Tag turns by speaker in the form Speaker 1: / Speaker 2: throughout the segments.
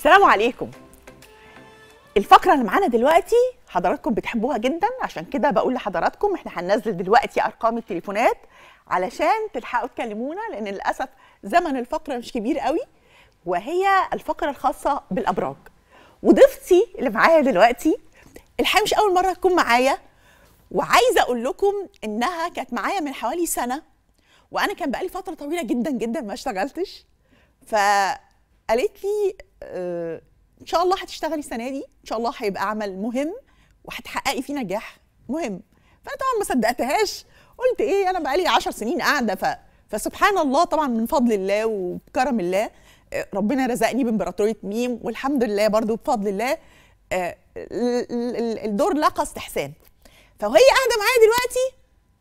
Speaker 1: السلام عليكم الفقرة اللي معانا دلوقتي حضراتكم بتحبوها جدا عشان كده بقول لحضراتكم احنا هننزل دلوقتي ارقام التليفونات علشان تلحقوا تكلمونا لان للاسف زمن الفقرة مش كبير قوي وهي الفقرة الخاصة بالابراج وضيفتي اللي معايا دلوقتي الحقيقة مش اول مرة تكون معايا وعايزة اقول لكم انها كانت معايا من حوالي سنة وانا كان بقالي فترة طويلة جدا جدا ما اشتغلتش فقالت لي آه، ان شاء الله هتشتغلي السنه دي ان شاء الله هيبقى عمل مهم وهتحققي فيه نجاح مهم فانا طبعا ما صدقتهاش قلت ايه انا بقالي 10 سنين قاعده ف... فسبحان الله طبعا من فضل الله وبكرم الله آه، ربنا رزقني بامبراطوريه ميم والحمد لله برضو بفضل الله آه، ال- ال- الدور لقى استحسان فوهي قاعده معايا دلوقتي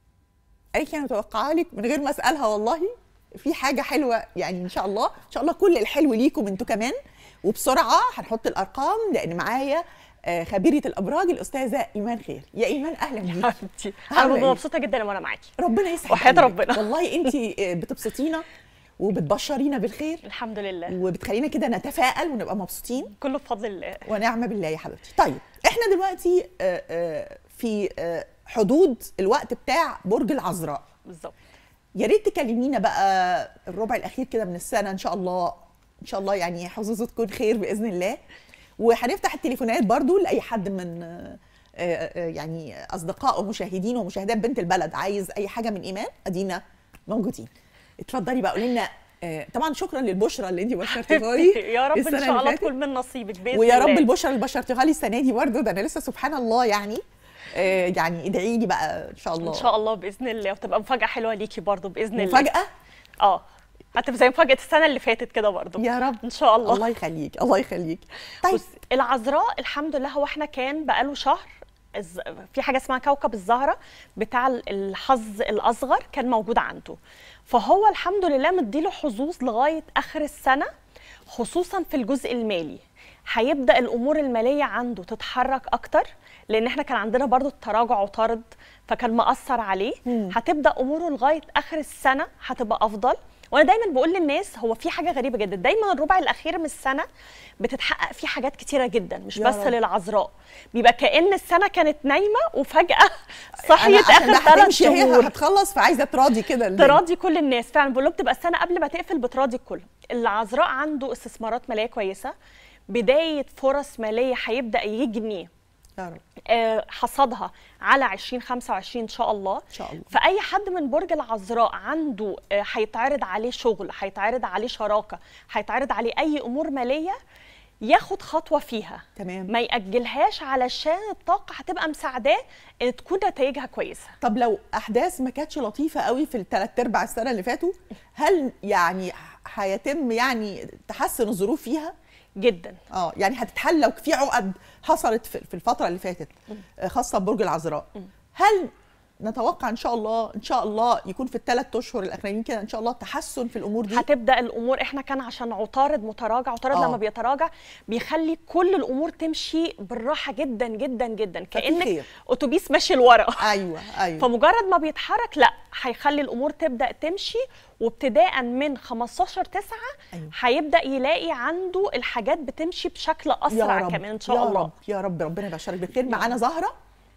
Speaker 1: قالت لي انا متوقعه لك من غير ما اسالها والله في حاجه حلوه يعني ان شاء الله ان شاء الله كل الحلو ليكم انتوا كمان وبسرعه هنحط الارقام لان معايا آه، خبيره الابراج الاستاذه ايمان خير يا ايمان اهلا بيكي
Speaker 2: حبيبتي انا
Speaker 1: عاملة
Speaker 2: ببقى
Speaker 1: إيه؟
Speaker 2: مبسوطه جدا لما انا معاكي
Speaker 1: ربنا يسعدك
Speaker 2: وحياة
Speaker 1: قلبك.
Speaker 2: ربنا.
Speaker 1: والله انت بتبسطينا وبتبشرينا بالخير
Speaker 2: الحمد لله
Speaker 1: وبتخلينا كده نتفائل ونبقى مبسوطين
Speaker 2: كله بفضل الله
Speaker 1: ونعم بالله يا حبيبتي طيب احنا دلوقتي آه، آه، في آه، حدود الوقت بتاع برج العذراء
Speaker 2: بالظبط
Speaker 1: يا ريت تكلمينا بقى الربع الاخير كده من السنه ان شاء الله ان شاء الله يعني حظوظه تكون خير باذن الله وهنفتح التليفونات برضو لاي حد من آه، آه، يعني اصدقاء ومشاهدين ومشاهدات بنت البلد عايز اي حاجه من ايمان ادينا موجودين اتفضلي بقى قولي لنا آه، طبعا شكرا للبشرى اللي انت بشرتيها لي
Speaker 2: يا رب ان
Speaker 1: السنة
Speaker 2: شاء
Speaker 1: اللي
Speaker 2: الله
Speaker 1: فاتت.
Speaker 2: تكون من نصيبك باذن
Speaker 1: ويا
Speaker 2: الله
Speaker 1: رب البشرى اللي بشرتيها لي السنه دي برضه ده انا لسه سبحان الله يعني آه، يعني ادعي لي بقى ان شاء الله
Speaker 2: ان شاء الله باذن الله وتبقى مفاجاه حلوه ليكي برضو باذن الله
Speaker 1: مفاجاه
Speaker 2: اه هتبقى زي مفاجاه السنه اللي فاتت كده برضو
Speaker 1: يا رب
Speaker 2: ان شاء الله
Speaker 1: الله يخليك الله يخليك طيب
Speaker 2: بص العذراء الحمد لله هو احنا كان بقاله شهر الز- في حاجه اسمها كوكب الزهره بتاع ال- الحظ الاصغر كان موجود عنده فهو الحمد لله مديله حظوظ لغايه اخر السنه خصوصا في الجزء المالي هيبدا الامور الماليه عنده تتحرك اكتر لان احنا كان عندنا برضو التراجع وطرد فكان مأثر عليه
Speaker 1: مم.
Speaker 2: هتبدا اموره لغايه اخر السنه هتبقى افضل وانا دايما بقول للناس هو في حاجه غريبه جدا دايما الربع الاخير من السنه بتتحقق فيه حاجات كتيره جدا مش
Speaker 1: يا
Speaker 2: بس
Speaker 1: رب.
Speaker 2: للعذراء بيبقى كأن السنه كانت نايمه وفجاه
Speaker 1: أنا
Speaker 2: صحيت
Speaker 1: عشان
Speaker 2: اخر
Speaker 1: بقى
Speaker 2: ثلاث
Speaker 1: هتمشي هي
Speaker 2: شهور
Speaker 1: هتخلص فعايزه تراضي كده الدنيا.
Speaker 2: تراضي كل الناس فعلا بقول لهم تبقى السنه قبل ما تقفل بتراضي الكل العذراء عنده استثمارات ماليه كويسه بدايه فرص ماليه هيبدا يجني
Speaker 1: يا رب
Speaker 2: آه، حصادها على 2025 ان شاء الله
Speaker 1: ان شاء الله
Speaker 2: فاي حد من برج العذراء عنده آه، هيتعرض عليه شغل هيتعرض عليه شراكه هيتعرض عليه اي امور ماليه ياخد خطوه فيها
Speaker 1: تمام
Speaker 2: ما ياجلهاش علشان الطاقه هتبقى مساعداه ان تكون نتائجها كويسه
Speaker 1: طب لو احداث ما كانتش لطيفه قوي في الثلاث ارباع السنه اللي فاتوا هل يعني هيتم يعني تحسن الظروف فيها
Speaker 2: جدا
Speaker 1: اه يعني هتتحل لو في عقد حصلت في في الفتره اللي فاتت آه، خاصه ببرج العذراء هل نتوقع ان شاء الله ان شاء الله يكون في الثلاث اشهر الاخرانيين كده ان شاء الله تحسن في الامور دي
Speaker 2: هتبدا الامور احنا كان عشان عطارد متراجع عطارد
Speaker 1: آه.
Speaker 2: لما بيتراجع بيخلي كل الامور تمشي بالراحه جدا جدا جدا كانك
Speaker 1: خير.
Speaker 2: اتوبيس ماشي لورا
Speaker 1: ايوه ايوه
Speaker 2: فمجرد ما بيتحرك لا هيخلي الامور تبدا تمشي وابتداء من 15 9
Speaker 1: أيوة.
Speaker 2: هيبدا يلاقي عنده الحاجات بتمشي بشكل
Speaker 1: يا
Speaker 2: اسرع
Speaker 1: رب
Speaker 2: كمان ان شاء
Speaker 1: يا
Speaker 2: الله
Speaker 1: رب يا رب ربنا يبشرك بالخير معانا زهره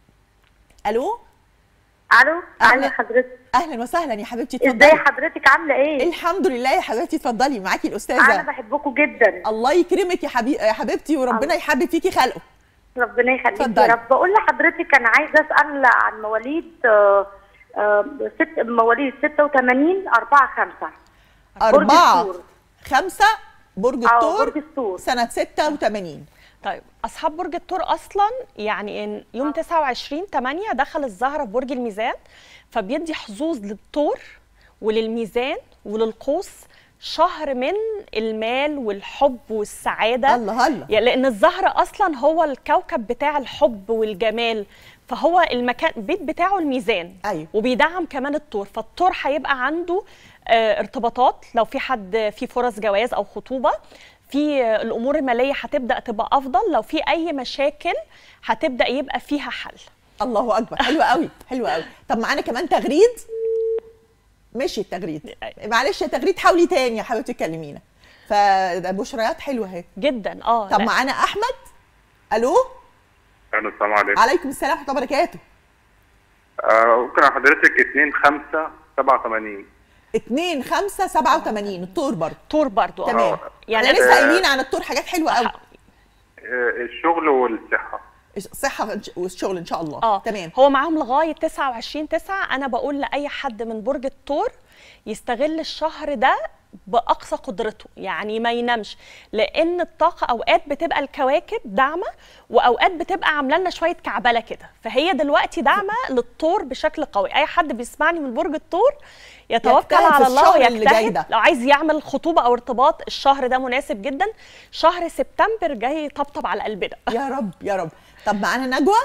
Speaker 1: الو
Speaker 3: الو
Speaker 1: أهلا.
Speaker 3: اهلا حضرتك
Speaker 1: اهلا وسهلا يا حبيبتي
Speaker 3: ازاي
Speaker 1: اتفضلي
Speaker 3: حضرتك عامله ايه
Speaker 1: الحمد لله يا حبيبتي اتفضلي معاكي
Speaker 3: انا
Speaker 1: الاستاذه
Speaker 3: بحبكم جدا
Speaker 1: الله يكرمك يا حبيبي يا حبيبتي وربنا
Speaker 3: الله.
Speaker 1: يحبب فيكي خلقه
Speaker 3: ربنا يخليك
Speaker 1: اتفضلي.
Speaker 3: يا رب بقول لحضرتك انا عايزه اسال عن مواليد آه، آه، ست مواليد 86 4 5
Speaker 1: أربعة
Speaker 3: الثور.
Speaker 1: خمسة برج
Speaker 3: اه
Speaker 1: الثور
Speaker 3: برج الثور
Speaker 1: سنة 86
Speaker 2: طيب اصحاب برج الثور اصلا يعني إن يوم 29 8 دخل الزهره في برج الميزان فبيدي حظوظ للثور وللميزان وللقوس شهر من المال والحب والسعاده
Speaker 1: الله الله
Speaker 2: يعني لان الزهر اصلا هو الكوكب بتاع الحب والجمال فهو المكان البيت بتاعه الميزان
Speaker 1: أيوة.
Speaker 2: وبيدعم كمان الطور فالطور هيبقى عنده آه، ارتباطات لو في حد في فرص جواز او خطوبه في آه، الامور الماليه هتبدا تبقى افضل لو في اي مشاكل هتبدا يبقى فيها حل
Speaker 1: الله أكبر حلوة قوي حلوة قوي طب معانا كمان تغريد مشي التغريد معلش يا تغريد حاولي تاني يا حبيبتي كلمينا فده بشريات حلوه اهي
Speaker 2: جدا اه
Speaker 1: طب
Speaker 2: لا.
Speaker 1: معانا احمد الو
Speaker 4: الو السلام عليكم
Speaker 1: عليكم السلام ورحمه الله وبركاته
Speaker 4: آه، ممكن حضرتك 2 5 87
Speaker 1: 2 5 87 الطور برضه
Speaker 2: طور برضو آه.
Speaker 1: تمام
Speaker 2: يعني
Speaker 1: يعني
Speaker 2: أنا-
Speaker 1: لسه قايلين عن الطور حاجات حلوه قوي
Speaker 4: آه، الشغل والصحه
Speaker 1: الصحه والشغل ان شاء الله
Speaker 2: اه
Speaker 1: تمام
Speaker 2: هو معاهم لغايه 29 9 انا بقول لاي حد من برج الثور يستغل الشهر ده باقصى قدرته يعني ما ينامش لان الطاقه اوقات بتبقى الكواكب داعمه واوقات بتبقى عامله لنا شويه كعبله كده فهي دلوقتي داعمه للطور بشكل قوي اي حد بيسمعني من برج الثور يتوكل
Speaker 1: يجتهد في
Speaker 2: على الله
Speaker 1: الشهر اللي جاي ده.
Speaker 2: ويجتهد لو عايز يعمل خطوبه او ارتباط الشهر ده مناسب جدا شهر سبتمبر جاي يطبطب على قلبنا
Speaker 1: يا رب يا رب طب معانا نجوى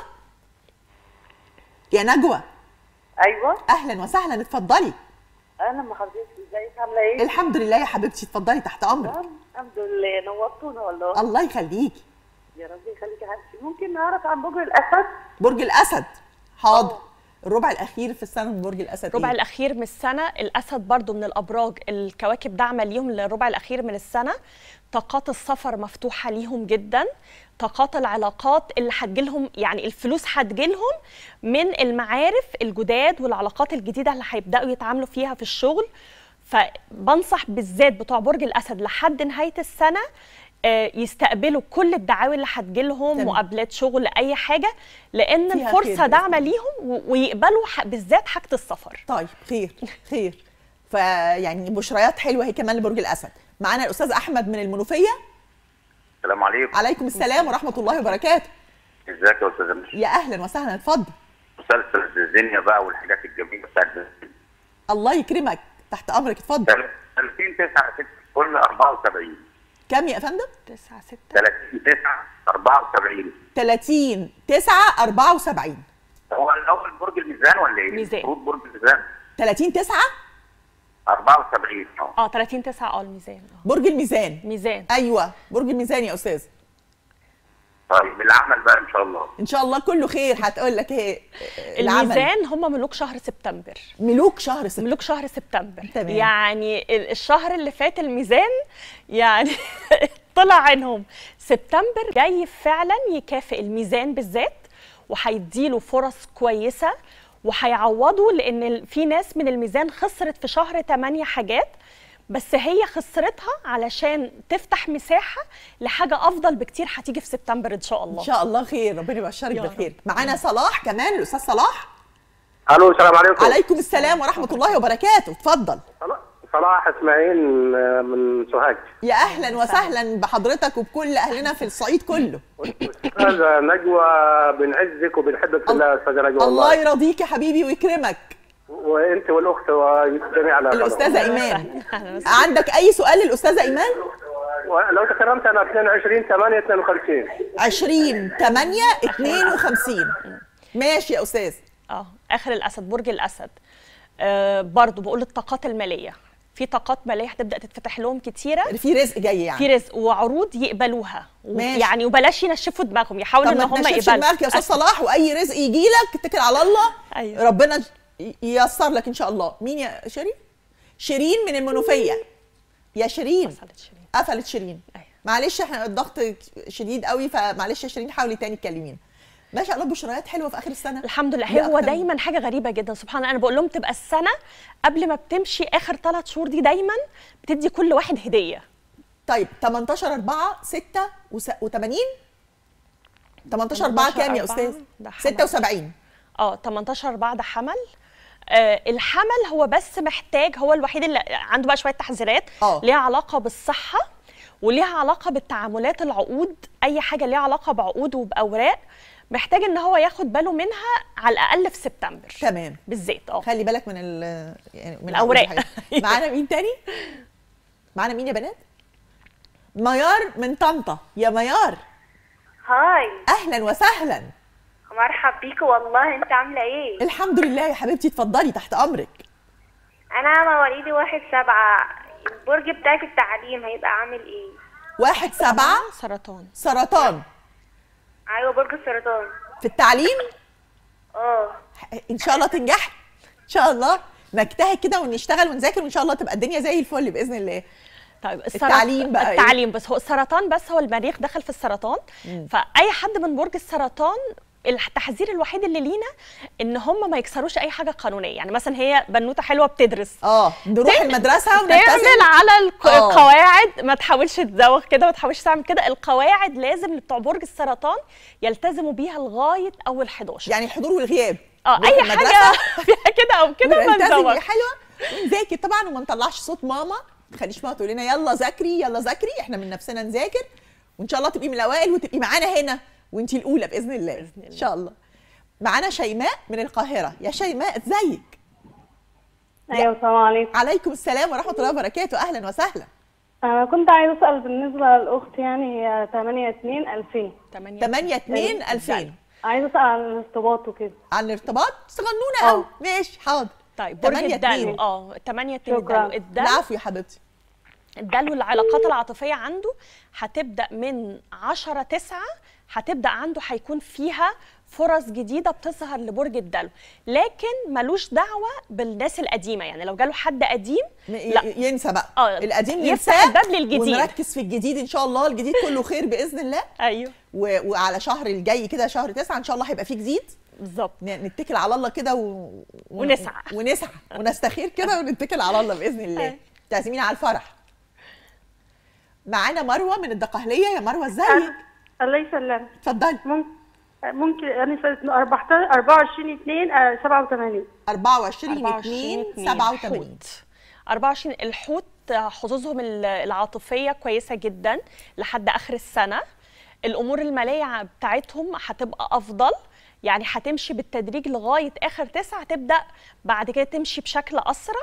Speaker 1: يا نجوى
Speaker 3: ايوه
Speaker 1: اهلا وسهلا اتفضلي
Speaker 3: اهلا بحضرتك ازيك عامله ايه؟
Speaker 1: الحمد لله يا حبيبتي اتفضلي تحت امرك
Speaker 3: تمام، الحمد لله نورتونا والله
Speaker 1: الله يخليكي
Speaker 3: يا رب يخليك يا حبيبتي ممكن نعرف عن برج الاسد
Speaker 1: برج الاسد حاضر الربع الاخير في السنه من برج الاسد
Speaker 2: الربع
Speaker 1: إيه؟
Speaker 2: الاخير من السنه الاسد برضو من الابراج الكواكب داعمه ليهم للربع الاخير من السنه طاقات السفر مفتوحه ليهم جدا طاقات العلاقات اللي هتجيلهم يعني الفلوس هتجيلهم من المعارف الجداد والعلاقات الجديده اللي هيبداوا يتعاملوا فيها في الشغل فبنصح بالذات بتوع برج الاسد لحد نهايه السنه آه، يستقبلوا كل الدعاوي اللي هتجيلهم
Speaker 1: تمام.
Speaker 2: مقابلات شغل اي حاجه لان
Speaker 1: فيها خير
Speaker 2: الفرصه
Speaker 1: بإذن
Speaker 2: داعمه
Speaker 1: الله.
Speaker 2: ليهم و- ويقبلوا ح- بالذات حاجه السفر
Speaker 1: طيب خير خير فيعني بشريات حلوه هي كمان لبرج الاسد معانا الاستاذ احمد من المنوفيه
Speaker 4: السلام عليكم
Speaker 1: عليكم السلام ورحمه الله وبركاته
Speaker 4: ازيك يا استاذ مش
Speaker 1: يا اهلا وسهلا اتفضل
Speaker 4: مسلسل الزينيا بقى والحاجات الجميله بتاعت
Speaker 1: الله يكرمك تحت امرك اتفضل
Speaker 4: 30 9 6 كل 74
Speaker 1: كام يا فندم
Speaker 2: 9 6
Speaker 4: 30 9 74
Speaker 1: 30 9 74
Speaker 4: هو الاول برج الميزان ولا ايه؟
Speaker 2: ميزان.
Speaker 4: المفروض برج الميزان
Speaker 1: 30 9
Speaker 4: 74 اه
Speaker 2: اه 30 9 اه الميزان اه
Speaker 1: برج الميزان
Speaker 2: ميزان
Speaker 1: ايوه برج الميزان يا استاذ
Speaker 4: طيب العمل بقى ان شاء الله
Speaker 1: ان شاء الله كله خير هتقول لك ايه العمل.
Speaker 2: الميزان هم ملوك شهر سبتمبر
Speaker 1: ملوك شهر سبتمبر
Speaker 2: ملوك شهر سبتمبر
Speaker 1: تمام.
Speaker 2: يعني ال- الشهر اللي فات الميزان يعني طلع عنهم سبتمبر جاي فعلا يكافئ الميزان بالذات وهيديله فرص كويسه وهيعوضوا لان ال- في ناس من الميزان خسرت في شهر 8 حاجات بس هي خسرتها علشان تفتح مساحه لحاجه افضل بكتير هتيجي في سبتمبر ان شاء الله
Speaker 1: ان شاء الله خير ربنا يبشرك
Speaker 2: يا رب.
Speaker 1: بالخير معانا صلاح كمان الاستاذ صلاح
Speaker 5: الو السلام عليكم
Speaker 1: عليكم السلام ورحمه الله وبركاته اتفضل
Speaker 5: صلاح اسماعيل آه، من سوهاج
Speaker 1: يا اهلا وسهلا بحضرتك وبكل اهلنا في الصعيد كله
Speaker 5: استاذه نجوى بنعزك وبنحبك في الله استاذه نجوى
Speaker 1: الله
Speaker 5: والله
Speaker 1: يرضيك يا حبيبي ويكرمك
Speaker 5: وانت والاخت وجميع الأخوة.
Speaker 1: الاستاذه ايمان عندك اي سؤال للاستاذه ايمان
Speaker 5: ولو تكرمت انا 22 8 52
Speaker 1: 20 8 52 ماشي يا استاذ
Speaker 2: اه اخر الاسد برج الاسد آه برضو بقول الطاقات الماليه في طاقات ماليه هتبدا تتفتح لهم كتيره
Speaker 1: في رزق جاي يعني
Speaker 2: في رزق وعروض يقبلوها و-
Speaker 1: ماشي.
Speaker 2: يعني وبلاش ينشفوا دماغهم يحاولوا
Speaker 1: طب
Speaker 2: ان
Speaker 1: ما
Speaker 2: هم
Speaker 1: تنشفش
Speaker 2: يقبلوا
Speaker 1: دماغك يا استاذ صلاح واي رزق يجي لك اتكل على الله
Speaker 2: أيوة.
Speaker 1: ربنا ي- ييسر لك ان شاء الله مين يا شيرين شيرين من المنوفيه يا شيرين
Speaker 2: وصلت شيرين.
Speaker 1: قفلت شيرين
Speaker 2: أيوة.
Speaker 1: معلش احنا الضغط شديد قوي فمعلش يا شيرين حاولي تاني تكلمينا ما شاء الله بشريات حلوه في اخر السنه
Speaker 2: الحمد لله
Speaker 1: دي
Speaker 2: هو
Speaker 1: أكتر-
Speaker 2: دايما حاجه غريبه جدا سبحان الله انا بقول لهم تبقى السنه قبل ما بتمشي اخر ثلاث شهور دي دايما بتدي كل واحد هديه
Speaker 1: طيب 18 4 86 18 4 كام يا
Speaker 2: 18
Speaker 1: استاذ
Speaker 2: ده حمل.
Speaker 1: 76
Speaker 2: اه 18 بعد حمل آه الحمل هو بس محتاج هو الوحيد اللي عنده بقى شويه تحذيرات
Speaker 1: آه.
Speaker 2: ليها علاقه بالصحه وليها علاقه بالتعاملات العقود اي حاجه ليها علاقه بعقود وباوراق محتاج ان هو ياخد باله منها على الاقل في سبتمبر
Speaker 1: تمام
Speaker 2: بالذات اه
Speaker 1: خلي بالك من ال يعني من
Speaker 2: الأوراق.
Speaker 1: الحاجات. معانا مين تاني؟ معانا مين يا بنات؟ ميار من طنطا يا ميار
Speaker 3: هاي
Speaker 1: اهلا وسهلا
Speaker 3: مرحب بيكوا والله انت عامله ايه
Speaker 1: الحمد لله يا حبيبتي اتفضلي تحت امرك
Speaker 3: انا مواليدي واحد سبعة البرج بتاعي في التعليم هيبقى عامل ايه
Speaker 1: واحد سبعة
Speaker 2: سرطان
Speaker 1: سرطان
Speaker 3: ايوه برج السرطان
Speaker 1: في التعليم
Speaker 3: اه
Speaker 1: ان شاء الله تنجحي ان شاء الله نجتهد كده ونشتغل ونذاكر وان شاء الله تبقى الدنيا زي الفل باذن الله
Speaker 2: طيب السرط-
Speaker 1: التعليم بقى إيه؟
Speaker 2: التعليم بس هو السرطان بس هو المريخ دخل في السرطان فاي حد من برج السرطان التحذير الوحيد اللي لينا ان هم ما يكسروش اي حاجه قانونيه يعني مثلا هي بنوته حلوه بتدرس
Speaker 1: اه نروح
Speaker 2: تعمل-
Speaker 1: المدرسه
Speaker 2: تعمل
Speaker 1: ونلتزم
Speaker 2: على الق-
Speaker 1: آه.
Speaker 2: القواعد ما تحاولش تزوغ كده ما تحاولش تعمل كده القواعد لازم بتوع برج السرطان يلتزموا بيها لغايه اول 11
Speaker 1: يعني الحضور والغياب
Speaker 2: اه
Speaker 1: نروح
Speaker 2: اي
Speaker 1: المدرسة
Speaker 2: حاجه فيها كده او كده ما
Speaker 1: ونلتزم
Speaker 2: نزوغ
Speaker 1: هي حلوه ونذاكر طبعا وما نطلعش صوت ماما ما تخليش ماما تقول لنا يلا ذاكري يلا ذاكري احنا من نفسنا نذاكر وان شاء الله تبقي من الاوائل وتبقي معانا هنا وانتي الاولى باذن الله
Speaker 2: بإذن الله.
Speaker 1: ان شاء الله معانا شيماء من القاهره يا شيماء ازيك
Speaker 6: ايوه السلام عليكم
Speaker 1: عليكم السلام ورحمه الله وبركاته اهلا وسهلا
Speaker 6: انا كنت عايزه اسال بالنسبه للاخت يعني هي 8 2 2000
Speaker 1: 8 2 2000
Speaker 6: عايزه اسال عن الارتباط وكده
Speaker 1: عن الارتباط صغنونه
Speaker 6: آه.
Speaker 1: قوي ماشي حاضر
Speaker 2: طيب برج
Speaker 1: 8
Speaker 2: الدلو
Speaker 1: اتنين.
Speaker 2: اه 8 2
Speaker 6: شكراً.
Speaker 2: الدلو الدلو
Speaker 1: العفو يا حبيبتي
Speaker 2: الدلو العلاقات العاطفيه عنده هتبدا من 10 9 هتبدا عنده هيكون فيها فرص جديده بتظهر لبرج الدلو لكن ملوش دعوه بالناس القديمه يعني لو جاله حد قديم
Speaker 1: م- ي-
Speaker 2: لا
Speaker 1: ينسى بقى
Speaker 2: آه،
Speaker 1: القديم
Speaker 2: يفتح
Speaker 1: ينساه
Speaker 2: الباب للجديد.
Speaker 1: ونركز في الجديد ان شاء الله الجديد كله خير باذن الله
Speaker 2: ايوه
Speaker 1: و... وعلى شهر الجاي كده شهر تسعة ان شاء الله هيبقى فيه جديد
Speaker 2: بالظبط
Speaker 1: ن- نتكل على الله كده و... و...
Speaker 2: ونسعى.
Speaker 1: ونسعى ونستخير كده ونتكل على الله باذن الله
Speaker 2: أي.
Speaker 1: تعزمينا على الفرح معانا مروه من الدقهليه يا مروه ازيك
Speaker 3: الله يسلمك
Speaker 1: اتفضلي
Speaker 3: ممكن ممكن يعني في 14 24 2 آه، 87
Speaker 1: 24
Speaker 2: 24
Speaker 1: 2
Speaker 2: اتنين
Speaker 1: 87
Speaker 2: حوت 24 الحوت حظوظهم ال- العاطفيه كويسه جدا لحد اخر السنه الامور الماليه بتاعتهم هتبقى افضل يعني هتمشي بالتدريج لغايه اخر تسعه هتبدا بعد كده تمشي بشكل اسرع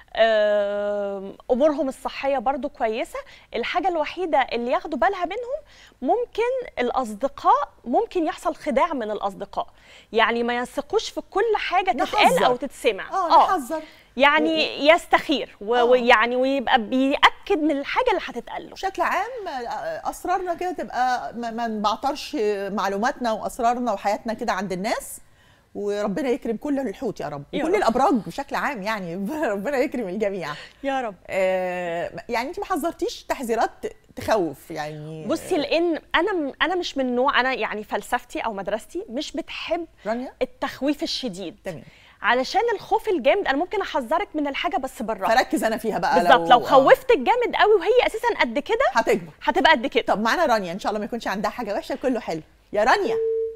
Speaker 2: آم، امورهم الصحيه برضو كويسه الحاجه الوحيده اللي ياخدوا بالها منهم ممكن الاصدقاء ممكن يحصل خداع من الاصدقاء يعني ما يثقوش في كل حاجه تتقال
Speaker 1: نحذر.
Speaker 2: او تتسمع
Speaker 1: اه نحذر
Speaker 2: يعني يستخير و-
Speaker 1: آه.
Speaker 2: ويعني ويبقى بيأكد من الحاجه اللي هتتقال له
Speaker 1: بشكل عام آه، اسرارنا كده تبقى ما ما نبعترش معلوماتنا واسرارنا وحياتنا كده عند الناس وربنا يكرم كل الحوت يا رب
Speaker 2: يا
Speaker 1: وكل
Speaker 2: رب.
Speaker 1: الابراج بشكل عام يعني ربنا يكرم الجميع
Speaker 2: يا رب
Speaker 1: آه، يعني انت ما حذرتيش تحذيرات تخوف يعني
Speaker 2: بصي لان انا انا مش من نوع انا يعني فلسفتي او مدرستي مش بتحب
Speaker 1: رانيا
Speaker 2: التخويف الشديد
Speaker 1: تمام
Speaker 2: علشان الخوف الجامد انا ممكن احذرك من الحاجه بس بالراحه
Speaker 1: فركز انا فيها بقى
Speaker 2: بالظبط لو
Speaker 1: آه،
Speaker 2: خوفتك جامد قوي وهي اساسا قد كده
Speaker 1: هتكبر
Speaker 2: هتبقى قد كده
Speaker 1: طب معانا رانيا ان شاء الله ما يكونش عندها حاجه وحشه كله حلو يا رانيا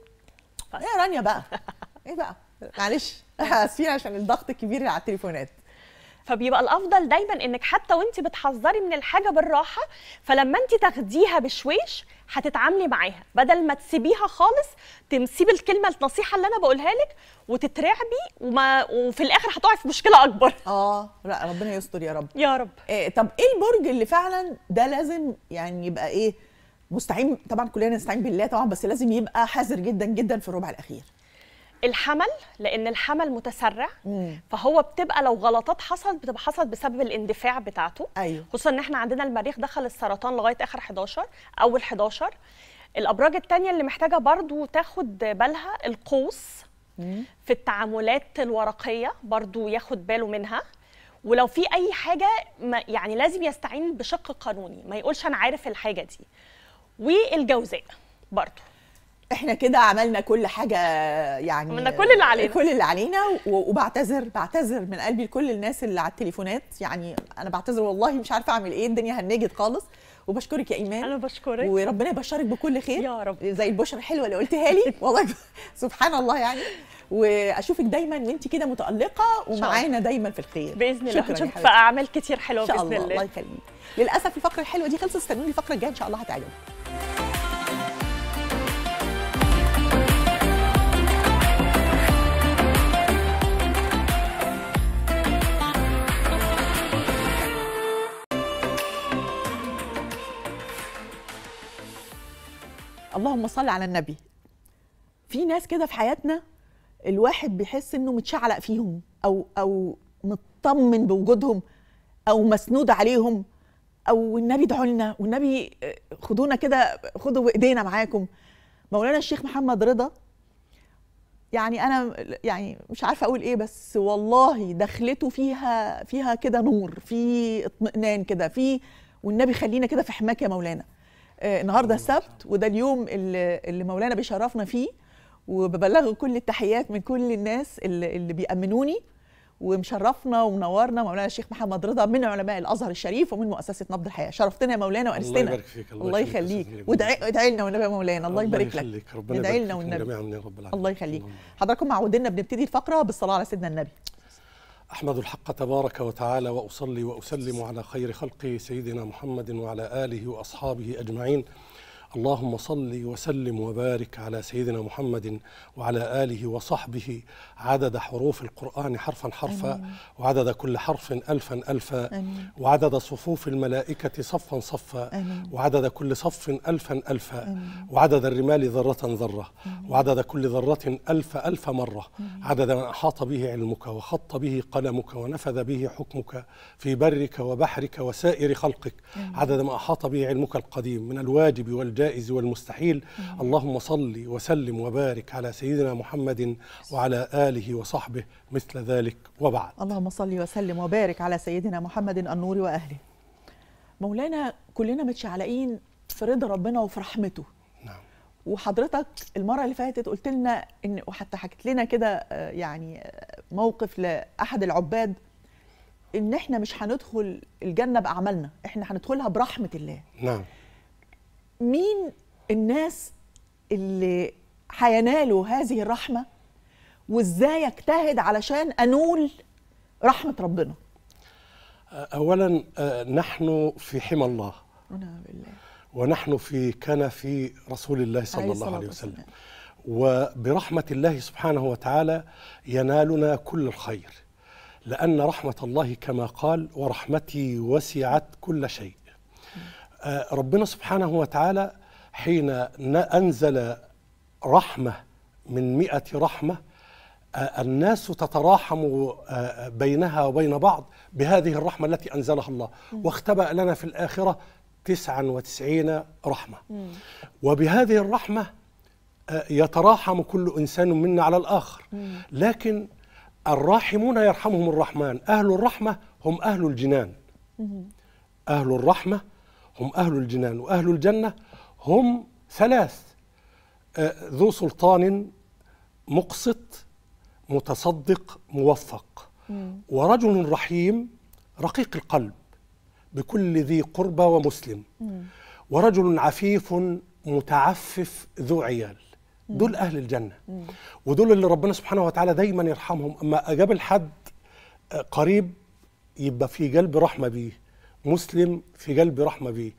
Speaker 2: بس.
Speaker 1: يا رانيا بقى ايه بقى معلش اسفين عشان الضغط الكبير اللي على التليفونات
Speaker 2: فبيبقى الافضل دايما انك حتى وانت بتحذري من الحاجه بالراحه فلما انت تاخديها بشويش هتتعاملي معاها بدل ما تسيبيها خالص تسيبي الكلمه النصيحه اللي انا بقولها لك وتترعبي وما وفي الاخر هتقعي في مشكله اكبر
Speaker 1: اه لا ربنا يستر يا رب
Speaker 2: يا رب
Speaker 1: إيه طب ايه البرج اللي فعلا ده لازم يعني يبقى ايه مستعين طبعا كلنا نستعين بالله طبعا بس لازم يبقى حذر جدا جدا في الربع الاخير
Speaker 2: الحمل لان الحمل متسرع فهو بتبقى لو غلطات حصلت بتبقى حصلت بسبب الاندفاع بتاعته
Speaker 1: ايوه
Speaker 2: خصوصا ان احنا عندنا المريخ دخل السرطان لغايه اخر 11 اول 11 الابراج التانية اللي محتاجه برضو تاخد بالها القوس في التعاملات الورقيه برضو ياخد باله منها ولو في اي حاجه ما يعني لازم يستعين بشق قانوني ما يقولش انا عارف الحاجه دي والجوزاء برضو
Speaker 1: احنا كده عملنا كل حاجه يعني
Speaker 2: عملنا كل اللي علينا.
Speaker 1: كل اللي علينا و- وبعتذر بعتذر من قلبي لكل الناس اللي على التليفونات يعني انا بعتذر والله مش عارفه اعمل ايه الدنيا هنجت خالص وبشكرك يا ايمان
Speaker 2: انا بشكرك
Speaker 1: وربنا يبشرك بكل خير
Speaker 2: يا رب.
Speaker 1: زي البشرة الحلوه اللي قلتها لي والله سبحان الله يعني واشوفك دايما وانت كده متالقه ومعانا دايما في الخير
Speaker 2: باذن الله
Speaker 1: شكرا يا
Speaker 2: هنشوفك في
Speaker 1: حبيبتي.
Speaker 2: اعمال كتير حلوه
Speaker 1: ان شاء
Speaker 2: باذن
Speaker 1: الله الله
Speaker 2: الله
Speaker 1: يخليك للاسف الفقره الحلوه دي خلصت استنوني الفقره الجايه ان شاء الله هتعجبك اللهم صل على النبي في ناس كده في حياتنا الواحد بيحس انه متشعلق فيهم او او مطمن بوجودهم او مسنود عليهم او النبي ادعوا لنا والنبي آه، خدونا كده خدوا بايدينا معاكم مولانا الشيخ محمد رضا يعني انا يعني مش عارفه اقول ايه بس والله دخلته فيها فيها كده نور في اطمئنان كده في والنبي خلينا كده في حماك يا مولانا آه، النهارده السبت وده اليوم اللي, اللي مولانا بيشرفنا فيه وببلغ كل التحيات من كل الناس اللي, اللي بيأمنوني ومشرفنا ومنورنا مولانا الشيخ محمد رضا من علماء الازهر الشريف ومن مؤسسه نبض الحياه شرفتنا يا مولانا وانستنا
Speaker 7: الله يبارك فيك
Speaker 1: الله يخليك
Speaker 7: يا
Speaker 1: وادعي ادعي لنا والنبي يا مولانا الله يبارك لك
Speaker 7: يخليك ربنا
Speaker 1: ادعي
Speaker 7: يبارك
Speaker 1: لنا
Speaker 7: فيكم
Speaker 1: والنبي
Speaker 7: جميعا يا رب العالمين
Speaker 1: الله يخليك
Speaker 7: اللهم
Speaker 1: حضراتكم معودينا بنبتدي الفقره بالصلاه على سيدنا النبي
Speaker 7: أحمد الحق تبارك وتعالى وأصلي وأسلم على خير خلقه سيدنا محمد وعلى آله وأصحابه أجمعين اللهم صل وسلم وبارك على سيدنا محمد وعلى آله وصحبه عدد حروف القرآن حرفا حرفا وعدد كل حرف ألفا ألفا
Speaker 1: آمين.
Speaker 7: وعدد صفوف الملائكة صفا صفا
Speaker 1: آمين.
Speaker 7: وعدد كل صف ألفا ألفا وعدد الرمال ذرة ذرة وعدد كل ذرة ألف ألف مرة عدد ما أحاط به علمك وخط به قلمك ونفذ به حكمك في برك وبحرك وسائر خلقك عدد ما أحاط به علمك القديم من الواجب والجائز والمستحيل اللهم صل وسلم وبارك على سيدنا محمد وعلى آله وصحبه مثل ذلك وبعد
Speaker 1: اللهم صل وسلم وبارك على سيدنا محمد النور واهله مولانا كلنا متشعلقين في رضا ربنا وفي رحمته
Speaker 7: نعم
Speaker 1: وحضرتك المره اللي فاتت قلت لنا ان وحتى حكيت لنا كده آه، يعني آه، موقف لاحد العباد ان احنا مش هندخل الجنه باعمالنا احنا هندخلها برحمه الله
Speaker 7: نعم
Speaker 1: مين الناس اللي هينالوا هذه الرحمه وازاي اجتهد علشان انول رحمه ربنا
Speaker 7: أولا آه، نحن في حمى الله
Speaker 1: ونعم بالله
Speaker 7: ونحن في كنف رسول الله صلى
Speaker 1: عليه
Speaker 7: الله
Speaker 1: الصلاة
Speaker 7: عليه وسلم
Speaker 1: والسلام.
Speaker 7: وبرحمة الله سبحانه وتعالى ينالنا كل الخير لأن رحمة الله كما قال ورحمتي وسعت كل شيء آه، ربنا سبحانه وتعالى حين ن- أنزل رحمة من مئة رحمة آه، الناس تتراحم آه، بينها وبين بعض بهذه الرحمة التي أنزلها الله واختبأ لنا في الآخرة تسعا وتسعين رحمة وبهذه الرحمة آه، يتراحم كل إنسان منا على الآخر لكن الراحمون يرحمهم الرحمن أهل الرحمة هم أهل الجنان أهل الرحمة هم أهل الجنان وأهل الجنة هم ثلاث آه، ذو سلطان مقسط متصدق موفق ورجل رحيم رقيق القلب بكل ذي قربى ومسلم ورجل عفيف متعفف ذو عيال دول أهل الجنة ودول اللي ربنا سبحانه وتعالى دايما يرحمهم أما أجاب الحد آه، قريب يبقى في قلب رحمة بيه مسلم في قلب رحمة بيه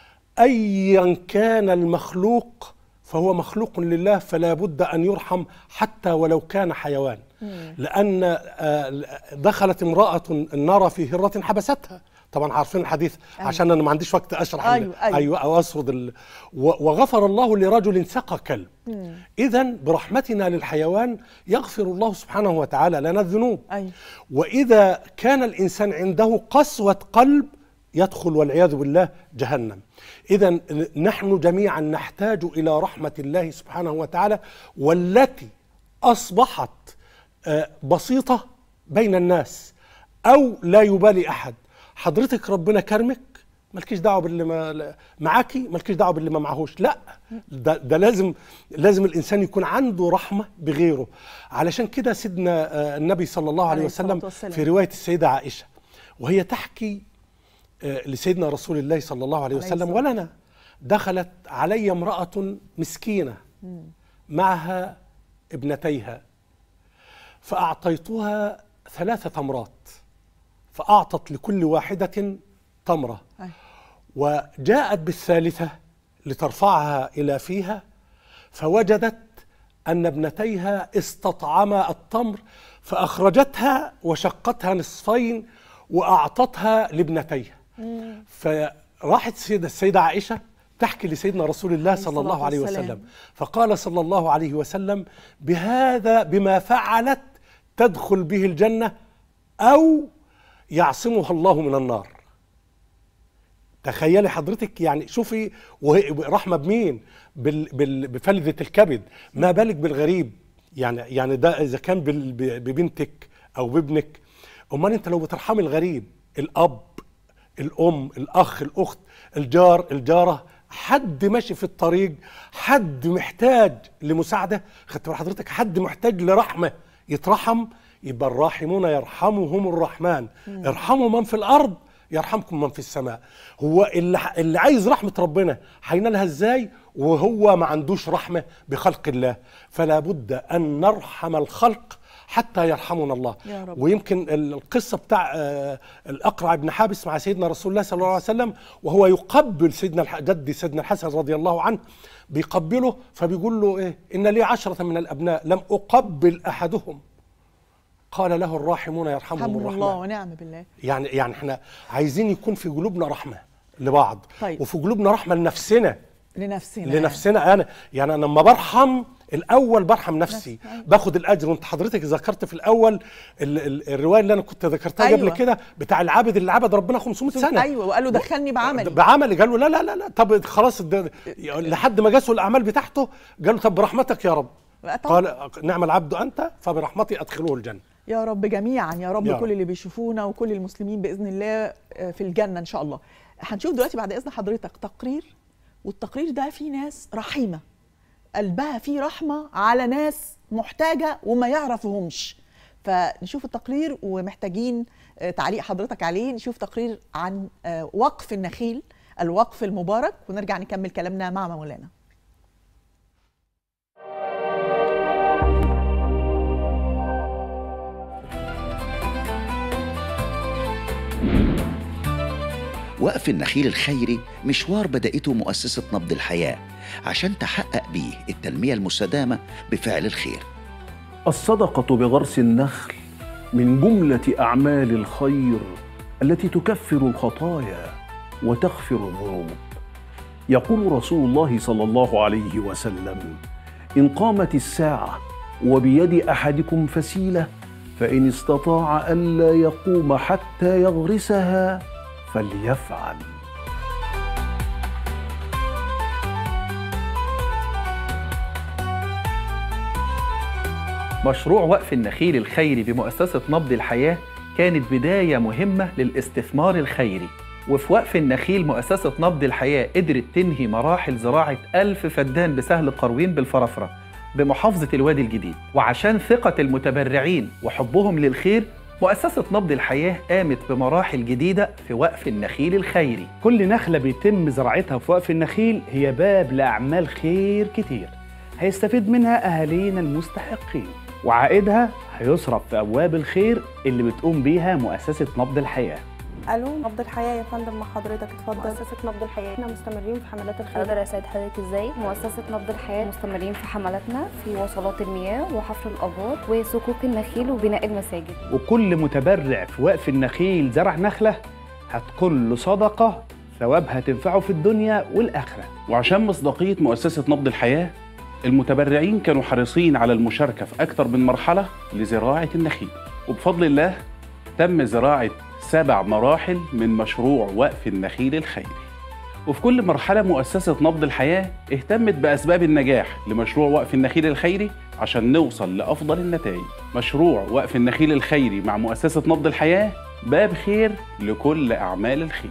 Speaker 7: أيا كان المخلوق فهو مخلوق لله فلا بد أن يرحم حتى ولو كان حيوان لأن آه، دخلت امرأة النار في هرة حبستها طبعا عارفين الحديث عشان أنا ما عنديش وقت أشرح ال-
Speaker 1: أيوة، أيوة.
Speaker 7: أيوة أو أسرد ال... و- وغفر الله لرجل سقى كلب إذا برحمتنا للحيوان يغفر الله سبحانه وتعالى لنا الذنوب
Speaker 1: أيوة.
Speaker 7: وإذا كان الإنسان عنده قسوة قلب يدخل والعياذ بالله جهنم إذا نحن جميعا نحتاج إلى رحمة الله سبحانه وتعالى والتي أصبحت آه، بسيطة بين الناس أو لا يبالي أحد حضرتك ربنا كرمك مالكيش دعوه باللي ما معاكي مالكيش دعوه باللي ما معهوش لا ده, ده لازم لازم الانسان يكون عنده رحمه بغيره علشان كده سيدنا آه، النبي صلى الله عليه
Speaker 1: عليه الصلاة
Speaker 7: وسلم
Speaker 1: والسلام.
Speaker 7: في روايه السيده عائشه وهي تحكي آه، لسيدنا رسول الله صلى الله عليه
Speaker 1: عليه
Speaker 7: وسلم
Speaker 1: الصلاة
Speaker 7: ولنا دخلت علي امراه مسكينه معها ابنتيها فاعطيتها ثلاث تمرات فاعطت لكل واحده تمره
Speaker 1: أيوة.
Speaker 7: وجاءت بالثالثة لترفعها إلى فيها فوجدت أن ابنتيها استطعما التمر فأخرجتها وشقتها نصفين وأعطتها لابنتيها فراحت السيدة, السيدة عائشة تحكي لسيدنا رسول الله
Speaker 1: عليه
Speaker 7: صلى الله
Speaker 1: الصلاة
Speaker 7: عليه
Speaker 1: والسلام.
Speaker 7: وسلم فقال صلى الله عليه وسلم بهذا بما فعلت تدخل به الجنة أو يعصمها الله من النار تخيلي حضرتك يعني شوفي وهي رحمه بمين بال بال بفلذه الكبد ما بالك بالغريب يعني يعني ده اذا كان بال- ب- ببنتك او بابنك امال انت لو بترحمي الغريب الاب الام الاخ الاخت الجار الجاره حد ماشي في الطريق حد محتاج لمساعده خدت بال حضرتك حد محتاج لرحمه يترحم يبقى الراحمون يرحمهم الرحمن ارحموا من في الارض يرحمكم من في السماء هو اللي, اللي عايز رحمه ربنا هينالها ازاي وهو ما عندوش رحمه بخلق الله فلا بد ان نرحم الخلق حتى يرحمنا الله
Speaker 1: يا رب.
Speaker 7: ويمكن القصه بتاع آه، الاقرع بن حابس مع سيدنا رسول الله صلى الله عليه وسلم وهو يقبل سيدنا الح- جدي سيدنا الحسن رضي الله عنه بيقبله فبيقول له ايه ان لي عشرة من الابناء لم اقبل احدهم قال له الراحمون يرحمهم
Speaker 1: الحمد
Speaker 7: الرحمن
Speaker 1: لله ونعم بالله
Speaker 7: يعني يعني احنا عايزين يكون في قلوبنا رحمه لبعض
Speaker 1: طيب.
Speaker 7: وفي قلوبنا رحمه لنفسنا
Speaker 1: لنفسنا
Speaker 7: لنفسنا انا يعني انا لما برحم الاول برحم نفسي باخد الاجر وانت حضرتك ذكرت في الاول ال ال الروايه اللي انا كنت ذكرتها
Speaker 1: أيوة.
Speaker 7: قبل كده بتاع العابد اللي عبد ربنا 500 سنه
Speaker 1: ايوه وقال له دخلني بعملي
Speaker 7: بعملي قال له لا لا لا لا طب خلاص الد- لحد ما جاسوا الاعمال بتاعته قال له طب برحمتك يا رب
Speaker 1: بقى طبعا.
Speaker 7: قال نعم العبد انت فبرحمتي ادخله الجنه
Speaker 1: يا رب جميعا يا رب
Speaker 7: يا
Speaker 1: كل
Speaker 7: رب.
Speaker 1: اللي بيشوفونا وكل المسلمين باذن الله آه، في الجنه ان شاء الله هنشوف دلوقتي بعد اذن حضرتك تقرير والتقرير ده فيه ناس رحيمه قلبها فيه رحمه على ناس محتاجه وما يعرفهمش فنشوف التقرير ومحتاجين آه، تعليق حضرتك عليه نشوف تقرير عن آه، وقف النخيل الوقف المبارك ونرجع نكمل كلامنا مع مولانا
Speaker 8: وقف النخيل الخيري مشوار بدأته مؤسسة نبض الحياة عشان تحقق بيه التنمية المستدامة بفعل الخير
Speaker 9: الصدقة بغرس النخل من جملة أعمال الخير التي تكفر الخطايا وتغفر الذنوب. يقول رسول الله صلى الله عليه وسلم: إن قامت الساعة وبيد أحدكم فسيلة فإن استطاع ألا يقوم حتى يغرسها فليفعل.
Speaker 10: مشروع وقف النخيل الخيري بمؤسسة نبض الحياة كانت بداية مهمة للاستثمار الخيري وفي وقف النخيل مؤسسة نبض الحياة قدرت تنهي مراحل زراعة ألف فدان بسهل قروين بالفرافرة بمحافظة الوادي الجديد وعشان ثقة المتبرعين وحبهم للخير مؤسسة نبض الحياة قامت بمراحل جديدة في وقف النخيل الخيري
Speaker 11: كل نخلة بيتم زراعتها في وقف النخيل هي باب لأعمال خير كتير هيستفيد منها أهالينا المستحقين وعائدها هيصرف في أبواب الخير اللي بتقوم بيها مؤسسة نبض الحياة
Speaker 12: الو نبض الحياه يا فندم مع حضرتك اتفضل مؤسسه نبض الحياه احنا مستمرين في حملات الخير
Speaker 13: اقدر اساعد حضرتك ازاي مؤسسه نبض الحياه مستمرين في حملاتنا في وصلات المياه وحفر الابار وصكوك النخيل وبناء المساجد
Speaker 11: وكل متبرع في وقف النخيل زرع نخلة هتكون له صدقة ثوابها تنفعه في الدنيا والآخرة
Speaker 14: وعشان مصداقية مؤسسة نبض الحياة المتبرعين كانوا حريصين على المشاركة في أكثر من مرحلة لزراعة النخيل وبفضل الله تم زراعة سبع مراحل من مشروع وقف النخيل الخيري وفي كل مرحلة مؤسسة نبض الحياة اهتمت بأسباب النجاح لمشروع وقف النخيل الخيري عشان نوصل لأفضل النتائج مشروع وقف النخيل الخيري مع مؤسسة نبض الحياة باب خير لكل أعمال الخير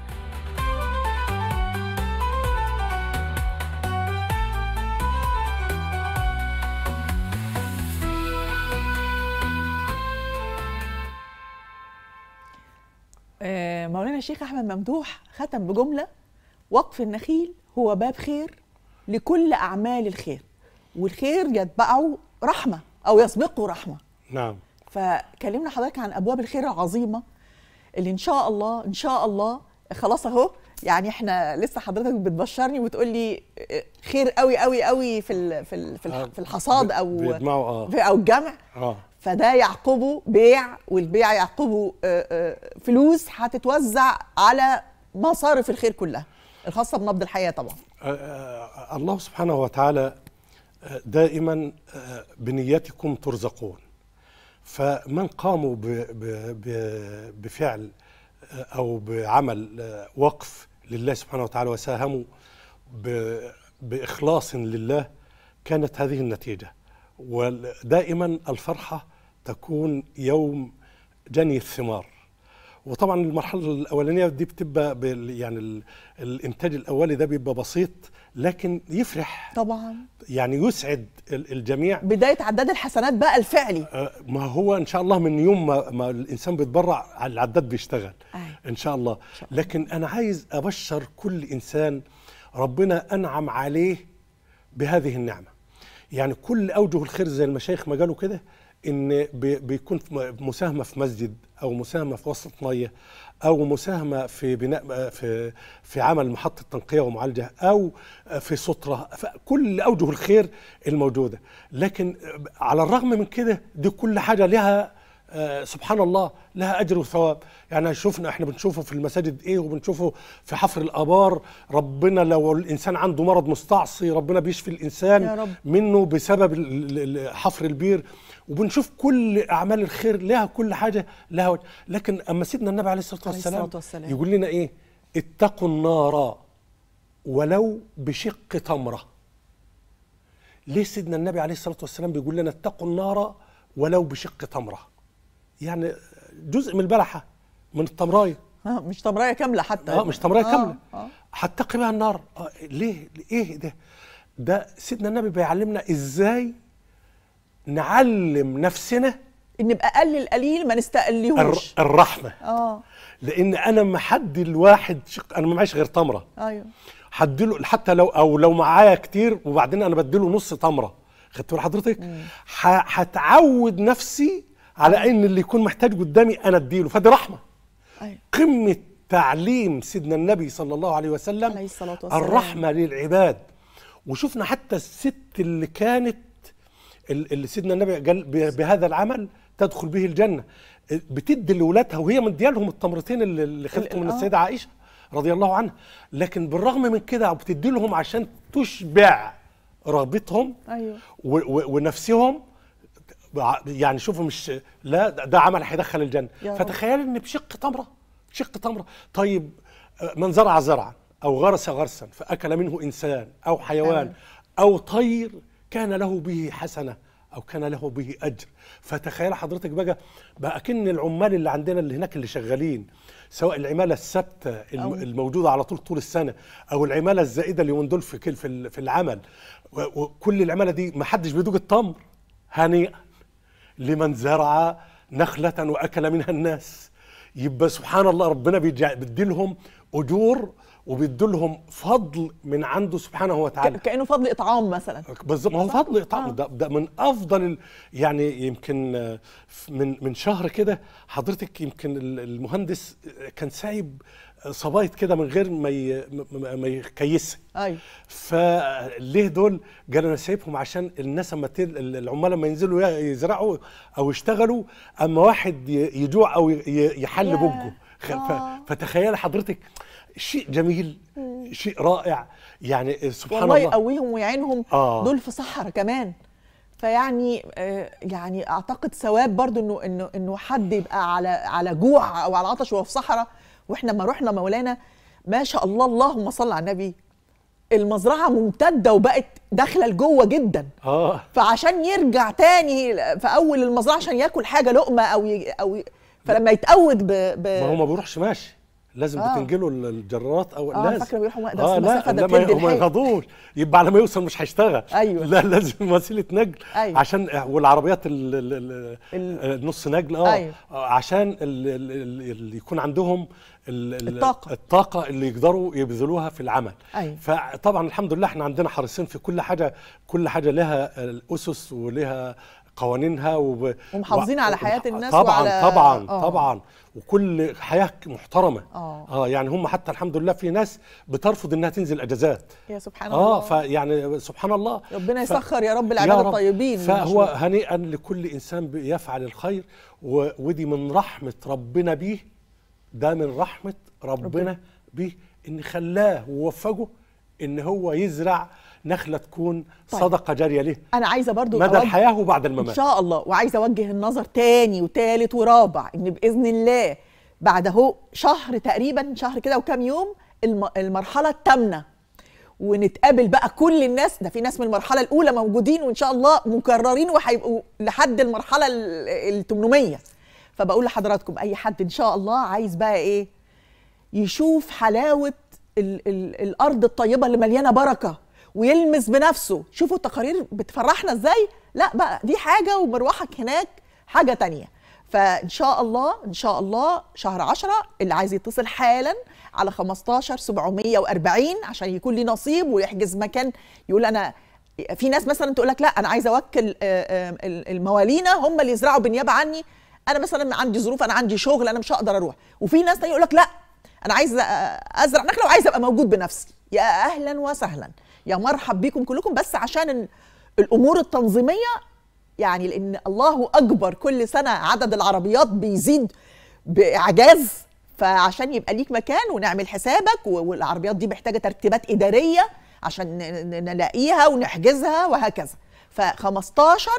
Speaker 1: آه، مولانا الشيخ احمد ممدوح ختم بجمله وقف النخيل هو باب خير لكل اعمال الخير والخير يتبعه رحمه او يسبقه رحمه
Speaker 7: نعم
Speaker 1: فكلمنا حضرتك عن ابواب الخير العظيمه اللي ان شاء الله ان شاء الله خلاص اهو يعني احنا لسه حضرتك بتبشرني وتقول لي آه، خير قوي قوي قوي في ال- في ال- في الح- في الحصاد او
Speaker 7: بيجمعوا اه
Speaker 1: في- او الجمع
Speaker 7: اه
Speaker 1: فده يعقبه بيع والبيع يعقبه آه، آه، فلوس هتتوزع على مصارف الخير كلها الخاصه بنبض الحياه طبعا
Speaker 7: آه، آه، الله سبحانه وتعالى آه، دائما آه، بنيتكم ترزقون فمن قاموا ب- ب- ب- بفعل آه، او بعمل آه، وقف لله سبحانه وتعالى وساهموا ب- باخلاص لله كانت هذه النتيجه ودائما الفرحه تكون يوم جني الثمار وطبعا المرحله الاولانيه دي بتبقى بال- يعني ال- الانتاج الاولي ده بيبقى بسيط لكن يفرح
Speaker 1: طبعا
Speaker 7: يعني يسعد ال- الجميع
Speaker 1: بدايه عداد الحسنات بقى الفعلي
Speaker 7: آه، ما هو ان شاء الله من يوم ما, ما الانسان بيتبرع العداد بيشتغل ان شاء الله لكن انا عايز ابشر كل انسان ربنا انعم عليه بهذه النعمه يعني كل اوجه الخير زي المشايخ ما قالوا كده ان بي- بيكون في م- مساهمه في مسجد او مساهمه في وسط ميه او مساهمه في بناء في في عمل محطه تنقيه ومعالجه او في ستره كل اوجه الخير الموجوده لكن على الرغم من كده دي كل حاجه لها آه، سبحان الله لها اجر وثواب يعني شفنا احنا بنشوفه في المساجد ايه وبنشوفه في حفر الابار ربنا لو الانسان عنده مرض مستعصي ربنا بيشفي الانسان
Speaker 1: يا رب.
Speaker 7: منه بسبب ال- ال- ال- حفر البير وبنشوف كل اعمال الخير لها كل حاجه لها وجه لكن اما سيدنا النبي عليه الصلاه
Speaker 1: عليه
Speaker 7: والسلام,
Speaker 1: الصلاة والسلام.
Speaker 7: يقول لنا ايه اتقوا النار ولو بشق تمره ليه سيدنا النبي عليه الصلاه والسلام بيقول لنا اتقوا النار ولو بشق تمره يعني جزء من البلحه من التمرايه
Speaker 1: اه مش تمرايه كامله حتى
Speaker 7: اه مش تمرايه
Speaker 1: آه،
Speaker 7: كامله
Speaker 1: آه.
Speaker 7: هتقي بها النار آه ليه ايه ده ده سيدنا النبي بيعلمنا ازاي نعلم نفسنا
Speaker 1: ان نبقى قل القليل ما نستقليهوش
Speaker 7: الر- الرحمه
Speaker 1: اه
Speaker 7: لان انا ما حدي الواحد شق انا ما معيش غير تمره
Speaker 1: ايوه
Speaker 7: هديله حتى لو او لو معايا كتير وبعدين انا بديله نص تمره خدت بال حضرتك ه- هتعود نفسي على ان اللي يكون محتاج قدامي انا اديله فدي رحمه
Speaker 1: أيوة.
Speaker 7: قمه تعليم سيدنا النبي صلى الله عليه وسلم
Speaker 1: عليه الصلاة والسلام.
Speaker 7: الرحمه للعباد وشفنا حتى الست اللي كانت ال- اللي سيدنا النبي قال ب- بهذا العمل تدخل به الجنه بتدي لاولادها وهي مديه لهم التمرتين اللي- اللي خدتهم من
Speaker 1: آه.
Speaker 7: السيده عائشه رضي الله عنها لكن بالرغم من كده بتدي لهم عشان تشبع رغبتهم
Speaker 1: ايوه
Speaker 7: و- و- ونفسهم يعني شوفوا مش لا ده ده عمل هيدخل الجنه
Speaker 1: يا رب.
Speaker 7: فتخيل ان بشق تمره شق تمره طيب آه، من زرع زرعا او غرس غرسا فاكل منه انسان او حيوان
Speaker 1: أيوة.
Speaker 7: او طير كان له به حسنه او كان له به اجر فتخيل حضرتك بقى بقى كن العمال اللي عندنا اللي هناك اللي شغالين سواء العماله الثابته الم-
Speaker 1: أو-
Speaker 7: الموجوده على طول طول السنه او العماله الزائده اليومين دول في كل- في ال- في العمل و- وكل العماله دي ما حدش بيدوق التمر هنيئا لمن زرع نخلة وأكل منها الناس يبقى سبحان الله ربنا بيجع- بيدي لهم أجور وبيدي لهم فضل من عنده سبحانه وتعالى
Speaker 1: ك- كانه فضل اطعام مثلا
Speaker 7: بالظبط ما هو فضل اطعام ده, ده من افضل ال- يعني يمكن آه، ف- من من شهر كده حضرتك يمكن ال- المهندس آه، كان سايب آه، صبايط كده من غير ما ي- ما- ما يكيسها
Speaker 1: ايوه
Speaker 7: فليه دول قالوا انا سايبهم عشان الناس اما تل- العمال لما ينزلوا ي- يزرعوا او يشتغلوا اما واحد ي- يجوع او ي- ي- يحل
Speaker 1: ياه.
Speaker 7: بوجه خ- ف- فتخيل حضرتك شيء جميل شيء رائع يعني سبحان
Speaker 1: والله
Speaker 7: الله
Speaker 1: يقويهم ويعينهم
Speaker 7: آه.
Speaker 1: دول في صحراء كمان فيعني آه، يعني اعتقد ثواب برضو انه انه انه حد يبقى على على جوع او على عطش وهو في صحراء واحنا لما رحنا مولانا ما شاء الله اللهم صل على النبي المزرعه ممتده وبقت داخله لجوه جدا
Speaker 7: اه
Speaker 1: فعشان يرجع تاني في اول المزرعه عشان ياكل حاجه لقمه او ي... او ي... فلما يتقود ب... ب...
Speaker 7: ما هو ما بيروحش ماشي لازم
Speaker 1: آه.
Speaker 7: بتنجله ال- الجرارات او
Speaker 1: آه،
Speaker 7: لازم
Speaker 1: فاكرة بيروحوا ده
Speaker 7: اه لا
Speaker 1: مسافة ده
Speaker 7: لا ما
Speaker 1: بتدي
Speaker 7: هو ما
Speaker 1: الحيل.
Speaker 7: يغضوش يبقى على ما يوصل مش هيشتغل
Speaker 1: أيوة.
Speaker 7: لا لازم وسيله نقل
Speaker 1: أيوة.
Speaker 7: عشان والعربيات ال- ال- ال- النص نقل اه
Speaker 1: أيوة.
Speaker 7: آه، عشان ال- ال- ال- اللي يكون عندهم ال- ال-
Speaker 1: الطاقة.
Speaker 7: الطاقه اللي يقدروا يبذلوها في العمل
Speaker 1: أيوة.
Speaker 7: فطبعا الحمد لله احنا عندنا حريصين في كل حاجه كل حاجه لها الاسس ولها قوانينها وب...
Speaker 1: ومحافظين على حياة الناس
Speaker 7: طبعا
Speaker 1: وعلى-
Speaker 7: طبعا
Speaker 1: آه.
Speaker 7: طبعا وكل حياه محترمه
Speaker 1: اه
Speaker 7: اه يعني هم حتى الحمد لله في ناس بترفض انها تنزل اجازات
Speaker 1: يا سبحان
Speaker 7: اه
Speaker 1: الله
Speaker 7: فيعني سبحان الله
Speaker 1: ربنا
Speaker 7: ف-
Speaker 1: يسخر يا رب
Speaker 7: يا
Speaker 1: العباد
Speaker 7: رب.
Speaker 1: الطيبين
Speaker 7: فهو هنيئا لكل انسان بيفعل الخير و... ودي من رحمه ربنا بيه ده من رحمه ربنا بيه ان خلاه ووفقه ان هو يزرع نخله تكون
Speaker 1: طيب.
Speaker 7: صدقه جاريه له
Speaker 1: انا عايزه برضو
Speaker 7: مدى
Speaker 1: أوجه-
Speaker 7: الحياه وبعد
Speaker 1: ان
Speaker 7: الممات
Speaker 1: شاء الله وعايزه اوجه النظر تاني وتالت ورابع ان باذن الله بعد اهو شهر تقريبا شهر كده وكام يوم الم- المرحله الثامنه ونتقابل بقى كل الناس ده في ناس من المرحله الاولى موجودين وان شاء الله مكررين وهيبقوا لحد المرحله ال 800 فبقول لحضراتكم اي حد ان شاء الله عايز بقى ايه يشوف حلاوه ال ال الارض الطيبه اللي مليانه بركه ويلمس بنفسه شوفوا التقارير بتفرحنا ازاي لا بقى دي حاجه ومروحك هناك حاجه تانية فان شاء الله ان شاء الله شهر عشرة اللي عايز يتصل حالا على 15 740 عشان يكون ليه نصيب ويحجز مكان يقول انا في ناس مثلا تقول لك لا انا عايزه اوكل آه، آه، الموالينا هم اللي يزرعوا بالنيابه عني انا مثلا عندي ظروف انا عندي شغل انا مش هقدر اروح وفي ناس تانية يقول لك لا انا عايز آه، ازرع نخله وعايز ابقى موجود بنفسي يا اهلا وسهلا يا مرحب بيكم كلكم بس عشان ال- الامور التنظيميه يعني لان الله اكبر كل سنه عدد العربيات بيزيد باعجاز فعشان يبقى ليك مكان ونعمل حسابك و- والعربيات دي محتاجه ترتيبات اداريه عشان ن- ن- نلاقيها ونحجزها وهكذا ف 15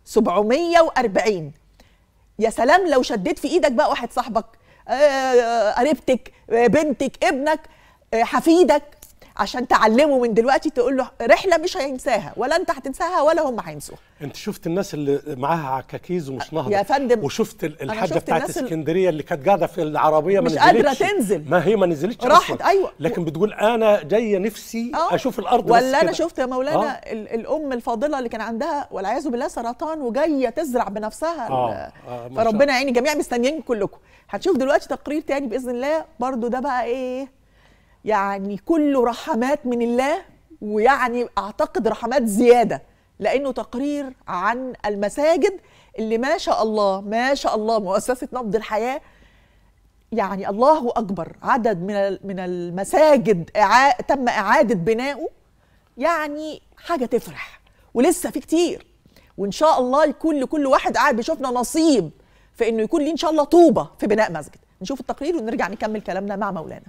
Speaker 1: 740 يا سلام لو شديت في ايدك بقى واحد صاحبك آه، قريبتك آه، بنتك ابنك آه، حفيدك عشان تعلمه من دلوقتي تقول له رحله مش هينساها ولا انت هتنساها ولا هم هينسوها
Speaker 7: انت شفت الناس اللي معاها عكاكيز ومش نهضه
Speaker 1: يا فندم،
Speaker 7: وشفت ال-
Speaker 1: أنا
Speaker 7: الحاجه
Speaker 1: شفت
Speaker 7: بتاعت
Speaker 1: الناس ال-
Speaker 7: اسكندريه اللي كانت قاعده في العربيه ما
Speaker 1: مش قادرة
Speaker 7: نزلتش.
Speaker 1: تنزل.
Speaker 7: ما هي ما نزلتش
Speaker 1: راحت،
Speaker 7: أصلاً.
Speaker 1: أيوة.
Speaker 7: لكن بتقول انا جايه نفسي
Speaker 1: آه.
Speaker 7: اشوف الارض بس
Speaker 1: ولا انا
Speaker 7: كده.
Speaker 1: شفت يا مولانا
Speaker 7: آه.
Speaker 1: ال- الام الفاضله اللي كان عندها والعياذ بالله سرطان وجايه تزرع بنفسها
Speaker 7: آه.
Speaker 1: ال-
Speaker 7: آه، ما شاء
Speaker 1: فربنا يعين جميع مستنيين كلكم هتشوف دلوقتي تقرير تاني باذن الله برضو ده بقى ايه يعني كله رحمات من الله ويعني اعتقد رحمات زياده لانه تقرير عن المساجد اللي ما شاء الله ما شاء الله مؤسسه نبض الحياه يعني الله اكبر عدد من ال- من المساجد إعا... تم اعاده بنائه يعني حاجه تفرح ولسه في كتير وان شاء الله يكون لكل واحد قاعد بيشوفنا نصيب في انه يكون ليه ان شاء الله طوبه في بناء مسجد نشوف التقرير ونرجع نكمل كلامنا مع مولانا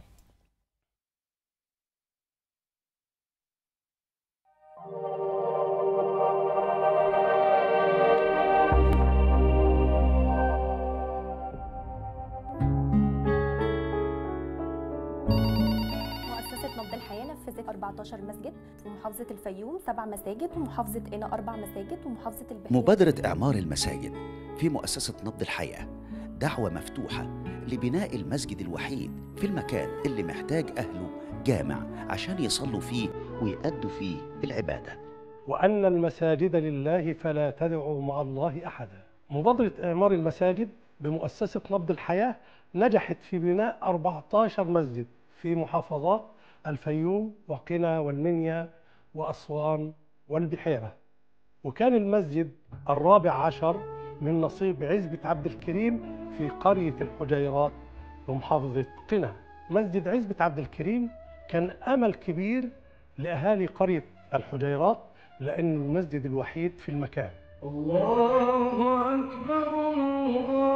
Speaker 12: مؤسسة نبض الحياة نفذت 14 مسجد في محافظة الفيوم سبع مساجد ومحافظة قنا أربع مساجد ومحافظة البحيرة
Speaker 8: مبادرة إعمار المساجد في مؤسسة نبض الحياة دعوة مفتوحة لبناء المسجد الوحيد في المكان اللي محتاج أهله جامع عشان يصلوا فيه ويأدوا فيه العبادة
Speaker 7: وأن المساجد لله فلا تدعوا مع الله أحدا مبادرة إعمار المساجد بمؤسسة نبض الحياة نجحت في بناء 14 مسجد في محافظات الفيوم وقنا والمنيا وأسوان والبحيرة وكان المسجد الرابع عشر من نصيب عزبة عبد الكريم في قرية الحجيرات بمحافظة قنا مسجد عزبة عبد الكريم كان أمل كبير لأهالي قرية الحجيرات لأنه المسجد الوحيد في المكان الله أكبر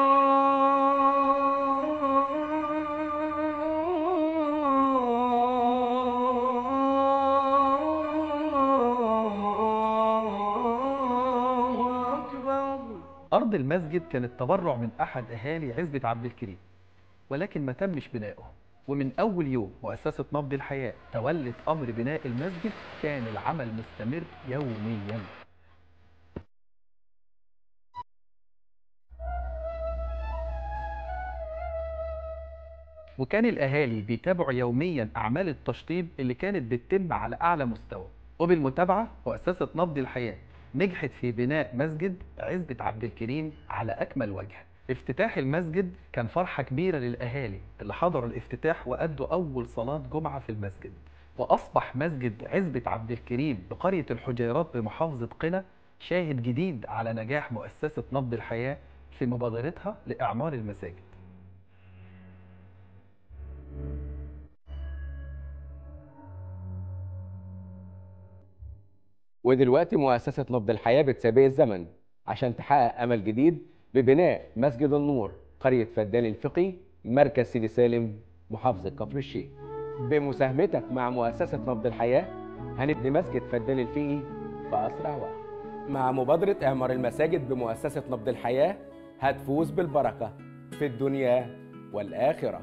Speaker 10: أرض المسجد كانت تبرع من أحد أهالي عزبة عبد الكريم ولكن ما تمش بنائه ومن أول يوم مؤسسة نبض الحياة تولت أمر بناء المسجد كان العمل مستمر يومياً وكان الأهالي بيتابعوا يوميا أعمال التشطيب اللي كانت بتتم على أعلى مستوى وبالمتابعة مؤسسة نبض الحياة نجحت في بناء مسجد عزبة عبد الكريم على أكمل وجه افتتاح المسجد كان فرحة كبيرة للأهالي اللي حضروا الافتتاح وأدوا أول صلاة جمعة في المسجد وأصبح مسجد عزبة عبد الكريم بقرية الحجيرات بمحافظة قنا شاهد جديد على نجاح مؤسسة نبض الحياة في مبادرتها لإعمار المساجد
Speaker 15: ودلوقتي مؤسسة نبض الحياة بتسابق الزمن عشان تحقق أمل جديد ببناء مسجد النور قرية فدان الفقي مركز سيدي سالم محافظة كفر الشيخ بمساهمتك مع مؤسسة نبض الحياة هنبني مسجد فدان الفقي في أسرع وقت مع مبادرة إعمار المساجد بمؤسسة نبض الحياة هتفوز بالبركة في الدنيا والآخرة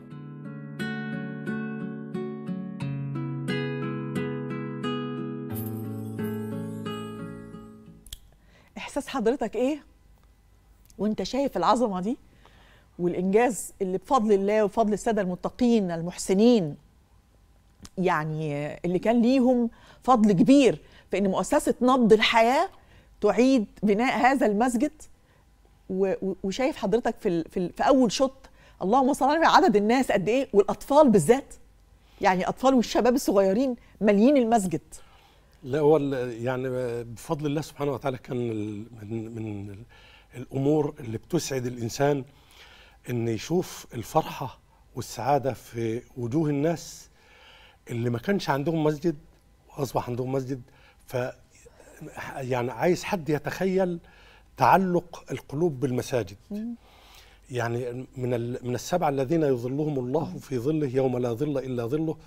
Speaker 1: احساس حضرتك ايه وانت شايف العظمه دي والانجاز اللي بفضل الله وبفضل الساده المتقين المحسنين يعني اللي كان ليهم فضل كبير في ان مؤسسه نبض الحياه تعيد بناء هذا المسجد و- و- وشايف حضرتك في ال- في, ال- في اول شوط اللهم صل على النبي، عدد الناس قد ايه والاطفال بالذات يعني اطفال والشباب الصغيرين ماليين المسجد
Speaker 7: لا هو ال- يعني بفضل الله سبحانه وتعالى كان ال- من من ال- الامور اللي بتسعد الانسان ان يشوف الفرحه والسعاده في وجوه الناس اللي ما كانش عندهم مسجد واصبح عندهم مسجد ف يعني عايز حد يتخيل تعلق القلوب بالمساجد يعني من ال- من السبعه الذين يظلهم الله في ظله يوم لا ظل الا ظله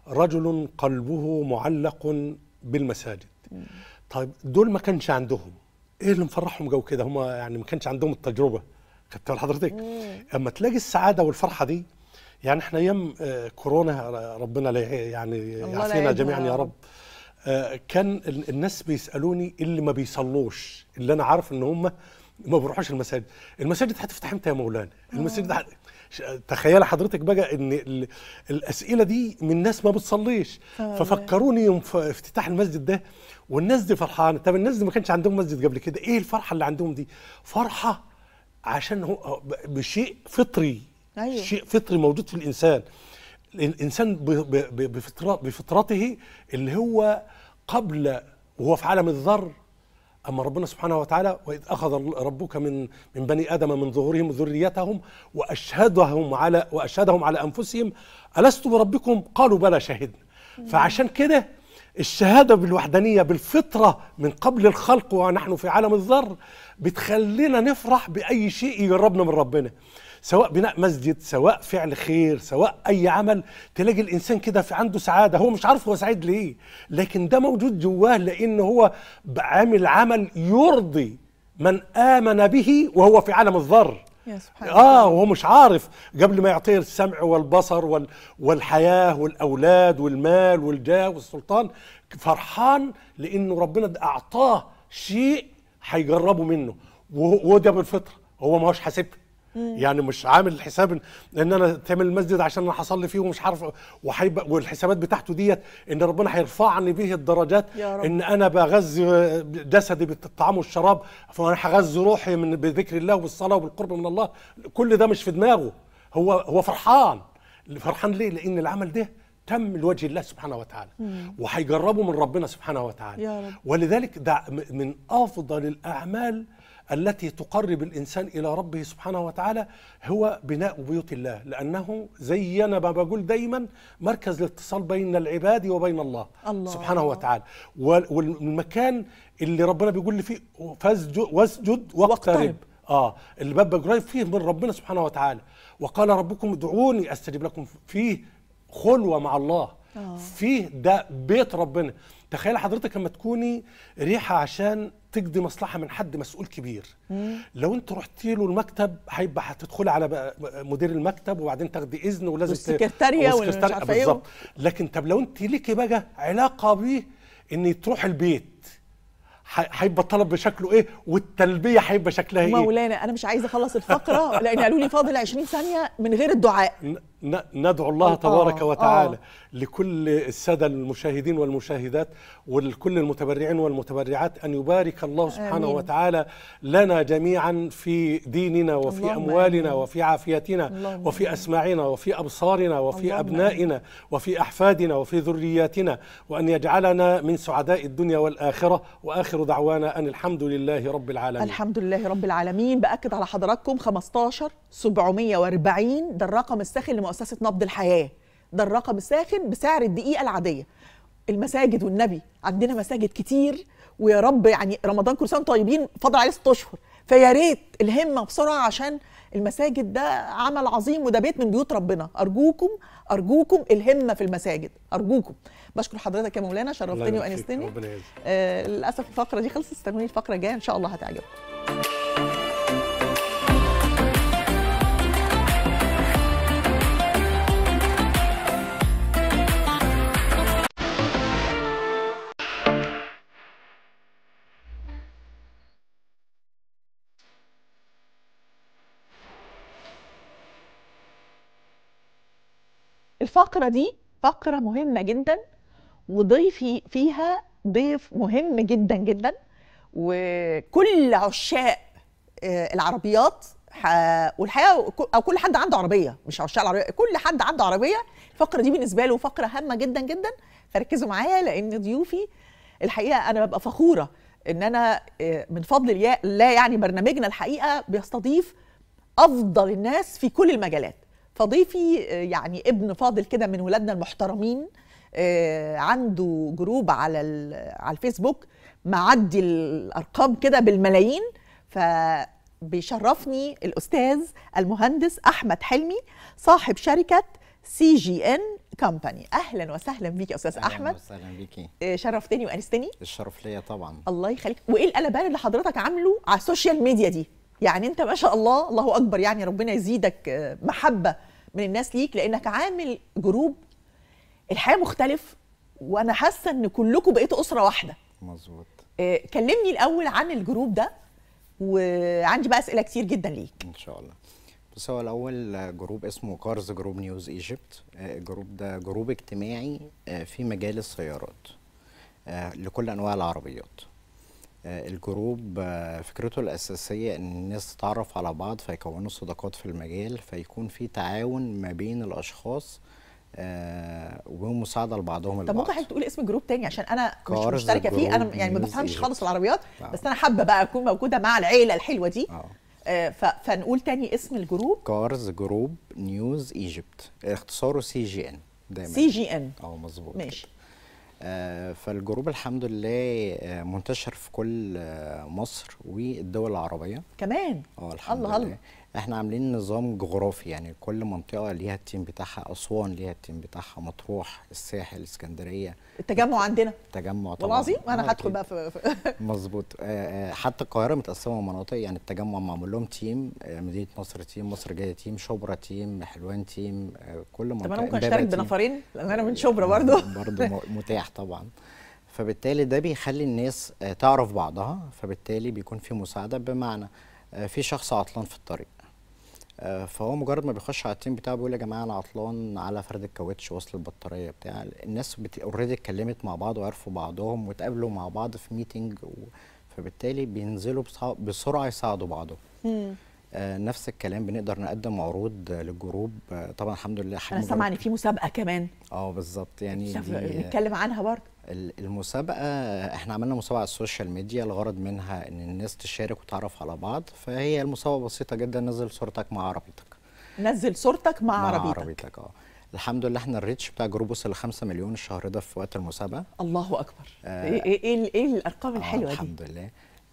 Speaker 7: رجل قلبه معلق بالمساجد طيب دول ما كانش عندهم ايه اللي مفرحهم جو كده هم يعني ما كانش عندهم التجربه خدت بال حضرتك اما تلاقي السعاده والفرحه دي يعني احنا ايام آه، كورونا ربنا لا يع- يعني
Speaker 1: الله لا
Speaker 7: يعافينا
Speaker 1: يعيدها
Speaker 7: جميعا
Speaker 1: يا
Speaker 7: يا
Speaker 1: رب.
Speaker 7: رب آه، كان ال- الناس بيسالوني اللي ما بيصلوش اللي انا عارف ان هم ما بيروحوش المساجد المساجد هتفتح امتى يا مولانا المساجد هت- ش- تخيل حضرتك بقى ان ال- الاسئله دي من ناس ما بتصليش
Speaker 1: آه.
Speaker 7: ففكروني يوم ف- افتتاح المسجد ده والناس دي فرحانه طب الناس دي ما كانش عندهم مسجد قبل كده ايه الفرحه اللي عندهم دي فرحه عشان هو ب- بشيء فطري
Speaker 1: أيوة.
Speaker 7: شيء فطري موجود في الانسان الانسان ب- ب- ب- بفطرة بفطرته اللي هو قبل وهو في عالم الذر اما ربنا سبحانه وتعالى واذ اخذ ربك من من بني ادم من ظهورهم ذريتهم واشهدهم على واشهدهم على انفسهم الست بربكم قالوا بلى شهدنا فعشان كده الشهاده بالوحدانيه بالفطره من قبل الخلق ونحن في عالم الذر بتخلينا نفرح باي شيء يقربنا من ربنا سواء بناء مسجد سواء فعل خير سواء اي عمل تلاقي الانسان كده في عنده سعاده هو مش عارف هو سعيد ليه لكن ده موجود جواه لان هو عامل عمل يرضي من امن به وهو في عالم الذر
Speaker 1: يا سبحان
Speaker 7: اه وهو مش عارف قبل ما يعطيه السمع والبصر وال والحياه والاولاد والمال والجاه والسلطان فرحان لانه ربنا ده اعطاه شيء هيجربه منه وهو وده بالفطره هو ما هوش حاسبها يعني مش عامل حساب إن- ان انا تعمل المسجد عشان انا هصلي فيه ومش عارف وهيبقى والحسابات بتاعته ديت ان ربنا هيرفعني به الدرجات
Speaker 1: يا رب.
Speaker 7: ان انا بغذي جسدي بالطعام والشراب فانا هغذي روحي من بذكر الله وبالصلاه وبالقرب من الله كل ده مش في دماغه هو هو فرحان فرحان ليه لان العمل ده تم لوجه الله سبحانه وتعالى
Speaker 1: مم.
Speaker 7: وهيجربه من ربنا سبحانه وتعالى
Speaker 1: يا رب.
Speaker 7: ولذلك ده م- من افضل الاعمال التي تقرب الانسان الى ربه سبحانه وتعالى هو بناء بيوت الله لانه زي انا ما بقول دايما مركز الاتصال بين العباد وبين الله,
Speaker 1: الله.
Speaker 7: سبحانه وتعالى وال- والمكان اللي ربنا بيقول لي فيه فاسجد واسجد واقترب
Speaker 1: واقترب.
Speaker 7: اه اللي ببقى قريب فيه من ربنا سبحانه وتعالى وقال ربكم ادعوني استجب لكم فيه خلوه مع الله
Speaker 1: آه.
Speaker 7: فيه ده بيت ربنا تخيل حضرتك لما تكوني ريحه عشان تقضي مصلحه من حد مسؤول كبير لو انت رحتي له المكتب هيبقى هتدخلي على بقى مدير المكتب وبعدين تاخدي اذن ولازم ت-
Speaker 1: والسكرتارية والمش
Speaker 7: والسكرتارية
Speaker 1: عارفة إيه.
Speaker 7: بالظبط لكن طب لو انت ليكي بقى علاقه بيه ان تروح البيت ح- هيبقى الطلب بشكله ايه والتلبيه هيبقى شكلها ايه
Speaker 1: مولانا انا مش عايزه اخلص الفقره لان قالوا لي فاضل 20 ثانيه من غير الدعاء
Speaker 7: ن- ندعو الله
Speaker 1: آه،
Speaker 7: تبارك
Speaker 1: آه.
Speaker 7: وتعالى لكل السادة المشاهدين والمشاهدات ولكل المتبرعين والمتبرعات أن يبارك الله سبحانه
Speaker 1: آمين.
Speaker 7: وتعالى لنا جميعا في ديننا وفي
Speaker 1: اللهم
Speaker 7: أموالنا
Speaker 1: آمين.
Speaker 7: وفي عافيتنا
Speaker 1: اللهم
Speaker 7: وفي أسماعنا وفي أبصارنا وفي
Speaker 1: اللهم
Speaker 7: أبنائنا وفي أحفادنا وفي ذرياتنا وأن يجعلنا من سعداء الدنيا والآخرة وآخر دعوانا أن الحمد لله رب العالمين
Speaker 1: الحمد لله رب العالمين باكد على حضراتكم 15 740 ده الرقم الساخن لمؤسسه نبض الحياه ده الرقم الساخن بسعر الدقيقه العاديه المساجد والنبي عندنا مساجد كتير ويا رب يعني رمضان كل سنه طيبين فاضل عليه ست اشهر فيا ريت الهمه بسرعه عشان المساجد ده عمل عظيم وده بيت من بيوت ربنا ارجوكم ارجوكم الهمه في المساجد ارجوكم بشكر حضرتك يا مولانا
Speaker 7: الله
Speaker 1: شرفتني
Speaker 7: يبارك فيك،
Speaker 1: وانستني
Speaker 7: ربنا يعزك.
Speaker 1: آه للاسف الفقره دي خلصت استنوني الفقره الجايه ان شاء الله هتعجبكم الفقره دي فقره مهمه جدا وضيفي فيها ضيف مهم جدا جدا وكل عشاق آه، العربيات ح- والحقيقه ك- او كل حد عنده عربيه مش عشاق العربيه كل حد عنده عربيه الفقره دي بالنسبه له فقره هامه جدا جدا فركزوا معايا لان ضيوفي الحقيقه انا ببقى فخوره ان انا آه، من فضل اليا- الله يعني برنامجنا الحقيقه بيستضيف افضل الناس في كل المجالات فضيفي آه، يعني ابن فاضل كده من ولادنا المحترمين آه، عنده جروب على ال- على الفيسبوك معدي الارقام كده بالملايين فبيشرفني الاستاذ المهندس احمد حلمي صاحب شركه سي جي ان كومباني اهلا وسهلا بيك يا استاذ احمد
Speaker 16: وسهلا بيكي
Speaker 1: آه، شرفتني وانستني
Speaker 16: الشرف ليا طبعا
Speaker 1: الله يخليك وايه القلبان اللي حضرتك عامله على السوشيال ميديا دي يعني انت ما شاء الله الله اكبر يعني ربنا يزيدك آه، محبه من الناس ليك لانك عامل جروب الحياه مختلف وانا حاسه ان كلكم بقيتوا اسره واحده
Speaker 16: مظبوط
Speaker 1: آه، كلمني الاول عن الجروب ده وعندي بقى اسئله كتير جدا ليك
Speaker 16: ان شاء الله بس هو الاول جروب اسمه كارز جروب نيوز ايجيبت الجروب ده جروب اجتماعي آه، في مجال السيارات آه، لكل انواع العربيات آه، الجروب آه، فكرته الاساسيه ان الناس تتعرف على بعض فيكونوا صداقات في المجال فيكون في تعاون ما بين الاشخاص آه، ومساعده لبعضهم
Speaker 1: طب
Speaker 16: البعض
Speaker 1: ممكن حضرتك تقول اسم الجروب تاني عشان انا مش
Speaker 16: كارز
Speaker 1: مشتركه فيه انا
Speaker 16: جروب
Speaker 1: يعني ما
Speaker 16: نيوز
Speaker 1: بفهمش
Speaker 16: ايجيبت.
Speaker 1: خالص في العربيات
Speaker 16: آه.
Speaker 1: بس انا حابه بقى اكون موجوده مع العيله الحلوه دي آه، ف- فنقول تاني اسم الجروب
Speaker 16: كارز جروب نيوز ايجيبت اختصاره سي جي ان دايما
Speaker 1: سي جي ان
Speaker 16: اه مظبوط
Speaker 1: ماشي
Speaker 16: آه فالجروب الحمد لله آه منتشر في كل آه مصر والدول العربيه
Speaker 1: كمان
Speaker 16: اه الحمد
Speaker 1: الله
Speaker 16: لله
Speaker 1: الله
Speaker 16: احنا عاملين نظام جغرافي يعني كل منطقه ليها التيم بتاعها اسوان ليها التيم بتاعها مطروح الساحل اسكندريه
Speaker 1: التجمع عندنا
Speaker 16: التجمع
Speaker 1: والله
Speaker 16: طبعا
Speaker 1: العظيم
Speaker 16: آه،
Speaker 1: انا هدخل
Speaker 16: أكيد.
Speaker 1: بقى في, في
Speaker 16: مظبوط آه، آه، حتى القاهره متقسمه مناطق يعني التجمع معمول لهم تيم آه، مدينه نصر تيم مصر الجديده تيم شبرا تيم حلوان تيم آه، كل منطقه
Speaker 1: طب انا ممكن
Speaker 16: إمبابة
Speaker 1: اشترك
Speaker 16: تيم.
Speaker 1: بنفرين لان انا من شبرا برضو
Speaker 16: برضه م- متاح طبعا فبالتالي ده بيخلي الناس آه، تعرف بعضها فبالتالي بيكون في مساعده بمعنى آه، في شخص عطلان في الطريق آه، فهو مجرد ما بيخش على التيم بتاعه بيقول يا جماعه انا عطلان على فرد الكاوتش وصل البطاريه بتاع الناس اوريدي اتكلمت مع بعض وعرفوا بعضهم واتقابلوا مع بعض في ميتنج و... فبالتالي بينزلوا بصع- بسرعه يساعدوا بعضهم
Speaker 1: مم.
Speaker 16: آه نفس الكلام بنقدر نقدم عروض آه، للجروب آه طبعا الحمد لله حجم
Speaker 1: انا سامعه ان في مسابقه كمان
Speaker 16: اه بالظبط يعني
Speaker 1: شاف-
Speaker 16: دي
Speaker 1: نتكلم عنها برضو
Speaker 16: ال- المسابقة احنا عملنا مسابقة على السوشيال ميديا الغرض منها ان الناس تشارك وتعرف على بعض فهي المسابقة بسيطة جدا نزل صورتك مع عربيتك
Speaker 1: نزل صورتك مع,
Speaker 16: مع
Speaker 1: عربيتك
Speaker 16: عربيتك اه الحمد لله احنا الريتش بتاع الجروب وصل ل 5 مليون الشهر ده في وقت المسابقة
Speaker 1: الله اكبر
Speaker 16: آه،
Speaker 1: ايه ايه ايه, إيه الارقام
Speaker 16: آه
Speaker 1: الحلوه دي
Speaker 16: الحمد لله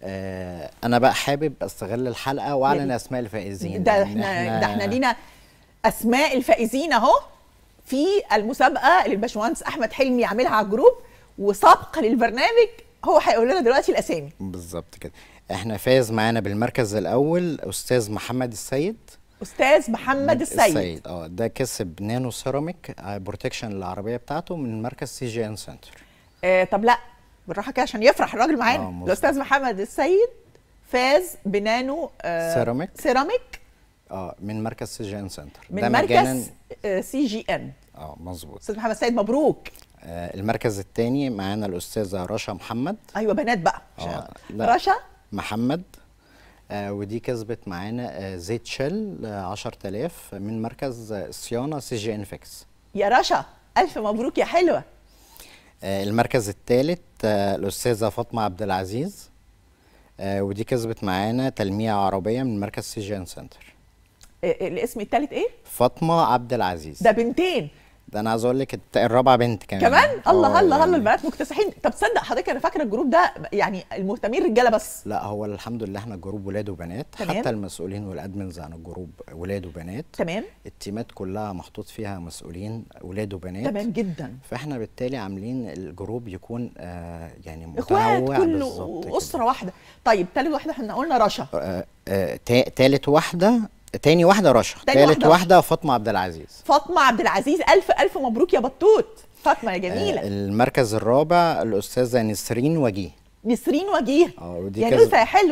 Speaker 16: آه انا بقى حابب استغل الحلقة واعلن
Speaker 1: ريت.
Speaker 16: اسماء الفائزين
Speaker 1: ده
Speaker 16: لأن
Speaker 1: احنا ده احنا لينا اسماء الفائزين اهو في المسابقه اللي الباشمهندس احمد حلمي عاملها على الجروب وسبق للبرنامج هو هيقول لنا دلوقتي الاسامي
Speaker 16: بالظبط كده احنا فاز معانا بالمركز الاول استاذ محمد السيد
Speaker 1: استاذ محمد السيد
Speaker 16: اه ده كسب نانو سيراميك آه، بروتكشن للعربيه بتاعته من مركز سي جي ان سنتر
Speaker 1: آه طب لا بالراحه كده عشان يفرح الراجل
Speaker 16: آه،
Speaker 1: معانا
Speaker 16: مظبوط.
Speaker 1: الاستاذ محمد السيد فاز بنانو آه
Speaker 16: سيراميك.
Speaker 1: سيراميك
Speaker 16: اه من مركز سي جي ان سنتر
Speaker 1: من
Speaker 16: ده مجانا
Speaker 1: مركز آه سي جي ان
Speaker 16: اه مظبوط
Speaker 1: استاذ محمد السيد مبروك
Speaker 16: آه المركز الثاني معانا الاستاذه رشا محمد
Speaker 1: ايوه بنات بقى
Speaker 16: اه لا،
Speaker 1: رشا
Speaker 16: محمد آه ودي كسبت معانا آه زيت شيل آه 10000 من مركز آه، صيانه سي جي ان فيكس
Speaker 1: يا رشا الف مبروك يا حلوه
Speaker 16: آه، المركز الثالث الأستاذة فاطمة عبد العزيز آه، ودي كسبت معانا تلميع عربية من مركز سي جي ان سنتر
Speaker 1: آه الاسم الثالث ايه
Speaker 16: فاطمة عبد العزيز
Speaker 1: ده بنتين
Speaker 16: ده أنا عايز أقول لك الت- الرابعة بنت كمان
Speaker 1: كمان الله
Speaker 16: آه،
Speaker 1: الله الله
Speaker 16: يعني
Speaker 1: البنات مكتسحين طب تصدق حضرتك انا فاكره الجروب ده يعني المهتمين رجاله بس
Speaker 16: لا هو الحمد لله احنا جروب ولاد وبنات
Speaker 1: تمام.
Speaker 16: حتى المسؤولين والادمنز عن الجروب ولاد وبنات
Speaker 1: تمام
Speaker 16: التيمات كلها محطوط فيها مسؤولين ولاد وبنات
Speaker 1: تمام جدا
Speaker 16: فاحنا بالتالي عاملين الجروب يكون آه يعني
Speaker 1: اخوات
Speaker 16: متنوع
Speaker 1: كله
Speaker 16: بالظبط كده.
Speaker 1: اسره واحده طيب تالت واحده احنا قلنا رشا
Speaker 16: آه، آه، تا- تالت واحدة تاني واحدة رشا
Speaker 1: تاني
Speaker 16: تالت
Speaker 1: واحدة
Speaker 16: واحدة فاطمة عبد العزيز
Speaker 1: فاطمه عبد العزيز الف الف مبروك يا بطوط فاطمه يا جميله
Speaker 16: آه، المركز الرابع الأستاذة نسرين وجيه
Speaker 1: نسرين وجيه
Speaker 16: اه ودي
Speaker 1: يا
Speaker 16: كسب-
Speaker 1: نوسه يا حلوه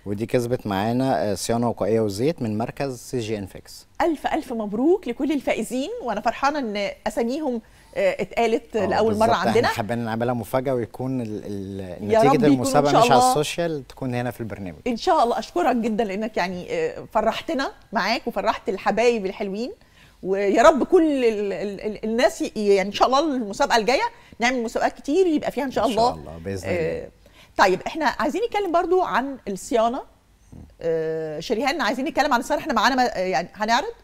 Speaker 16: ودي كسبت معانا آه، صيانه وقائيه وزيت من مركز سي جي ان فيكس
Speaker 1: الف الف مبروك لكل الفائزين وانا فرحانه ان اساميهم آه، اتقالت لاول مره
Speaker 16: بالظبط،
Speaker 1: عندنا
Speaker 16: احنا حابين نعملها مفاجاه ويكون ال- ال-
Speaker 1: يا رب
Speaker 16: نتيجه
Speaker 1: يكونوا إن
Speaker 16: المسابقه
Speaker 1: شاء
Speaker 16: مش على
Speaker 1: الله.
Speaker 16: السوشيال تكون هنا في البرنامج
Speaker 1: ان شاء الله اشكرك جدا لانك يعني آه، فرحتنا معاك وفرحت الحبايب الحلوين ويا رب كل ال ال ال الناس ي- يعني ان شاء الله المسابقه الجايه نعمل مسابقات كتير يبقى فيها ان شاء
Speaker 16: إن
Speaker 1: الله
Speaker 16: شاء الله، بإذن
Speaker 1: آه،
Speaker 16: الله.
Speaker 1: طيب احنا عايزين نتكلم برضو عن الصيانه آه، شريهان عايزين نتكلم عن الصيانه احنا معانا ما- آه، يعني هنعرض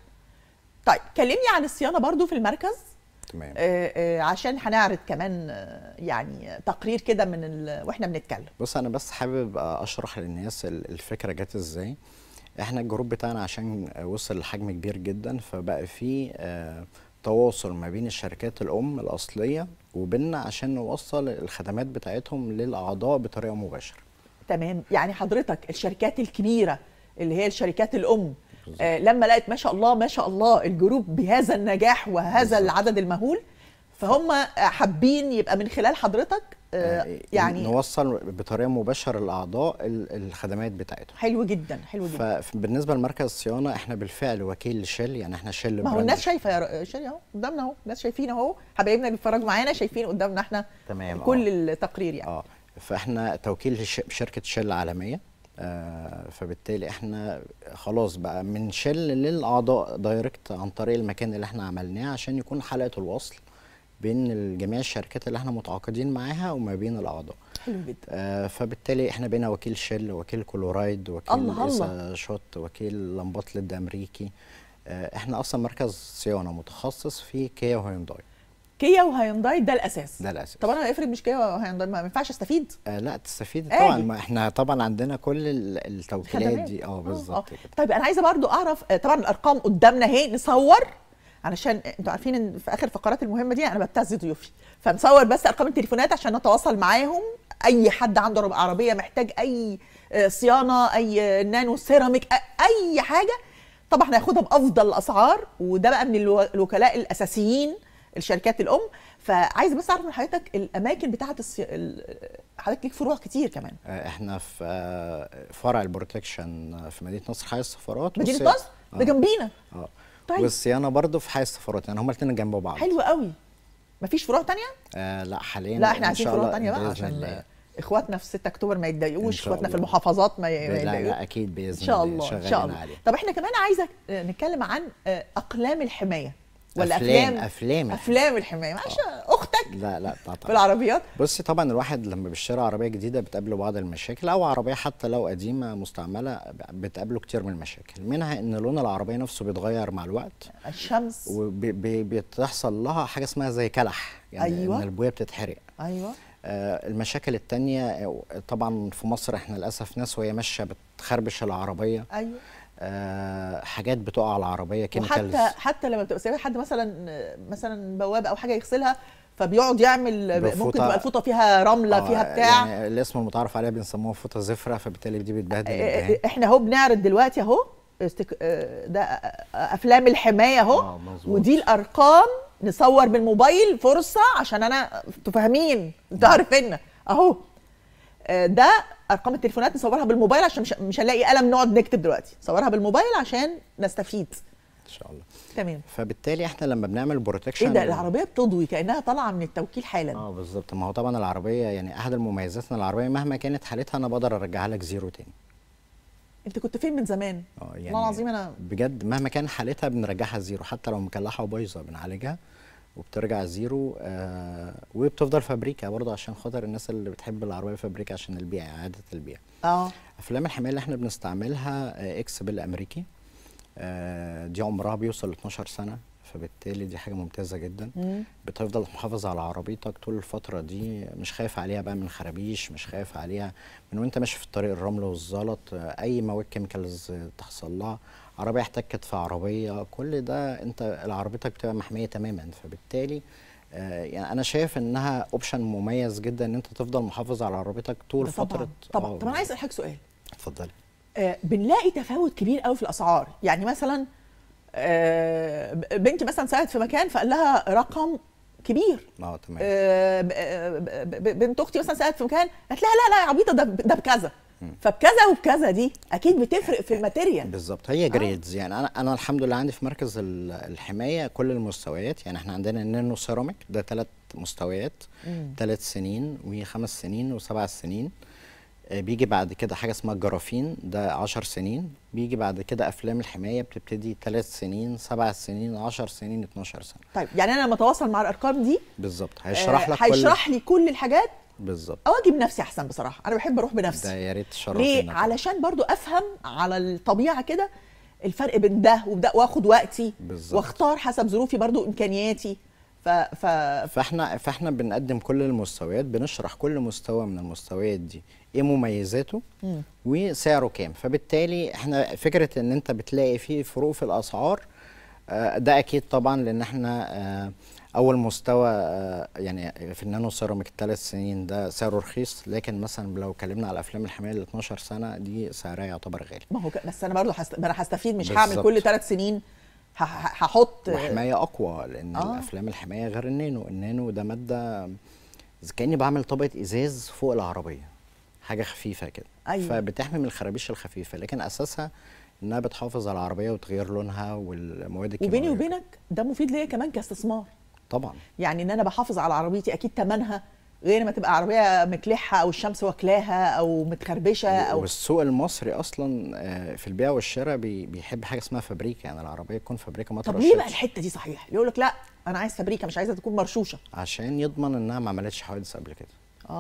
Speaker 1: طيب كلمني عن الصيانه برضو في المركز
Speaker 16: تمام
Speaker 1: آه، آه، عشان هنعرض كمان آه، يعني تقرير كده من ال... واحنا بنتكلم
Speaker 16: بص انا بس حابب اشرح للناس ال- الفكره جت ازاي احنا الجروب بتاعنا عشان وصل لحجم كبير جدا فبقى في آه، تواصل ما بين الشركات الام الاصليه وبيننا عشان نوصل الخدمات بتاعتهم للاعضاء بطريقه مباشره
Speaker 1: تمام يعني حضرتك الشركات الكبيره اللي هي الشركات الام آه لما لقت ما شاء الله ما شاء الله الجروب بهذا النجاح وهذا
Speaker 16: بالظبط.
Speaker 1: العدد المهول فهم آه، حابين يبقى من خلال حضرتك آه يعني
Speaker 16: نوصل بطريقه مباشره للاعضاء ال- الخدمات بتاعتهم
Speaker 1: حلو جدا حلو جدا
Speaker 16: فبالنسبه لمركز الصيانه احنا بالفعل وكيل شيل يعني احنا شيل
Speaker 1: ما هو
Speaker 16: براند
Speaker 1: الناس شايفه يا ر- شيري اهو قدامنا اهو الناس شايفين اهو حبايبنا اللي بيتفرجوا معانا شايفين قدامنا احنا
Speaker 16: تمام
Speaker 1: كل التقرير يعني
Speaker 16: اه فاحنا توكيل ش- شركه شيل العالميه آه فبالتالي احنا خلاص بقى من شيل للاعضاء دايركت عن طريق المكان اللي احنا عملناه عشان يكون حلقه الوصل بين جميع الشركات اللي احنا متعاقدين معاها وما بين الاعضاء
Speaker 1: حلو جدا
Speaker 16: آه فبالتالي احنا بقينا وكيل شيل وكيل كلورايد وكيل
Speaker 1: الله، الله.
Speaker 16: إيسا شوت وكيل لمبات ليد امريكي آه احنا اصلا مركز صيانه متخصص في كيا وهيونداي
Speaker 1: كيا وهيونداي ده الاساس
Speaker 16: ده الاساس
Speaker 1: طب انا افرض مش كيا وهيونداي ما ينفعش استفيد
Speaker 16: آه لا تستفيد
Speaker 1: آجي.
Speaker 16: طبعا ما احنا طبعا عندنا كل ال- التوكيلات
Speaker 1: خدمات.
Speaker 16: دي اه
Speaker 1: آه.
Speaker 16: بالظبط كده
Speaker 1: طيب انا عايزه برضو اعرف آه، طبعا الارقام قدامنا اهي نصور علشان انتوا عارفين ان في اخر الفقرات المهمه دي انا ببتز ضيوفي فنصور بس ارقام التليفونات عشان نتواصل معاهم اي حد عنده رب- عربيه محتاج اي آه، صيانه اي آه، نانو سيراميك آه، اي حاجه طبعا هياخدها بافضل الاسعار وده بقى من الو- الوكلاء الاساسيين الشركات الام فعايز بس اعرف من حضرتك الاماكن بتاعه الصي... ال- حضرتك ليك فروع كتير كمان
Speaker 16: آه احنا في آه فرع البروتكشن آه، في مدينه نصر حي السفارات
Speaker 1: مدينه
Speaker 16: والصيانة-
Speaker 1: نصر ده جنبينا
Speaker 16: اه
Speaker 1: طيب.
Speaker 16: والصيانه برضو في حي السفارات يعني هما الاثنين جنب بعض
Speaker 1: حلو قوي مفيش فروع تانية؟
Speaker 16: آه لا حاليا
Speaker 1: لا احنا
Speaker 16: إن
Speaker 1: عايزين
Speaker 16: شاء
Speaker 1: فروع
Speaker 16: الله
Speaker 1: تانية بقى
Speaker 16: بإذن
Speaker 1: عشان
Speaker 16: الله.
Speaker 1: اخواتنا في 6 اكتوبر ما
Speaker 16: إن
Speaker 1: يتضايقوش
Speaker 16: شاء
Speaker 1: اخواتنا في
Speaker 16: الله.
Speaker 1: المحافظات ما ي- ما
Speaker 16: لا لا
Speaker 1: يتضايقوش
Speaker 16: اكيد باذن
Speaker 1: ان شاء الله ان
Speaker 16: شغالين
Speaker 1: شاء الله
Speaker 16: عليه.
Speaker 1: طب احنا كمان عايزه آه، نتكلم عن آه، اقلام الحمايه ولا
Speaker 16: أفلام-
Speaker 1: افلام
Speaker 16: أفلام
Speaker 1: افلام الحمايه معلش اختك
Speaker 16: لا لا طبعا
Speaker 1: في العربيات
Speaker 16: بصي طبعا الواحد لما بيشتري عربيه جديده بتقابله بعض المشاكل او عربيه حتى لو قديمه مستعمله بتقابله كتير من المشاكل منها ان لون العربيه نفسه بيتغير مع الوقت
Speaker 1: الشمس
Speaker 16: وبتحصل لها حاجه اسمها زي كلح يعني
Speaker 1: أيوة.
Speaker 16: ان البويه بتتحرق
Speaker 1: ايوه
Speaker 16: آه، المشاكل التانية آه، طبعا في مصر احنا للاسف ناس وهي ماشيه بتخربش العربيه
Speaker 1: ايوه
Speaker 16: آه، حاجات بتقع على العربيه
Speaker 1: وحتى
Speaker 16: كيميكالز
Speaker 1: حتى لما بتبقى سايبها حد مثلا آه، مثلا بوابه او حاجه يغسلها فبيقعد يعمل ممكن
Speaker 16: بفوطة-
Speaker 1: تبقى الفوطه فيها رمله فيها بتاع
Speaker 16: يعني الاسم المتعارف عليها بنسموها فوطه زفره فبالتالي دي بتبهدل
Speaker 1: آه،
Speaker 16: الدهان
Speaker 1: آه، احنا اهو بنعرض دلوقتي اهو استك... آه، ده آه، افلام الحمايه اهو ودي الارقام نصور بالموبايل فرصه عشان انا انتوا فاهمين انتوا عارفين اهو آه، ده ارقام التليفونات نصورها بالموبايل عشان مش, مش هنلاقي قلم نقعد نكتب دلوقتي صورها بالموبايل عشان نستفيد
Speaker 16: ان شاء الله
Speaker 1: تمام
Speaker 16: فبالتالي احنا لما بنعمل بروتكشن
Speaker 1: ايه ده العربيه بتضوي كانها طالعه من التوكيل حالا
Speaker 16: اه بالظبط ما هو طبعا العربيه يعني احد المميزات ان العربيه مهما كانت حالتها انا بقدر ارجعها لك زيرو تاني
Speaker 1: انت كنت فين من زمان
Speaker 16: اه يعني
Speaker 1: والله العظيم انا
Speaker 16: بجد مهما كان حالتها بنرجعها زيرو حتى لو مكلحه وبايظه بنعالجها وبترجع زيرو آه وبتفضل فابريكا برضه عشان خاطر الناس اللي بتحب العربيه فابريكا عشان البيع اعاده البيع
Speaker 1: اه
Speaker 16: افلام الحمايه اللي احنا بنستعملها آه اكس بالامريكي آه دي عمرها بيوصل ل 12 سنه فبالتالي دي حاجه ممتازه جدا
Speaker 1: مم.
Speaker 16: بتفضل محافظ على عربيتك طول الفتره دي مش خايف عليها بقى من خرابيش مش خايف عليها من وانت ماشي في الطريق الرمل والزلط آه، اي مواد كيميكالز تحصل لها عربيه احتكت في عربيه كل ده انت عربيتك بتبقى محميه تماما فبالتالي آه، يعني انا شايف انها اوبشن مميز جدا ان انت تفضل محافظ على عربيتك طول
Speaker 1: ده طبعا
Speaker 16: فتره
Speaker 1: طبعا
Speaker 16: آه،
Speaker 1: طب انا عايز اسال حضرتك سؤال
Speaker 16: اتفضلي
Speaker 1: آه، بنلاقي تفاوت كبير قوي في الاسعار يعني مثلا آه، ب- بنتي مثلا سالت في مكان فقال لها رقم كبير
Speaker 16: اه تمام
Speaker 1: آه، ب- آه، ب- ب- بنت اختي مثلا سالت في مكان قالت لها لا لا يا عبيطه ده ده بكذا فبكذا وبكذا دي اكيد بتفرق في الماتيريال
Speaker 16: بالظبط هي جريدز يعني انا انا الحمد لله عندي في مركز ال- الحمايه كل المستويات يعني احنا عندنا النانو سيراميك ده ثلاث مستويات
Speaker 17: مم.
Speaker 16: ثلاث سنين وخمس سنين وسبع سنين آه، بيجي بعد كده حاجه اسمها الجرافين ده 10 سنين بيجي بعد كده افلام الحمايه بتبتدي ثلاث سنين سبع سنين 10 سنين 12 سنه
Speaker 1: طيب يعني انا لما اتواصل مع الارقام دي
Speaker 16: بالظبط هيشرح
Speaker 1: آه،
Speaker 16: لك
Speaker 1: هيشرح لي كل الحاجات
Speaker 16: بالظبط
Speaker 1: او اجي بنفسي احسن بصراحه انا بحب اروح بنفسي
Speaker 16: ده يا ريت
Speaker 1: ليه
Speaker 16: تشرفينا
Speaker 1: علشان برضو افهم على الطبيعه كده الفرق بين ده وده واخد وقتي
Speaker 16: بالظبط.
Speaker 1: واختار حسب ظروفي برضو امكانياتي ف ف
Speaker 16: فاحنا فاحنا بنقدم كل المستويات بنشرح كل مستوى من المستويات دي ايه مميزاته
Speaker 1: مم.
Speaker 16: وسعره كام فبالتالي احنا فكره ان انت بتلاقي فيه فروق في الاسعار آه، ده اكيد طبعا لان احنا آه، اول مستوى آه، يعني في النانو سيراميك الثلاث سنين ده سعره رخيص لكن مثلا لو اتكلمنا على افلام الحمايه ال 12 سنه دي سعرها يعتبر غالي
Speaker 1: ما هو ك- بس انا برضو هست... ما انا هستفيد مش هعمل
Speaker 16: بالظبط.
Speaker 1: كل ثلاث سنين ه- ه- هحط
Speaker 16: وحمايه اقوى لان
Speaker 1: آه.
Speaker 16: آه. الافلام الحمايه غير النانو النانو ده ماده زي كاني بعمل طبقه ازاز فوق العربيه حاجه خفيفه كده
Speaker 1: أيوة.
Speaker 16: فبتحمي من الخرابيش الخفيفه لكن اساسها انها بتحافظ على العربيه وتغير لونها والمواد الكيماويه
Speaker 1: وبيني وبينك ده مفيد ليا كمان كاستثمار
Speaker 16: طبعا
Speaker 1: يعني ان انا بحافظ على عربيتي اكيد ثمنها غير ما تبقى عربيه مكلحه او الشمس واكلاها او متخربشه او
Speaker 16: والسوق المصري اصلا آه، في البيع والشراء بي- بيحب حاجه اسمها فابريكا يعني العربيه تكون فابريكا ما
Speaker 1: طب ليه
Speaker 16: ترشتش
Speaker 1: بقى الحته دي صحيح يقول لك لا انا عايز فابريكا مش عايزها تكون مرشوشه
Speaker 16: عشان يضمن انها ما عملتش حوادث قبل كده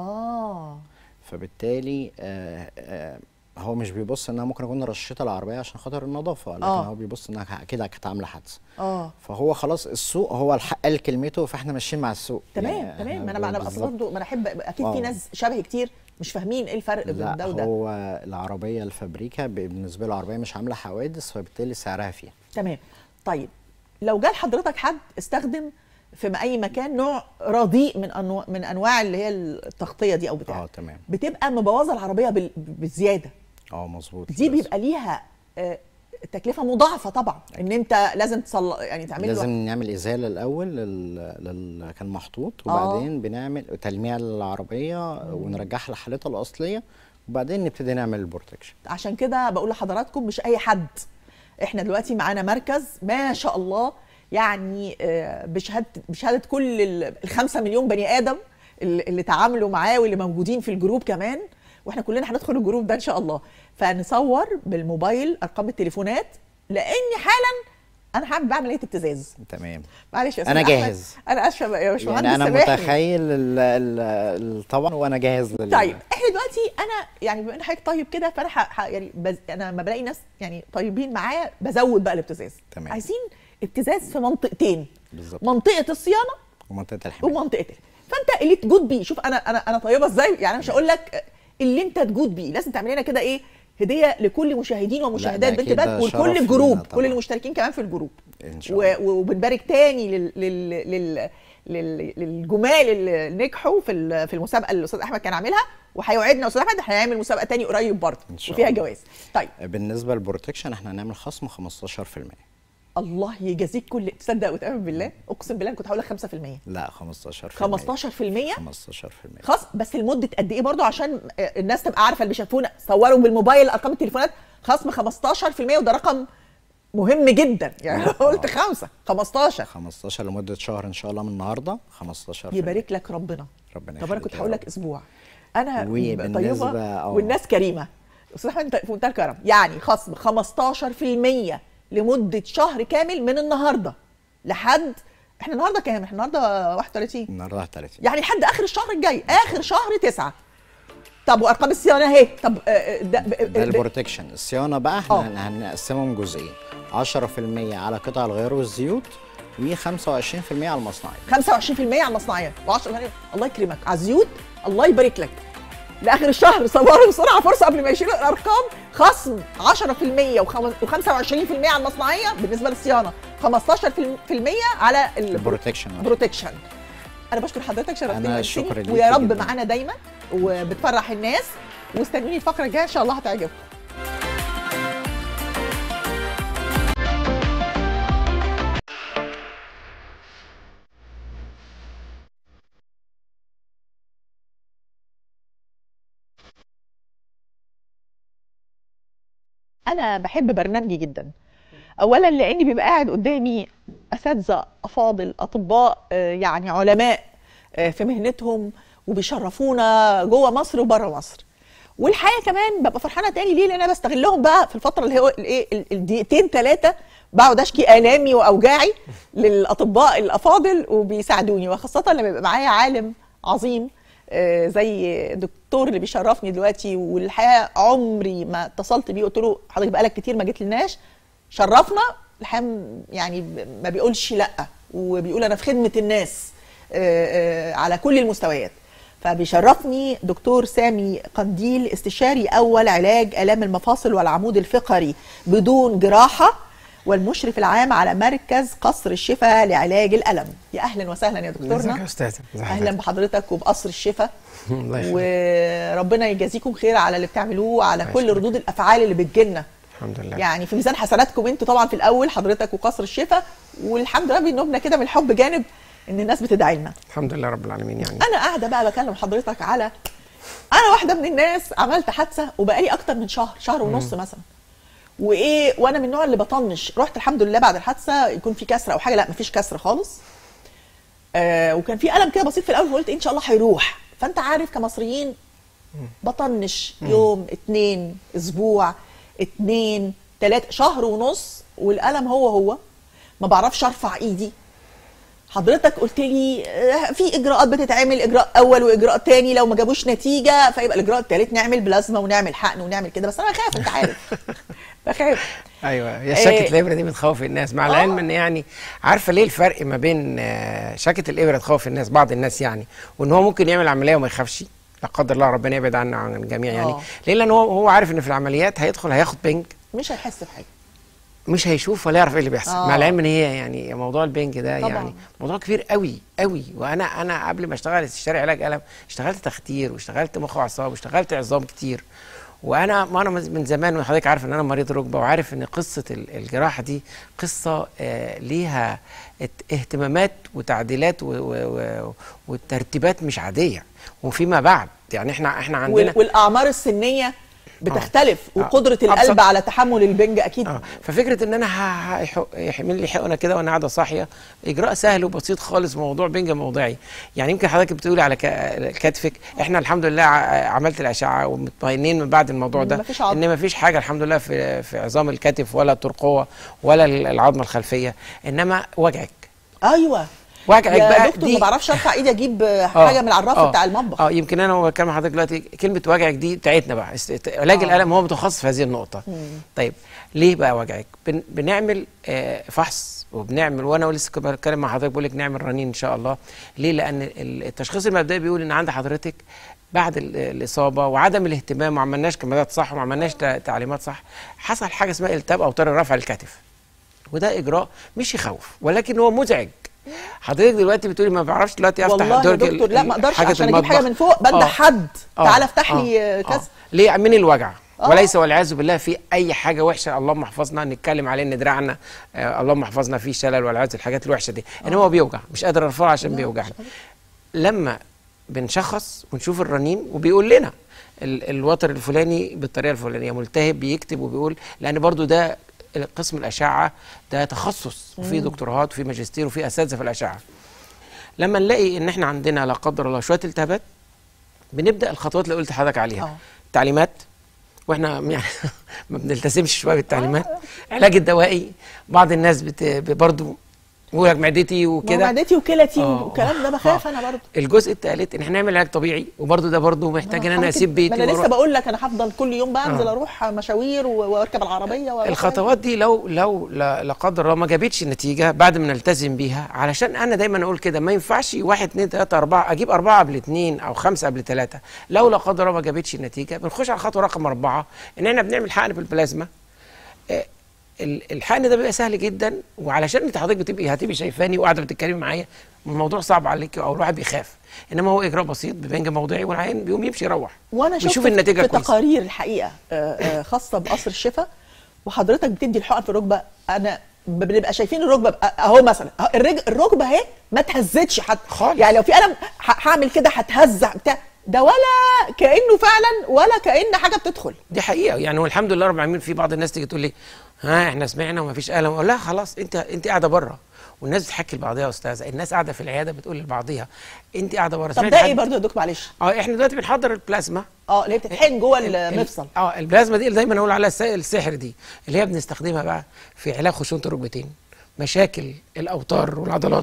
Speaker 1: اه
Speaker 16: فبالتالي آه آه هو مش بيبص انها ممكن اكون رشيت العربيه عشان خاطر النظافه لكن
Speaker 1: آه.
Speaker 16: هو بيبص انها اكيد كانت عامله حادثه
Speaker 1: اه
Speaker 16: فهو خلاص السوق هو الحق قال كلمته فاحنا ماشيين مع السوق
Speaker 1: تمام
Speaker 16: يعني
Speaker 1: تمام
Speaker 16: إحنا
Speaker 1: ما انا انا اصلا
Speaker 16: بالظبط.
Speaker 1: برضه ما انا احب اكيد في
Speaker 16: آه.
Speaker 1: ناس شبهي كتير مش فاهمين ايه الفرق بين
Speaker 16: لا
Speaker 1: ده وده
Speaker 16: هو العربيه الفابريكا بالنسبه له العربيه مش عامله حوادث فبالتالي سعرها فيها
Speaker 1: تمام طيب لو جال حضرتك حد استخدم في اي مكان نوع رديء من انواع من انواع اللي هي التغطيه دي او بتاع
Speaker 16: اه تمام
Speaker 1: بتبقى مبوظه العربيه بال- بالزياده
Speaker 16: اه مظبوط
Speaker 1: دي بيبقى ليها آه، تكلفه مضاعفه طبعا ان انت لازم تصل يعني تعمل له-
Speaker 16: لازم نعمل ازاله الاول لل... لل... كان محطوط
Speaker 1: آه.
Speaker 16: وبعدين بنعمل تلميع للعربيه ونرجعها لحالتها الاصليه وبعدين نبتدي نعمل البروتكشن
Speaker 1: عشان كده بقول لحضراتكم مش اي حد احنا دلوقتي معانا مركز ما شاء الله يعني آه، بشهاده بشهاده كل ال- الخمسة مليون بني ادم اللي اللي تعاملوا معاه واللي موجودين في الجروب كمان واحنا كلنا هندخل الجروب ده ان شاء الله فنصور بالموبايل ارقام التليفونات لاني حالا انا هعمل بعمل ايه ابتزاز
Speaker 16: تمام
Speaker 1: معلش يا
Speaker 16: أنا
Speaker 1: أستاذ أحمد.
Speaker 16: جاهز.
Speaker 1: انا اسفه يا باشمهندس
Speaker 16: يعني انا
Speaker 1: سامحني.
Speaker 16: متخيل ال... ال... ال... طبعا وانا جاهز لل...
Speaker 1: طيب احنا دلوقتي انا يعني بما ان حضرتك طيب كده فانا ح... ح... يعني بز... انا لما بلاقي ناس يعني طيبين معايا بزود بقى الابتزاز
Speaker 16: تمام.
Speaker 1: عايزين ابتزاز في منطقتين
Speaker 16: بالظبط
Speaker 1: منطقه الصيانه
Speaker 16: ومنطقه الحمايه
Speaker 1: ومنطقه ال- فانت اللي تجود بيه شوف انا انا انا طيبه ازاي يعني أنا مش هقول لك اللي انت تجود بيه لازم تعمل لنا كده ايه هديه لكل مشاهدين ومشاهدات
Speaker 16: ده
Speaker 1: بنت
Speaker 16: أكيد
Speaker 1: بات
Speaker 16: ده شرف
Speaker 1: ولكل
Speaker 16: لينا
Speaker 1: الجروب
Speaker 16: طبعاً.
Speaker 1: كل المشتركين كمان في الجروب
Speaker 16: ان شاء الله
Speaker 1: و- وبنبارك تاني لل... لل... لل... لل... للجمال اللي نجحوا في ال- في المسابقه اللي الاستاذ احمد كان عاملها وهيوعدنا استاذ احمد احنا هنعمل مسابقه تاني قريب برضه
Speaker 16: شاء
Speaker 1: وفيها
Speaker 16: الله.
Speaker 1: جوائز طيب
Speaker 16: بالنسبه للبروتكشن احنا هنعمل خصم 15%
Speaker 1: الله يجازيك كل تصدق وتامن بالله اقسم بالله أنا كنت هقول لك 5%
Speaker 16: لا 15%
Speaker 1: 15%
Speaker 16: 15%
Speaker 1: خاص بس لمده قد ايه برضه عشان آه، الناس تبقى عارفه اللي بيشوفونا صوروا بالموبايل ارقام التليفونات خصم 15% وده رقم مهم جدا يعني أنا قلت خمسه 15
Speaker 16: 15 لمده شهر ان شاء الله من النهارده 15
Speaker 1: يبارك لك ربنا
Speaker 16: ربنا
Speaker 1: طب انا
Speaker 16: يخليك
Speaker 1: كنت
Speaker 16: يا
Speaker 1: هقول
Speaker 16: رب.
Speaker 1: لك اسبوع انا
Speaker 16: وبالنسبة-
Speaker 1: طيبه
Speaker 16: آه.
Speaker 1: والناس كريمه استاذ احمد انت في منتهى الكرم يعني خصم 15% لمده شهر كامل من النهارده لحد احنا النهارده كام؟ احنا النهارده 31
Speaker 16: النهارده 31
Speaker 1: يعني لحد اخر الشهر الجاي اخر شهر تسعة طب وارقام الصيانه اهي طب آه، آه، ده, ب-
Speaker 16: ده
Speaker 1: ب-
Speaker 16: البروتكشن الصيانه بقى احنا هن- هنقسمهم جزئين 10% على قطع الغيار والزيوت و25% على المصنعيه
Speaker 1: 25% على المصنعيه و10 الله يكرمك على الزيوت الله يبارك لك لاخر الشهر صوروا بسرعه فرصه قبل ما يشيلوا الارقام خصم 10% و25% على المصنعيه بالنسبه للصيانه 15% على
Speaker 16: البروتكشن
Speaker 1: البروتكشن انا بشكر حضرتك شرفتني
Speaker 16: أنا
Speaker 1: وميرسي.
Speaker 16: شكرا ليكي
Speaker 1: ويا رب
Speaker 16: جداً.
Speaker 1: معانا دايما وبتفرح الناس واستنوني الفقره الجايه ان شاء الله هتعجبكم انا بحب برنامجي جدا اولا لاني بيبقى قاعد قدامي اساتذه افاضل اطباء آه، يعني علماء آه، في مهنتهم وبيشرفونا جوه مصر وبره مصر والحقيقه كمان ببقى فرحانه تاني ليه لان انا بستغلهم بقى في الفتره اللي هو الايه ال- الدقيقتين ثلاثه بقعد اشكي الامي واوجاعي للاطباء الافاضل وبيساعدوني وخاصه لما يبقى معايا عالم عظيم آه، زي الدكتور اللي بيشرفني دلوقتي والحقيقه عمري ما اتصلت بيه قلت له حضرتك بقالك كتير ما جيت لناش شرفنا الحقيقه م- يعني ب- ما بيقولش لا وبيقول انا في خدمه الناس آه، آه، على كل المستويات فبيشرفني دكتور سامي قنديل استشاري اول علاج الام المفاصل والعمود الفقري بدون جراحه والمشرف العام على مركز قصر الشفاء لعلاج الالم يا اهلا وسهلا يا
Speaker 17: ازيك يا
Speaker 1: دكتورنا
Speaker 17: استاذ ازي
Speaker 1: اهلا
Speaker 17: حضرتك؟
Speaker 1: بحضرتك وبقصر الشفاء
Speaker 17: الله يخليك
Speaker 1: وربنا يجازيكم خير على اللي بتعملوه وعلى
Speaker 17: الله
Speaker 1: كل
Speaker 17: يخليك.
Speaker 1: ردود الافعال اللي بتجيلنا
Speaker 17: الحمد لله
Speaker 1: يعني في ميزان حسناتكم انتوا طبعا في الاول حضرتك وقصر الشفاء والحمد لله بينوبنا كده من الحب جانب ان الناس بتدعي لنا
Speaker 17: الحمد لله رب العالمين يعني
Speaker 1: انا قاعده بقى بكلم حضرتك على انا واحده من الناس عملت حادثه وبقالي اكتر من شهر شهر ونص
Speaker 17: مم.
Speaker 1: مثلا وايه وانا من النوع اللي بطنش رحت الحمد لله بعد الحادثه يكون في كسر او حاجه لا مفيش كسر خالص آه وكان في الم كده بسيط في الاول وقلت ان شاء الله هيروح فانت عارف كمصريين بطنش
Speaker 17: مم.
Speaker 1: يوم اتنين اسبوع اتنين تلاتة شهر ونص والالم هو هو ما بعرفش ارفع ايدي حضرتك قلت لي آه، في اجراءات بتتعمل اجراء اول واجراء تاني لو ما جابوش نتيجه فيبقى الاجراء التالت نعمل بلازما ونعمل حقن ونعمل كده بس انا خايف انت عارف بخاف
Speaker 17: ايوه هي
Speaker 1: إيه.
Speaker 17: شكه الابره دي بتخوف الناس مع العلم ان يعني عارفه ليه الفرق ما بين آه، شكه الابره تخوف الناس بعض الناس يعني وان هو ممكن يعمل عمليه وما يخافش لا قدر الله ربنا يبعد عنا عن الجميع يعني
Speaker 1: آه.
Speaker 17: ليه لان هو هو عارف ان في العمليات هيدخل هياخد بنج
Speaker 1: مش هيحس بحاجه
Speaker 17: مش هيشوف ولا يعرف ايه اللي بيحصل
Speaker 1: آه.
Speaker 17: مع العلم ان هي يعني موضوع البنج ده
Speaker 1: طبعاً.
Speaker 17: يعني موضوع كبير قوي قوي وانا انا قبل ما اشتغل استشاري علاج الم اشتغلت تخدير واشتغلت مخ واعصاب واشتغلت عظام كتير وانا ما انا من زمان وحضرتك عارف ان انا مريض ركبه وعارف ان قصه ال- الجراحه دي قصه آه ليها ات- اهتمامات وتعديلات و- و- و- وترتيبات مش عاديه وفيما بعد يعني احنا احنا عندنا
Speaker 1: وال- والاعمار السنيه بتختلف
Speaker 17: آه.
Speaker 1: وقدره
Speaker 17: أبسط-
Speaker 1: القلب على تحمل البنج اكيد
Speaker 17: اه ففكره ان انا ه- هيحق- يحمل لي حقنه كده وانا قاعده صاحيه اجراء سهل وبسيط خالص موضوع بنج موضعي يعني يمكن حضرتك بتقولي على ك- كتفك احنا الحمد لله ع- عملت الاشعه ومطمئنين من بعد الموضوع ده
Speaker 1: مفيش عظم.
Speaker 17: ان مفيش حاجه الحمد لله في في عظام الكتف ولا الترقوه ولا ال- العظمه الخلفيه انما وجعك
Speaker 1: ايوه
Speaker 17: وجعك
Speaker 1: يا
Speaker 17: بقى
Speaker 1: دكتور
Speaker 17: دي
Speaker 1: ما بعرفش ارفع ايدي اجيب آه،
Speaker 17: آه،
Speaker 1: حاجه من العراف
Speaker 17: آه،
Speaker 1: بتاع المطبخ
Speaker 17: اه يمكن انا بكلم حضرتك دلوقتي كلمه وجعك دي بتاعتنا بقى است- علاج
Speaker 1: آه.
Speaker 17: الالم هو متخصص في هذه النقطه
Speaker 1: مم.
Speaker 17: طيب ليه بقى وجعك بن بنعمل آه فحص وبنعمل وانا لسه كنت بتكلم مع حضرتك بقول لك نعمل رنين ان شاء الله ليه لان ال- التشخيص المبدئي بيقول ان عند حضرتك بعد ال- الاصابه وعدم الاهتمام وما عملناش كمادات صح وما عملناش ت- تعليمات صح حصل حاجه اسمها التهاب اوتار رفع الكتف وده اجراء مش يخوف ولكن هو مزعج حضرتك دلوقتي بتقولي ما بعرفش دلوقتي افتح
Speaker 1: والله يا
Speaker 17: درج ال-
Speaker 1: دكتور لا ما اقدرش
Speaker 17: حاجة
Speaker 1: عشان اجيب حاجه
Speaker 17: المطبخ.
Speaker 1: من فوق بنده
Speaker 17: آه.
Speaker 1: حد
Speaker 17: آه.
Speaker 1: تعالى افتح
Speaker 17: آه.
Speaker 1: لي آه،
Speaker 17: آه.
Speaker 1: كذا
Speaker 17: ليه من الوجع
Speaker 1: آه.
Speaker 17: وليس والعياذ بالله في اي حاجه وحشه اللهم احفظنا نتكلم عليه ان دراعنا آه اللهم احفظنا فيه شلل والعياذ الحاجات الوحشه دي انما هو بيوجع مش قادر ارفعه عشان بيوجعني لما بنشخص ونشوف الرنين وبيقول لنا ال- الوتر الفلاني بالطريقه الفلانيه ملتهب بيكتب وبيقول لان برضو ده قسم الاشعه ده تخصص وفي
Speaker 18: مم.
Speaker 17: دكتوراه وفي ماجستير وفي اساتذه في الاشعه لما نلاقي ان احنا عندنا لا قدر الله شويه التهابات بنبدا الخطوات اللي قلت لحضرتك عليها
Speaker 1: آه.
Speaker 17: تعليمات واحنا يعني ما بنلتزمش شويه بالتعليمات علاج الدوائي بعض الناس بت... برضو بيقول لك معدتي
Speaker 1: ما هو
Speaker 17: وكده
Speaker 1: معدتي وكلتي
Speaker 17: آه.
Speaker 1: والكلام ده بخاف انا برضه
Speaker 17: الجزء الثالث ان احنا نعمل علاج طبيعي وبرضو ده برضو محتاج ان انا اسيب بيتي
Speaker 1: ما انا لسه
Speaker 17: وأروح.
Speaker 1: بقول لك انا هفضل كل يوم بقى انزل
Speaker 17: آه.
Speaker 1: اروح مشاوير و- واركب العربيه وأروح
Speaker 17: الخطوات دي لو لو لا لا قدر الله ما جابتش النتيجه بعد ما نلتزم بيها علشان انا دايما اقول كده ما ينفعش واحد اتنين تلاته اربعه اجيب اربعه قبل اتنين او خمسه قبل تلاته لو لا قدر الله ما جابتش النتيجه بنخش على الخطوه رقم اربعه ان احنا بنعمل حقن بالبلازما آه، ال- الحقن ده بيبقى سهل جدا وعلشان انت حضرتك بتبقي هتبقي شايفاني وقاعده بتتكلمي معايا الموضوع صعب عليك او الواحد بيخاف انما هو اجراء بسيط ببنج موضعي والعين بيقوم يمشي يروح
Speaker 1: وانا شفت
Speaker 17: بيشوف
Speaker 1: في-
Speaker 17: النتيجه
Speaker 1: في
Speaker 17: كويسه
Speaker 1: تقارير الحقيقه آه، آه، خاصه بقصر الشفا وحضرتك بتدي الحقن في الركبه انا ب- بنبقى شايفين الركبه بقى- اهو مثلا أهو الرج- الركبه اهي ما تهزتش حتى خالص يعني لو في الم ه- هعمل كده هتهزع بتاع ده ولا كانه فعلا ولا كان حاجه بتدخل
Speaker 17: دي حقيقه يعني والحمد لله رب العالمين في بعض الناس تيجي تقول لي ها احنا سمعنا وما فيش الم اقول لها خلاص انت انت قاعده بره والناس بتحكي لبعضها يا استاذه الناس قاعده في العياده بتقول لبعضها انت قاعده بره
Speaker 1: طب
Speaker 17: سمعت
Speaker 1: ده
Speaker 17: حد-
Speaker 1: ايه برضه يا دكتور معلش
Speaker 17: اه احنا دلوقتي بنحضر البلازما
Speaker 1: اه اللي هي بتتحقن جوه المفصل
Speaker 17: اه البلازما دي اللي دايما اقول عليها الس- السحر دي اللي هي بنستخدمها بقى في علاج خشونه الركبتين مشاكل الاوتار والعضلات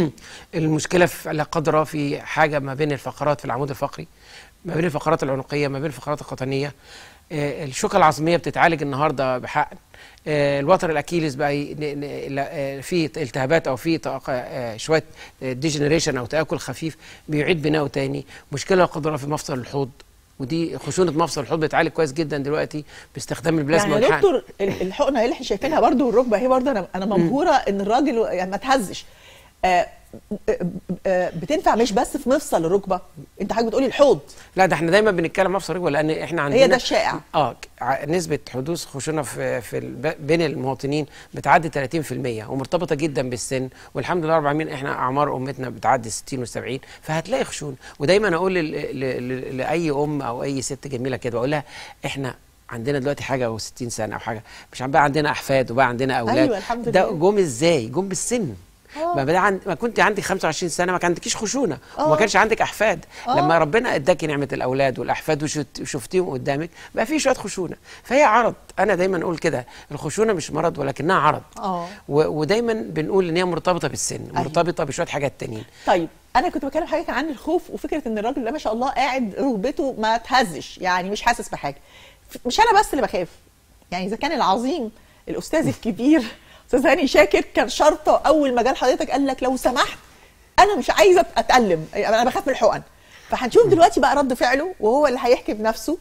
Speaker 17: المشكله في لا قدره في حاجه ما بين الفقرات في العمود الفقري ما بين الفقرات العنقيه ما بين الفقرات القطنيه آه، الشوكه العظميه بتتعالج النهارده بحقن آه، الوتر الاكيليس بقى ي- ن- ن- لا- آه، في التهابات او في تأق- آه، شويه ديجنريشن او تاكل خفيف بيعيد بناؤه تاني مشكله لا قدر الله في مفصل الحوض ودي خشونه مفصل الحوض بتعالج كويس جدا دلوقتي باستخدام البلازما
Speaker 1: يعني يا
Speaker 17: والحقن.
Speaker 1: دكتور ال- الحقنه اللي احنا شايفينها برضو والركبه هي برضو انا انا مبهوره ان الراجل يعني ما تهزش آه، آه، آه، بتنفع مش بس في مفصل الركبه انت حضرتك بتقولي الحوض
Speaker 17: لا ده احنا دايما بنتكلم مفصل ركبه لان احنا عندنا
Speaker 1: ده الشائع.
Speaker 17: اه ك- ع- نسبه حدوث خشونه في في الب- بين المواطنين بتعدي 30% ومرتبطه جدا بالسن والحمد لله رب العالمين احنا اعمار امتنا بتعدي 60 و70 فهتلاقي خشونه ودايما اقول لل- ل- ل- لاي ام او اي ست جميله كده بقول لها احنا عندنا دلوقتي حاجه و60 سنه او حاجه مش عم بقى عندنا احفاد وبقى عندنا اولاد
Speaker 1: أيوة، الحمد
Speaker 17: ده
Speaker 1: لله.
Speaker 17: جم ازاي جم بالسن
Speaker 1: آه.
Speaker 17: ما, بدا عند... ما كنت عندك 25 سنه ما عندكيش خشونه
Speaker 1: آه.
Speaker 17: وما كانش عندك احفاد
Speaker 1: آه.
Speaker 17: لما ربنا اداكي نعمه الاولاد والاحفاد وشت- وشفتيهم قدامك بقى في شويه خشونه فهي عرض انا دايما اقول كده الخشونه مش مرض ولكنها عرض
Speaker 1: اه
Speaker 17: و... ودايما بنقول ان هي مرتبطه بالسن مرتبطه بشويه حاجات تانيين
Speaker 1: طيب انا كنت بكلم حضرتك عن الخوف وفكره ان الراجل ده ما شاء الله قاعد ركبته ما تهزش يعني مش حاسس بحاجه ف- مش انا بس اللي بخاف يعني اذا كان العظيم الاستاذ الكبير استاذ هاني شاكر كان شرطه اول ما جال حضرتك قال لك لو سمحت انا مش عايزه اتالم انا بخاف من الحقن فهنشوف دلوقتي بقى رد فعله وهو اللي هيحكي بنفسه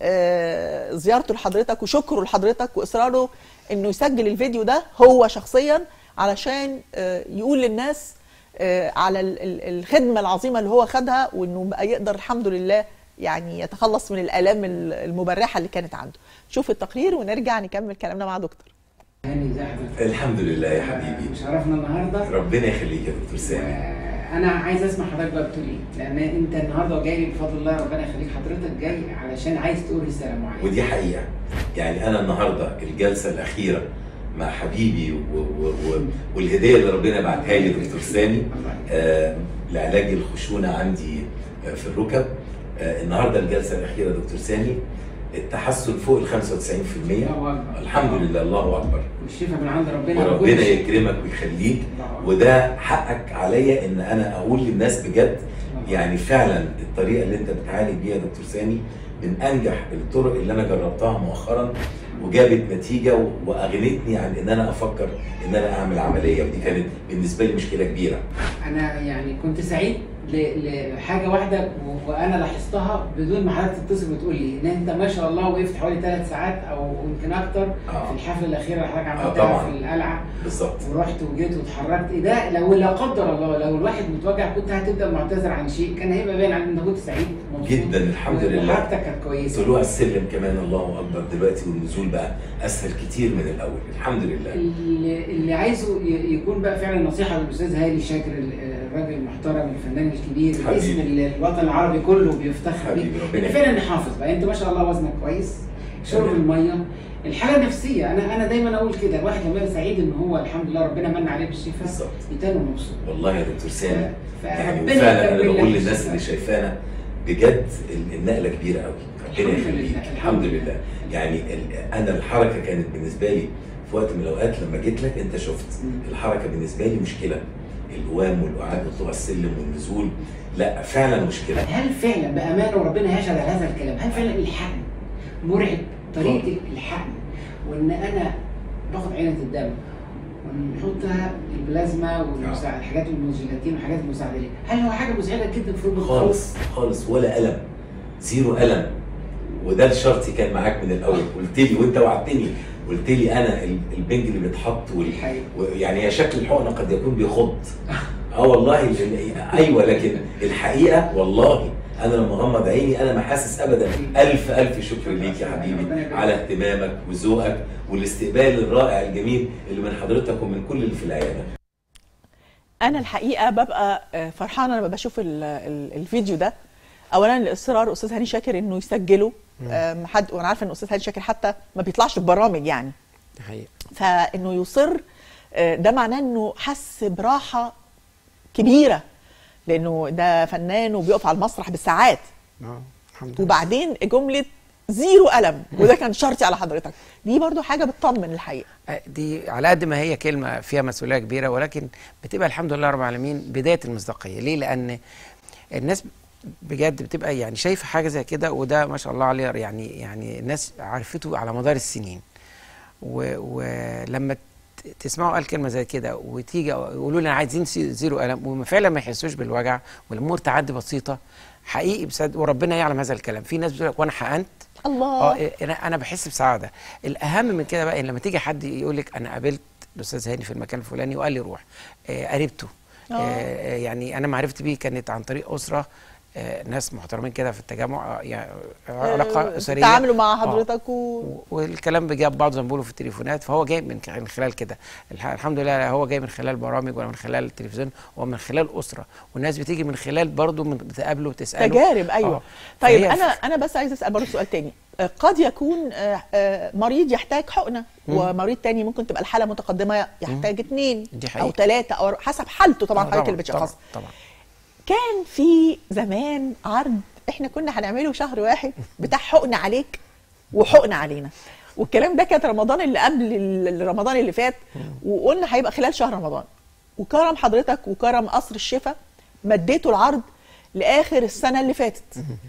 Speaker 1: آه، زيارته لحضرتك وشكره لحضرتك واصراره انه يسجل الفيديو ده هو شخصيا علشان آه، يقول للناس آه، على ال- ال- الخدمه العظيمه اللي هو خدها وانه بقى يقدر الحمد لله يعني يتخلص من الالام ال- المبرحه اللي كانت عنده شوف التقرير ونرجع نكمل كلامنا مع دكتور
Speaker 18: هاني ازي حضرتك؟
Speaker 19: الحمد لله يا حبيبي
Speaker 18: شرفنا النهارده
Speaker 19: ربنا يخليك يا دكتور سامي
Speaker 18: انا عايز اسمع حضرتك بقى بتقول ايه لان انت النهارده جاي بفضل الله ربنا يخليك حضرتك جاي علشان عايز تقول رساله معينه
Speaker 19: ودي حقيقه يعني انا النهارده الجلسه الاخيره مع حبيبي و و و والهديه اللي ربنا بعتها لي دكتور سامي آه لعلاج الخشونه عندي آه في الركب آه النهارده الجلسه الاخيره دكتور سامي التحسن فوق ال 95% الحمد لله الله اكبر
Speaker 18: والشفاء من عند ربنا
Speaker 19: وربنا
Speaker 18: وكل شيء.
Speaker 19: يكرمك ويخليك وده حقك عليا ان انا اقول للناس بجد يعني فعلا الطريقه اللي انت بتعالج بيها يا دكتور سامي من انجح الطرق اللي انا جربتها مؤخرا وجابت نتيجه و- واغنتني عن ان انا افكر ان انا اعمل عمليه ودي كانت بالنسبه لي مشكله كبيره
Speaker 18: انا يعني كنت سعيد ل- لحاجه واحده و- وانا لاحظتها بدون ما حضرتك تتصل وتقول لي ان انت ما شاء الله وقفت حوالي ثلاث ساعات او يمكن اكتر في الحفله الاخيره اللي حضرتك عملتها
Speaker 19: طبعاً.
Speaker 18: في القلعه
Speaker 19: بالظبط
Speaker 18: ورحت وجيت واتحركت ده لو لا قدر الله لو الواحد متوجع كنت هتبدا معتذر عن شيء كان هيبقى باين عليك انت كنت سعيد مبسوط
Speaker 19: جدا الحمد لله
Speaker 18: وحركتك كانت كويسه
Speaker 19: طلوع السلم كمان الله اكبر دلوقتي والنزول بقى اسهل كتير من الاول الحمد لله
Speaker 18: اللي, اللي عايزه ي- يكون بقى فعلا نصيحه للاستاذ هاني شاكر ال- الراجل المحترم الفنان الكبير
Speaker 19: حبيبي.
Speaker 18: اسم ال- الوطن العربي كله بيفتخر بيه
Speaker 19: حبيبي، ربنا
Speaker 18: انت فعلا نحافظ بقى انت ما شاء الله وزنك كويس شرب الميه الحاله النفسيه انا انا دايما اقول كده الواحد لما يبقى سعيد ان هو الحمد لله ربنا من عليه بالشفاء يتاني مبسوط
Speaker 19: والله يا دكتور سامي يعني
Speaker 18: فربنا
Speaker 19: فعلا انا
Speaker 18: يكمل لك
Speaker 19: بقول للناس
Speaker 18: الشفاء.
Speaker 19: اللي شايفانا بجد ال- النقله كبيره قوي ربنا
Speaker 18: الحمد
Speaker 19: يخليك
Speaker 18: لله،
Speaker 19: الحمد لله يعني ال- انا الحركه كانت بالنسبه لي في وقت من الاوقات لما جيت لك انت شفت الحركه بالنسبه لي مشكله القوام والقعاد وطلوع السلم والنزول لا فعلا مشكله
Speaker 18: هل فعلا بامانه وربنا يشهد على هذا الكلام هل فعلا الحقن مرعب طريقه الحقن وان انا باخد عينه الدم ونحطها البلازما والمساعد الحاجات الموجلاتين والحاجات المساعده ليه هل هو حاجه مساعده جدا في ركبه
Speaker 19: خالص خالص ولا الم زيرو الم وده الشرطي كان معاك من الاول قلت لي وانت وعدتني قلت لي انا ال- البنج اللي بيتحط وال... يعني هي شكل الحقنه قد يكون بيخض اه والله ال- ال- ايوه لكن الحقيقه والله انا لما اغمض عيني انا ما حاسس ابدا الف الف شكر ليك يا حبيبي على اهتمامك وذوقك والاستقبال الرائع الجميل اللي من حضرتك ومن كل اللي في العياده
Speaker 1: انا الحقيقه ببقى آه، فرحانه لما بشوف ال- ال- الفيديو ده اولا الاصرار استاذ هاني شاكر انه يسجله
Speaker 17: مم.
Speaker 1: آم، حد وانا عارفه ان استاذ هاني شاكر حتى ما بيطلعش في برامج يعني
Speaker 17: دي حقيقة
Speaker 1: فانه يصر آه، ده معناه انه حس براحه كبيره لانه ده فنان وبيقف على المسرح بالساعات
Speaker 17: اه الحمد لله
Speaker 1: وبعدين جمله زيرو الم وده كان شرطي على حضرتك دي برضو حاجه بتطمن الحقيقه
Speaker 17: آه، دي على قد ما هي كلمة فيها مسؤولية كبيرة ولكن بتبقى الحمد لله رب العالمين بداية المصداقية ليه؟ لأن الناس بجد بتبقى يعني شايفة حاجة زي كده وده ما شاء الله عليه يعني يعني الناس عرفته على مدار السنين و- ولما ت- تسمعوا قال كلمة زي كده وتيجي يقولوا لنا عايزين سي- زيرو ألم وفعلا ما يحسوش بالوجع والأمور تعدي بسيطة حقيقي بصد وربنا يعلم هذا الكلام في ناس بتقول لك وانا حقنت
Speaker 1: الله
Speaker 17: اه إيه، انا انا بحس بسعاده الاهم من كده بقى ان لما تيجي حد يقول لك انا قابلت الاستاذ هاني في المكان الفلاني وقال لي روح آه قريبته
Speaker 1: آه.
Speaker 17: آه يعني انا معرفتي بيه كانت عن طريق اسره آه ناس محترمين كده في التجمع آه يعني آه علاقه
Speaker 1: آه،
Speaker 17: اسريه
Speaker 1: تعاملوا مع
Speaker 17: آه.
Speaker 1: حضرتك و...
Speaker 17: والكلام بجاب بعض زي ما بيقولوا في التليفونات فهو جاي من من خلال كده الح- الحمد لله هو جاي من خلال برامج ولا من خلال التلفزيون ومن خلال اسره والناس بتيجي من خلال برضه من بتقابله وتساله
Speaker 1: تجارب ايوه
Speaker 17: آه.
Speaker 1: طيب
Speaker 17: فهي
Speaker 1: انا انا بس عايزه اسال برضه سؤال تاني آه، قد يكون آه، آه، مريض يحتاج حقنه
Speaker 17: مم.
Speaker 1: ومريض تاني ممكن تبقى الحاله متقدمه يحتاج اثنين
Speaker 17: دي
Speaker 1: او
Speaker 17: حقيقة.
Speaker 1: ثلاثه او حسب حالته طبعا
Speaker 17: آه،
Speaker 1: حضرتك اللي
Speaker 17: طبعا
Speaker 1: بتشخص
Speaker 17: طبعا
Speaker 1: كان في زمان عرض احنا كنا هنعمله شهر واحد بتاع حقن عليك وحقن علينا والكلام ده كانت رمضان اللي قبل ال- رمضان اللي فات وقلنا هيبقى خلال شهر رمضان وكرم حضرتك وكرم قصر الشفا مديته العرض لاخر السنه اللي فاتت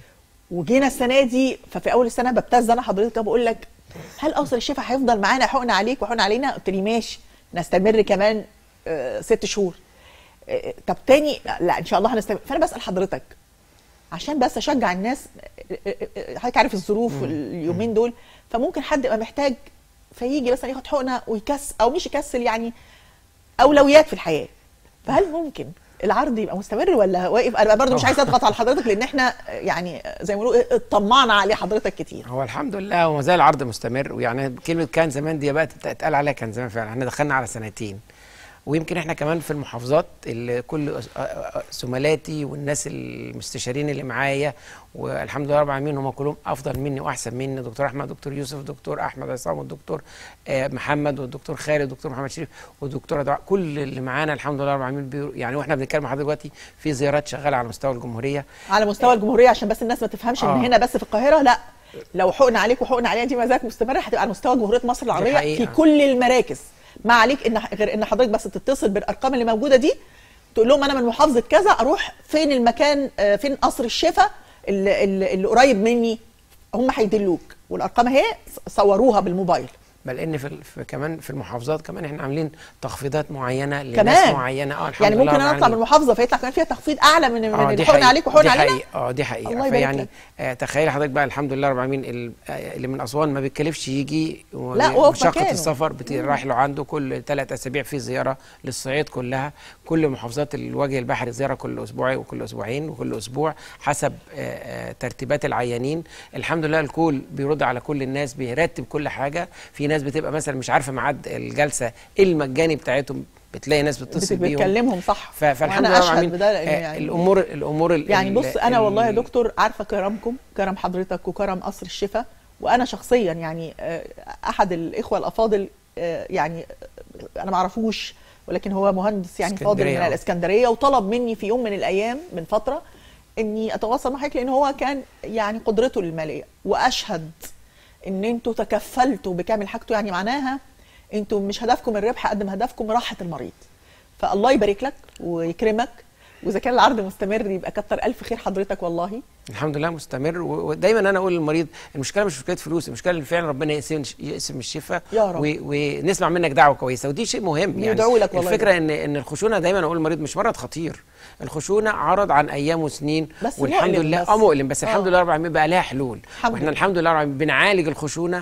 Speaker 1: وجينا السنه دي ففي اول السنه ببتز انا حضرتك بقول لك هل قصر الشفا هيفضل معانا حقن عليك وحقن علينا قلت لي ماشي نستمر كمان آه، ست شهور آه، طب تاني لا ان شاء الله هنستمر فانا بسال حضرتك عشان بس اشجع الناس آه، آه، آه، حضرتك عارف الظروف اليومين دول فممكن حد يبقى محتاج فيجي مثلا ياخد حقنه ويكسل او مش يكسل يعني اولويات في الحياه فهل ممكن العرض يبقى مستمر ولا واقف انا برضه مش عايزه اضغط على حضرتك لان احنا يعني زي ما بيقولوا اطمعنا عليه حضرتك كتير
Speaker 17: هو الحمد لله وما زال العرض مستمر ويعني كلمه كان زمان دي بقت اتقال عليها كان زمان فعلا احنا دخلنا على سنتين ويمكن احنا كمان في المحافظات اللي كل أس- أ- أ- زملاتي والناس المستشارين اللي معايا والحمد لله رب العالمين هم كلهم افضل مني واحسن مني دكتور احمد دكتور يوسف دكتور احمد عصام والدكتور آه، محمد والدكتور خالد والدكتور محمد شريف والدكتوره دعاء كل اللي معانا الحمد لله رب العالمين بيرو- يعني واحنا بنتكلم مع حضرتك دلوقتي في زيارات شغاله على مستوى الجمهوريه
Speaker 1: على مستوى الجمهوريه عشان بس الناس ما تفهمش ان
Speaker 17: آه.
Speaker 1: هنا بس في القاهره لا لو حقن عليك وحقن علينا دي مزاج مستمر هتبقى على مستوى جمهوريه مصر العربيه
Speaker 17: حقيقة.
Speaker 1: في كل المراكز ما عليك ان غير ان حضرتك بس تتصل بالارقام اللي موجوده دي تقول لهم انا من محافظه كذا اروح فين المكان آه، فين قصر الشفا اللي, اللي اللي قريب مني هم هيدلوك والارقام اهي صوروها بالموبايل
Speaker 17: بل ان في, ال- في كمان في المحافظات كمان احنا عاملين تخفيضات معينه لناس
Speaker 1: كمان
Speaker 17: معينه اه الحمد
Speaker 1: يعني
Speaker 17: لله
Speaker 1: ممكن
Speaker 17: رب
Speaker 1: انا اطلع
Speaker 17: العالمين.
Speaker 1: من محافظه فيطلع كمان فيها تخفيض اعلى من
Speaker 17: اه
Speaker 1: من
Speaker 17: دي
Speaker 1: الحقن
Speaker 17: حقيقة
Speaker 1: عليك وحقن
Speaker 17: دي
Speaker 1: علينا
Speaker 17: حقيقة اه دي حقيقة
Speaker 1: الله يبارك
Speaker 17: فيعني
Speaker 1: لك.
Speaker 17: آه تخيل حضرتك بقى الحمد لله رب العالمين ال- آه، اللي من اسوان ما بيتكلفش يجي و-
Speaker 1: لا، وهو في
Speaker 17: مشقة
Speaker 1: مكانه.
Speaker 17: السفر
Speaker 1: مم.
Speaker 17: بتراح له عنده كل ثلاث اسابيع في زيارة للصعيد كلها كل محافظات الوجه البحري زيارة كل اسبوع وكل اسبوعين وكل اسبوع حسب آه، آه، ترتيبات العيانين الحمد لله الكل بيرد على كل الناس بيرتب كل حاجة في ناس بتبقى مثلا مش عارفة ميعاد الجلسة المجاني بتاعتهم بتلاقي ناس بتتصل بيهم
Speaker 1: بتكلمهم صح
Speaker 17: ف- فالحمد
Speaker 1: وأنا
Speaker 17: لله رب
Speaker 1: أشهد
Speaker 17: العالمين
Speaker 1: بده لأن
Speaker 17: آه،
Speaker 1: يعني-
Speaker 17: الامور الامور ال-
Speaker 1: يعني
Speaker 17: ال-
Speaker 1: بص انا والله يا
Speaker 17: ال-
Speaker 1: دكتور عارفه كرمكم كرم حضرتك وكرم قصر الشفا وانا شخصيا يعني آه، احد الاخوه الافاضل آه، يعني آه، انا ما اعرفوش ولكن هو مهندس يعني فاضل
Speaker 17: اسكندرية،
Speaker 1: من
Speaker 17: آه.
Speaker 1: الاسكندريه وطلب مني في يوم من الايام من فتره اني اتواصل مع حضرتك لان هو كان يعني قدرته الماليه واشهد ان انتوا تكفلتوا بكامل حاجته يعني معناها انتوا مش هدفكم الربح قد ما هدفكم راحه المريض فالله يبارك لك ويكرمك واذا كان العرض مستمر يبقى كتر الف خير حضرتك والله
Speaker 17: الحمد لله مستمر و- ودايما انا اقول للمريض المشكله مش مشكله فلوس المشكله ان فعلا ربنا يقسم يقسم الشفاء
Speaker 1: يا رب.
Speaker 17: و- ونسمع منك دعوه كويسه ودي شيء مهم يعني
Speaker 1: يدعو لك والله
Speaker 17: الفكره ان ان الخشونه دايما اقول للمريض مش مرض خطير الخشونه عرض عن ايام وسنين
Speaker 1: بس
Speaker 17: والحمد
Speaker 1: مؤلم
Speaker 17: لله
Speaker 1: بس.
Speaker 17: اه مؤلم بس الحمد
Speaker 1: آه.
Speaker 17: لله رب العالمين بقى لها حلول
Speaker 1: الحمد
Speaker 17: واحنا
Speaker 1: لله.
Speaker 17: الحمد لله رب العالمين بنعالج الخشونه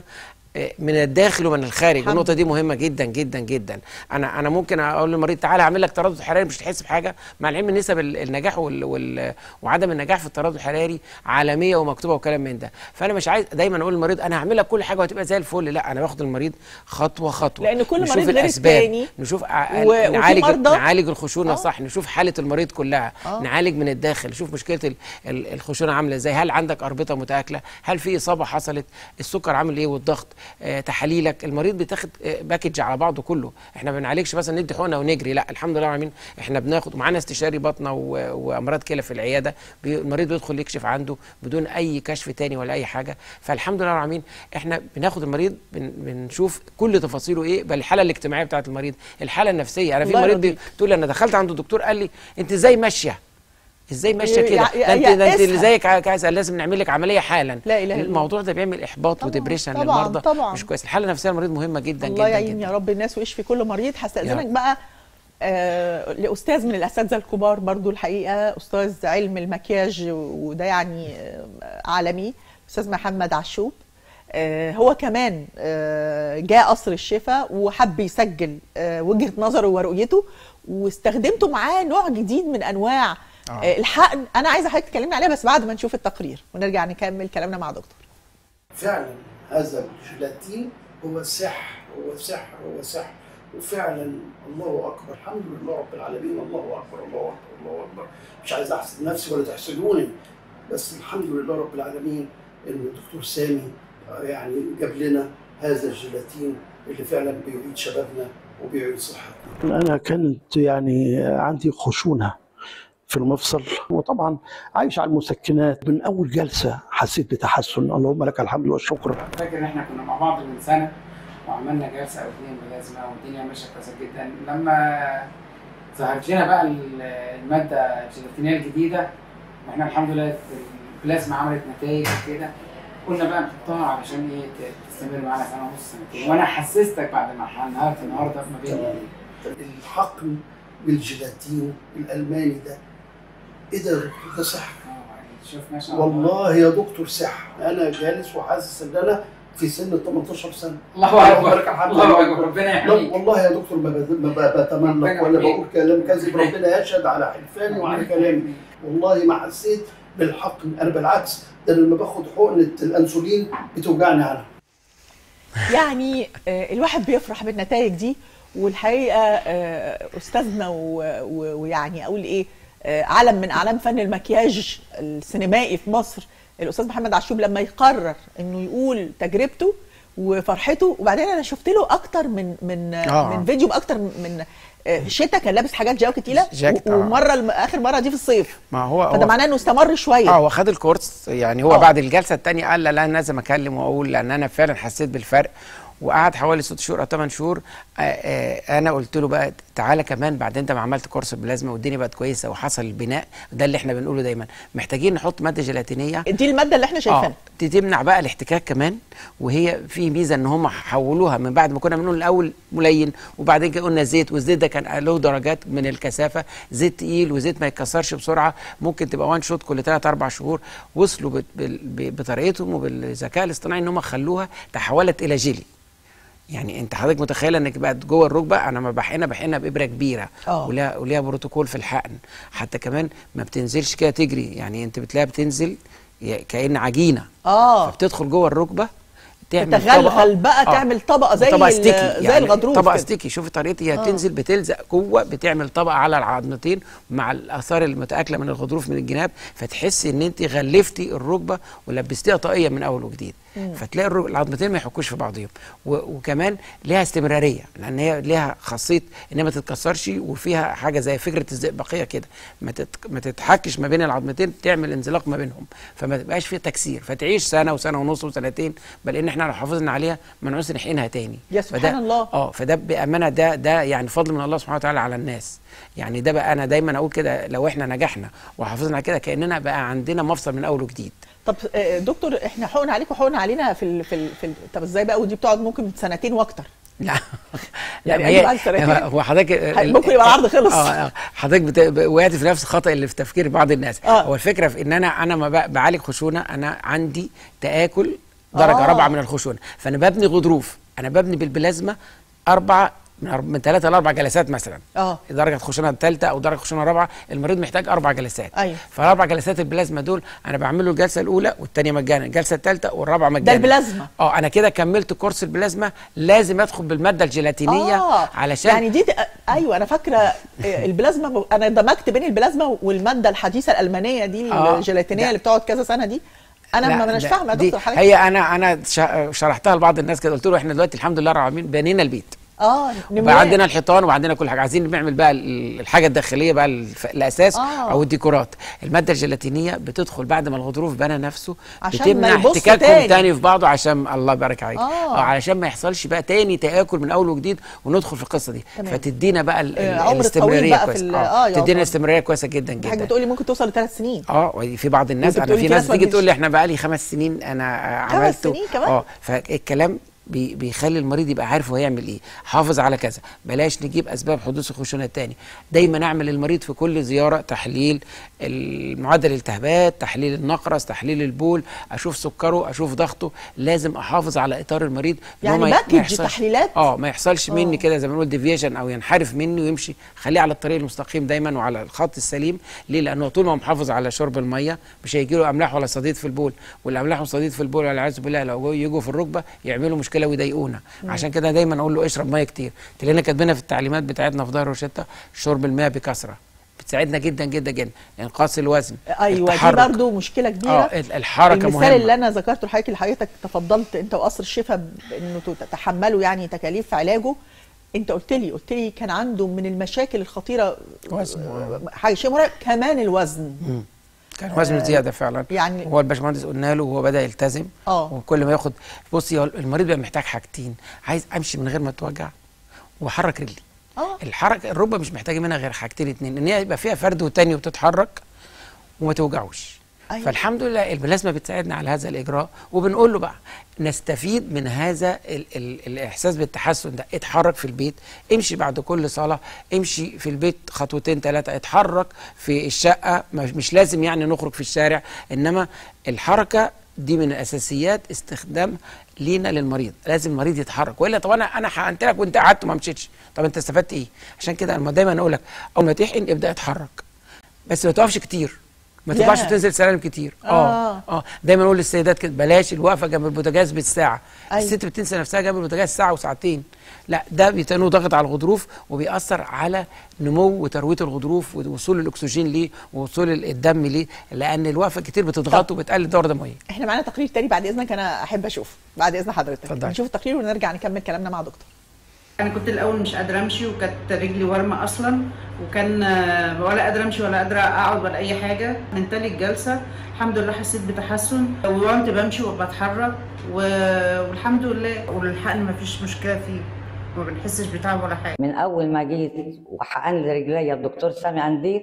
Speaker 17: آه، من الداخل ومن الخارج
Speaker 1: الحمد
Speaker 17: النقطه دي مهمه جدا جدا جدا انا انا ممكن اقول للمريض تعالى اعمل لك تردد حراري مش هتحس بحاجه مع العلم نسب ال- النجاح وال وال وعدم النجاح في التردد الحراري عالميه ومكتوبه وكلام من ده فانا مش عايز دايما اقول للمريض انا هعمل لك كل حاجه وهتبقى زي الفل لا انا باخد المريض خطوه خطوه
Speaker 1: لأن كل
Speaker 17: نشوف
Speaker 1: مريض غير
Speaker 17: الأسباب،
Speaker 1: التاني.
Speaker 17: نشوف ع-
Speaker 1: و- وفي
Speaker 17: نعالج
Speaker 1: مرضى-
Speaker 17: نعالج الخشونه
Speaker 1: آه.
Speaker 17: صح نشوف حاله المريض كلها
Speaker 1: آه.
Speaker 17: نعالج من الداخل نشوف مشكله ال- ال- الخشونه عامله ازاي هل عندك اربطه متاكله هل في اصابه حصلت السكر عامل ايه والضغط آه تحاليلك المريض بيتاخد آه باكج على بعضه كله احنا ما بنعالجش مثلا ندي حقنه ونجري لا الحمد لله العالمين احنا بناخد ومعانا استشاري بطنه و- وامراض كلى في العياده بي المريض بيدخل يكشف عنده بدون اي كشف تاني ولا اي حاجه فالحمد لله العالمين احنا بناخد المريض بن بنشوف كل تفاصيله ايه بل الحاله الاجتماعيه بتاعه المريض الحاله النفسيه انا في
Speaker 1: الله
Speaker 17: مريض
Speaker 1: يرضيك.
Speaker 17: بي- تقول لي انا دخلت عند الدكتور قال لي انت ازاي ماشيه ازاي ماشيه كده
Speaker 1: يع-
Speaker 17: ده انت ده انت اللي
Speaker 1: يأسها.
Speaker 17: زيك عايزه لازم نعمل لك عمليه حالا
Speaker 1: لا إله إلا الله.
Speaker 17: الموضوع ده بيعمل احباط وديبريشن
Speaker 1: طبعاً،
Speaker 17: للمرضى
Speaker 1: طبعاً.
Speaker 17: مش كويس الحاله النفسيه للمريض مهمه جدا
Speaker 1: الله
Speaker 17: جدا
Speaker 1: يعين
Speaker 17: جدا
Speaker 1: يا رب الناس ويشفي كل مريض
Speaker 17: يا
Speaker 1: هستأذنك
Speaker 17: رب.
Speaker 1: بقى آه لأستاذ من الأساتذة الكبار برضو الحقيقة أستاذ علم المكياج وده يعني آه عالمي أستاذ محمد عشوب آه هو كمان آه جاء قصر الشفا وحب يسجل آه وجهة نظره ورؤيته واستخدمته معاه نوع جديد من أنواع
Speaker 20: آه.
Speaker 1: آه الحقن أنا عايزة حضرتك تكلمنا عليها بس بعد ما نشوف التقرير ونرجع نكمل كلامنا مع دكتور
Speaker 20: فعلا هذا الجيلاتين هو سحر هو سحر هو سحر وفعلا الله اكبر الحمد لله رب العالمين الله اكبر الله اكبر الله اكبر مش عايز احسد نفسي ولا تحسدوني بس الحمد لله رب العالمين ان الدكتور سامي آه، يعني جاب لنا هذا الجيلاتين اللي فعلا بيعيد شبابنا وبيعيد صحتنا
Speaker 21: أنا كانت يعني عندي خشونة في المفصل وطبعا عايش على المسكنات من أول جلسة حسيت بتحسن اللهم لك الحمد والشكر
Speaker 18: فاكر ان احنا كنا مع بعض من سنه وعملنا جلسه او اتنين بلازما والدنيا ماشيه كويسه جدا لما ظهرت لنا بقى ال- الماده الجيلاتينيه الجديده واحنا الحمد لله البلازما عملت نتائج كده قلنا بقى نحطها علشان ايه ت- تستمر معانا سنه ونص سنتين وانا حسستك بعد ما حنهارت النهارده ما بين
Speaker 20: الحقن بالجيلاتين الالماني ده ايه ده يا دكتور ده سحر
Speaker 18: شوف ما شاء الله
Speaker 20: والله يا دكتور سحر انا جالس وحاسس ان انا في سن ال 18 سنه
Speaker 18: الله أكبر.
Speaker 20: لك الحمد
Speaker 18: الله
Speaker 20: لله.
Speaker 18: أكبر. ربنا
Speaker 20: لا
Speaker 18: يحميك.
Speaker 20: والله يا دكتور ما بت- ما ب- بتملق
Speaker 18: ربنا
Speaker 20: ولا
Speaker 18: يحميك.
Speaker 20: بقول كلام كذب ربنا يشهد على حلفاني وعلى كلامي والله ما حسيت بالحقن انا بالعكس ده أنا لما باخد حقنه الانسولين بتوجعني عنها
Speaker 1: يعني آه، الواحد بيفرح بالنتائج دي والحقيقه آه، استاذنا و- و- ويعني اقول ايه آه، علم من اعلام فن المكياج السينمائي في مصر الاستاذ محمد عشوب لما يقرر انه يقول تجربته وفرحته وبعدين انا شفت له اكتر من من
Speaker 17: آه.
Speaker 1: من فيديو باكتر من آه، شتا كان لابس حاجات جاكيت تقيله
Speaker 17: جاكيت،
Speaker 1: و-
Speaker 17: آه.
Speaker 1: ومره الم- اخر مره دي في الصيف
Speaker 17: ما هو
Speaker 1: فده
Speaker 17: هو
Speaker 1: معناه انه استمر شويه
Speaker 17: اه هو خد الكورس يعني هو
Speaker 1: آه.
Speaker 17: بعد الجلسه الثانيه قال لا لا أنا لازم اكلم واقول لان انا فعلا حسيت بالفرق وقعد حوالي ست شهور او ثمان شهور آه، آه، انا قلت له بقى تعالى كمان بعد انت ما عملت كورس بلازما والدنيا بقت كويسه وحصل البناء ده اللي احنا بنقوله دايما محتاجين نحط ماده جيلاتينيه
Speaker 1: دي الماده اللي احنا شايفينها
Speaker 17: اه تمنع بقى الاحتكاك كمان وهي في ميزه ان هم حولوها من بعد ما كنا بنقول الاول ملين وبعدين كده قلنا زيت والزيت ده كان له درجات من الكثافه زيت تقيل وزيت ما يتكسرش بسرعه ممكن تبقى وان شوت كل 3 4 شهور وصلوا بت- بال- ب- بطريقتهم وبالذكاء الاصطناعي ان هم خلوها تحولت الى جيلي يعني انت حضرتك متخيله انك بقت جوه الركبه انا ما بحقنها بحقنها بابره كبيره
Speaker 1: اه.
Speaker 17: وليها وليها بروتوكول في الحقن حتى كمان ما بتنزلش كده تجري يعني انت بتلاقيها بتنزل ي- كأن عجينه
Speaker 1: اه
Speaker 17: فبتدخل جوه الركبه تعمل
Speaker 1: تتغلغل
Speaker 17: طبقة-
Speaker 1: بقى
Speaker 17: آه.
Speaker 1: تعمل طبقه زي
Speaker 17: طبقه
Speaker 1: ال-
Speaker 17: ستيكي
Speaker 1: زي
Speaker 17: يعني
Speaker 1: الغضروف
Speaker 17: طبقه
Speaker 1: كده.
Speaker 17: ستيكي شوفي طريقتي هي
Speaker 1: آه.
Speaker 17: تنزل بتلزق جوه بتعمل طبقه على العظمتين مع الاثار المتاكله من الغضروف من الجناب فتحسي ان انت غلفتي الركبه ولبستيها طاقيه من اول وجديد
Speaker 1: مم.
Speaker 17: فتلاقي الرك- العظمتين ما يحكوش في بعضهم و- وكمان ليها استمراريه لان هي ليها خاصيه انها ما تتكسرش وفيها حاجه زي فكره الزئبقيه كده ما تت- ما تتحكش ما بين العظمتين تعمل انزلاق ما بينهم فما تبقاش فيها تكسير فتعيش سنه وسنه ونص وسنتين بل ان احنا لو حافظنا عليها ما نعوز نحقنها تاني
Speaker 1: يا سبحان
Speaker 17: فده
Speaker 1: الله.
Speaker 17: اه فده بامانه ده ده يعني فضل من الله سبحانه وتعالى على الناس يعني ده بقى انا دايما اقول كده لو احنا نجحنا وحافظنا على كده كاننا بقى عندنا مفصل من اول وجديد
Speaker 1: طب آه، دكتور احنا حقن عليك وحقن علينا في ال في ال في ال طب ازاي بقى ودي بتقعد ممكن سنتين واكتر
Speaker 17: لا
Speaker 1: يعني
Speaker 17: ما
Speaker 1: أجيب بعد سنتين.
Speaker 17: هو حضرتك
Speaker 1: ممكن يبقى العرض خلص.
Speaker 17: اه آه. حضرتك بت- وقعت في نفس الخطا اللي في تفكير بعض الناس
Speaker 1: آه.
Speaker 17: هو الفكره في ان انا انا ما ب- بعالج خشونه انا عندي تاكل درجه
Speaker 1: آه.
Speaker 17: رابعه من الخشونه فانا ببني غضروف انا ببني بالبلازما اربع من أرب- من ثلاثه لاربع جلسات مثلا
Speaker 1: اه
Speaker 17: درجه خشونه ثالثه او درجه خشونه رابعه المريض محتاج اربع جلسات
Speaker 1: ايوه
Speaker 17: فالاربع جلسات البلازما دول انا بعمل له الجلسه الاولى والثانيه مجانا الجلسه الثالثه والرابعه مجانا
Speaker 1: البلازما.
Speaker 17: اه انا كده كملت كورس البلازما لازم ادخل بالماده الجيلاتينيه
Speaker 1: آه.
Speaker 17: علشان
Speaker 1: يعني دي ت- ايوه انا فاكره آه، البلازما ب- انا دمجت بين البلازما والماده الحديثه الالمانيه دي
Speaker 17: آه،
Speaker 1: الجيلاتينيه
Speaker 17: ده-
Speaker 1: اللي بتقعد كذا سنه دي انا
Speaker 17: لا،
Speaker 1: ما مناش
Speaker 17: ده-
Speaker 1: فاهمه يا
Speaker 17: دي-
Speaker 1: دكتور حضرتك
Speaker 17: هي انا انا شا- شرحتها لبعض الناس كده قلت له احنا دلوقتي الحمد لله رب العالمين بنينا البيت
Speaker 1: اه
Speaker 17: وبقى
Speaker 1: نموات.
Speaker 17: عندنا الحيطان وعندنا كل حاجه عايزين نعمل بقى ال- الحاجه الداخليه بقى الف- الاساس
Speaker 1: آه.
Speaker 17: او الديكورات الماده الجيلاتينيه بتدخل بعد ما الغضروف بنى نفسه
Speaker 1: عشان ما
Speaker 17: بتمنع
Speaker 1: يبص
Speaker 17: احتكاكهم
Speaker 1: تاني.
Speaker 17: تاني في بعضه عشان الله يبارك عليك
Speaker 1: آه.
Speaker 17: آه. علشان ما يحصلش بقى تاني تاكل من اول وجديد وندخل في القصه دي
Speaker 1: تمام.
Speaker 17: فتدينا بقى ال-
Speaker 1: آه،
Speaker 17: ال-
Speaker 1: عمر
Speaker 17: الاستمراريه
Speaker 1: طويل بقى في
Speaker 17: كويسه
Speaker 1: ال-
Speaker 17: اه,
Speaker 1: آه، يا
Speaker 17: تدينا
Speaker 1: الله.
Speaker 17: استمراريه كويسه جدا جدا
Speaker 1: حضرتك بتقولي ممكن توصل لثلاث سنين
Speaker 17: اه وفي بعض الناس
Speaker 1: وانت
Speaker 17: انا
Speaker 1: بتقولي
Speaker 17: في
Speaker 1: في
Speaker 17: ناس
Speaker 1: ناس ما
Speaker 17: تيجي
Speaker 1: تجيش.
Speaker 17: تقول لي احنا بقى لي خمس سنين انا
Speaker 1: خمس
Speaker 17: عملته
Speaker 1: سنين كمان؟
Speaker 17: اه فالكلام بي بيخلي المريض يبقى عارف هو يعمل ايه حافظ على كذا بلاش نجيب اسباب حدوث الخشونه تاني دايما اعمل للمريض في كل زياره تحليل معدل الالتهابات تحليل النقرس تحليل البول اشوف سكره اشوف ضغطه لازم احافظ على اطار المريض إن هو
Speaker 1: يعني
Speaker 17: ما ي- ما
Speaker 1: باكج
Speaker 17: يحصلش-
Speaker 1: تحليلات؟
Speaker 17: اه ما يحصلش
Speaker 1: آه.
Speaker 17: مني كده زي ما بنقول ديفيشن او ينحرف مني ويمشي خليه على الطريق المستقيم دايما وعلى الخط السليم ليه لانه طول ما هو محافظ على شرب الميه مش هيجي له املاح ولا صديد في البول والاملاح والصديد في البول والعياذ بالله لو جو- يجوا في الركبه يعملوا مشكله ويضايقونا
Speaker 1: مم.
Speaker 17: عشان كده دايما اقول له اشرب ميه كتير تلاقينا كاتبينها في التعليمات بتاعتنا في ظهر روشته شرب الماء بكثره بتساعدنا جدا جدا جدا انقاص الوزن
Speaker 1: ايوه دي
Speaker 17: التحرك.
Speaker 1: برضو مشكله كبيره
Speaker 17: اه ال- الحركه
Speaker 1: المثال
Speaker 17: مهمه
Speaker 1: اللي انا ذكرته لحضرتك اللي حضرتك تفضلت انت وقصر الشفا بانه تتحملوا يعني تكاليف في علاجه انت قلت لي قلت لي كان عنده من المشاكل الخطيره
Speaker 17: وزن
Speaker 1: حاجه شيء مرعب كمان الوزن
Speaker 17: مم. كان وزنه زياده فعلا
Speaker 1: يعني
Speaker 17: هو الباشمهندس قلنا له وهو بدا يلتزم
Speaker 1: اه
Speaker 17: وكل ما ياخد بصي هو المريض بقى محتاج حاجتين عايز امشي من غير ما اتوجع واحرك رجلي
Speaker 1: اه
Speaker 17: الحركه الركبه مش محتاجه منها غير حاجتين اتنين ان هي يبقى فيها فرد وتاني وتتحرك وما توجعوش
Speaker 1: أيوة.
Speaker 17: فالحمد لله البلازما بتساعدنا على هذا الاجراء وبنقول له بقى نستفيد من هذا ال ال الاحساس بالتحسن ده اتحرك في البيت امشي بعد كل صلاه امشي في البيت خطوتين ثلاثه اتحرك في الشقه مش مش لازم يعني نخرج في الشارع انما الحركه دي من الاساسيات استخدام لينا للمريض لازم المريض يتحرك والا طب انا انا حقنت لك وانت قعدت وما مشيتش طب انت استفدت ايه عشان كده انا دايما اقول لك اول ما تحقن ابدا اتحرك بس ما تقفش كتير ما
Speaker 1: ياه.
Speaker 17: تطلعش تنزل سلالم كتير اه
Speaker 1: آه.
Speaker 17: اه دايما اقول للسيدات كده بلاش الوقفه جنب البوتاجاز بالساعه
Speaker 1: أيوة.
Speaker 17: الست بتنسى نفسها جنب البوتاجاز ساعه وساعتين لا ده بيتنو ضغط على الغضروف وبيأثر على نمو وترويه الغضروف ووصول الاكسجين ليه ووصول الدم ليه لان الوقفه كتير بتضغط وبتقلل الدوره الدمويه
Speaker 1: احنا معانا تقرير تاني بعد اذنك انا احب اشوف بعد اذن حضرتك
Speaker 17: اتفضلي.
Speaker 1: نشوف التقرير ونرجع نكمل كلامنا مع دكتور
Speaker 4: انا كنت الاول مش قادره امشي وكانت رجلي ورمه اصلا وكان آه، ولا قادره امشي ولا قادره اقعد ولا اي حاجه من تالت جلسه الحمد لله حسيت بتحسن وكنت بمشي وبتحرك و- والحمد لله والحقن ما فيش مشكله فيه ما بنحسش بتعب ولا حاجه
Speaker 22: من اول ما جيت وحقن لي رجليا الدكتور سامي انديل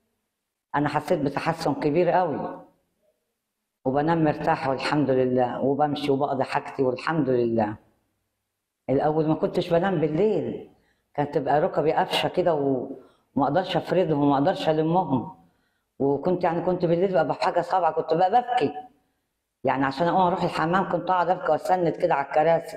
Speaker 22: انا حسيت بتحسن كبير قوي وبنام مرتاحه والحمد لله وبمشي وبقضي حاجتي والحمد لله الاول ما كنتش بنام بالليل كانت تبقى ركبي قفشه كده و- وما اقدرش افردهم وما اقدرش المهم وكنت يعني كنت بالليل بقى بحاجه صعبه كنت بقى ببكي يعني عشان اقوم اروح الحمام كنت اقعد ابكي واستند كده على الكراسي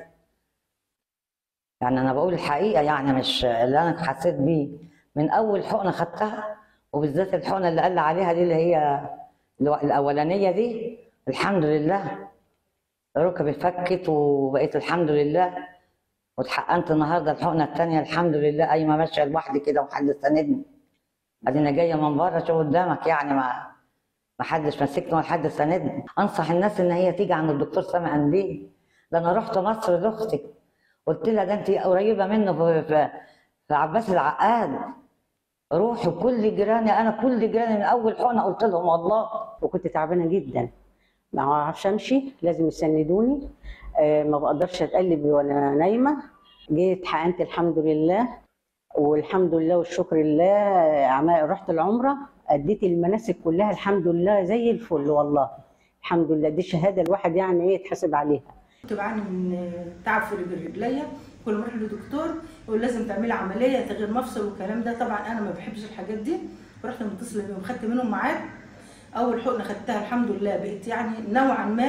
Speaker 22: يعني انا بقول الحقيقه يعني مش اللي انا حسيت بيه من اول حقنه خدتها وبالذات الحقنه اللي قال لي عليها دي اللي هي الو- الاولانيه دي الحمد لله ركبي فكت وبقيت الحمد لله واتحقنت النهارده الحقنه الثانيه الحمد لله قايمه ماشيه لوحدي كده وحد ساندني ادينا جايه من بره شوف قدامك يعني ما ما حدش ماسكني ولا حد ساندني انصح الناس ان هي تيجي عند الدكتور سامي انديه ده انا رحت مصر لاختي قلت لها ده انت قريبه منه في, في, في عباس العقاد روحي كل جيراني انا كل جيراني من اول حقنه قلت لهم والله
Speaker 23: وكنت تعبانه جدا ما اعرفش امشي لازم يسندوني آه، ما بقدرش اتقلب وانا نايمه جيت حقنت الحمد لله والحمد لله والشكر لله آه، عمال رحت العمره اديت المناسك كلها الحمد لله زي الفل والله الحمد لله دي شهاده الواحد يعني ايه يتحاسب عليها
Speaker 4: كنت بعاني من تعب في رجل رجليا كل ما اروح لدكتور يقول لازم تعملي عمليه تغيير مفصل والكلام ده طبعا انا ما بحبش الحاجات دي ورحت متصله بيهم خدت منهم ميعاد اول حقنه خدتها الحمد لله بقيت يعني نوعا ما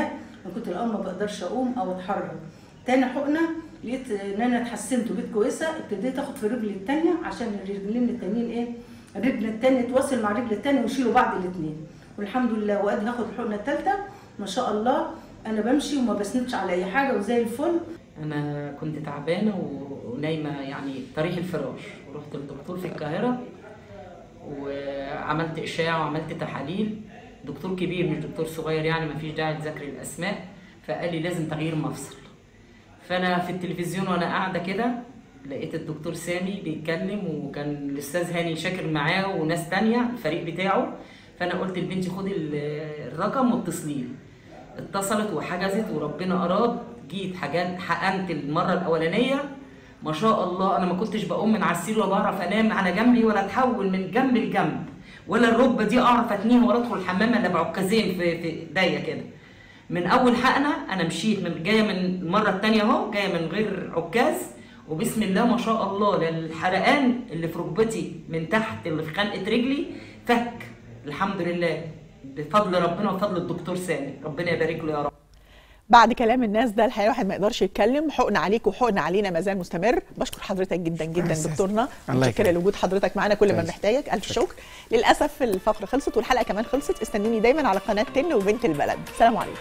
Speaker 3: انا كنت الاول ما بقدرش اقوم او اتحرك تاني حقنه لقيت ان انا اتحسنت وبقيت كويسه ابتديت اخد في رجلي التانيه عشان الرجلين التانيين ايه الرجل التاني تواصل مع الرجل التاني ويشيلوا بعض الاثنين والحمد لله وادي هاخد الحقنه الثالثه ما شاء الله انا بمشي وما بسندش على اي حاجه وزي الفل
Speaker 5: انا كنت تعبانه و- ونايمه يعني طريح الفراش ورحت للدكتور في القاهره وعملت اشعه وعملت تحاليل دكتور كبير مش دكتور صغير يعني ما فيش داعي لذكر الاسماء فقال لي لازم تغيير مفصل فانا في التلفزيون وانا قاعده كده لقيت الدكتور سامي بيتكلم وكان الاستاذ هاني شاكر معاه وناس تانية الفريق بتاعه فانا قلت لبنتي خدي ال- الرقم واتصلي لي اتصلت وحجزت وربنا اراد جيت حاجات حقنت المره الاولانيه ما شاء الله انا ما كنتش بقوم من على السرير ولا بعرف انام على جنبي ولا اتحول من جنب لجنب ولا الركبه دي اعرف اتنيها ولا ادخل الحمام الا بعكازين في في ايديا كده من اول حقنه انا مشيت من جايه من المره الثانيه اهو جايه من غير عكاز وبسم الله ما شاء الله للحرقان اللي في ركبتي من تحت اللي في خنقه رجلي فك الحمد لله بفضل ربنا وفضل الدكتور سامي ربنا يبارك له يا رب
Speaker 1: بعد كلام الناس ده الحقيقه واحد ما يقدرش يتكلم حقن عليك وحقن علينا ما زال مستمر بشكر حضرتك جدا جدا
Speaker 6: أساساً.
Speaker 1: دكتورنا
Speaker 6: الله
Speaker 1: متشكره
Speaker 6: يكرمك.
Speaker 1: لوجود حضرتك معانا كل ما
Speaker 6: كويس.
Speaker 1: بنحتاجك الف شكر للاسف الفقره خلصت والحلقه كمان خلصت استنوني دايما على قناه تن وبنت البلد سلام عليكم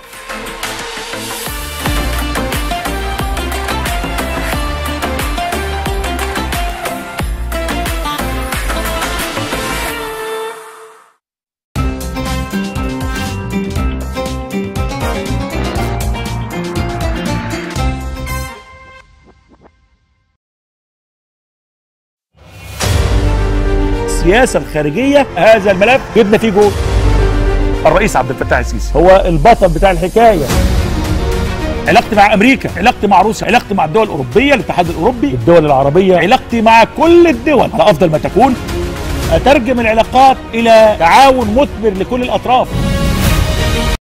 Speaker 24: السياسه الخارجيه هذا الملف جبنا فيه جول الرئيس عبد الفتاح السيسي هو البطل بتاع الحكايه علاقتي مع امريكا علاقتي مع روسيا علاقتي مع الدول الاوروبيه الاتحاد الاوروبي الدول العربيه علاقتي مع كل الدول على افضل ما تكون اترجم العلاقات الى تعاون مثمر لكل الاطراف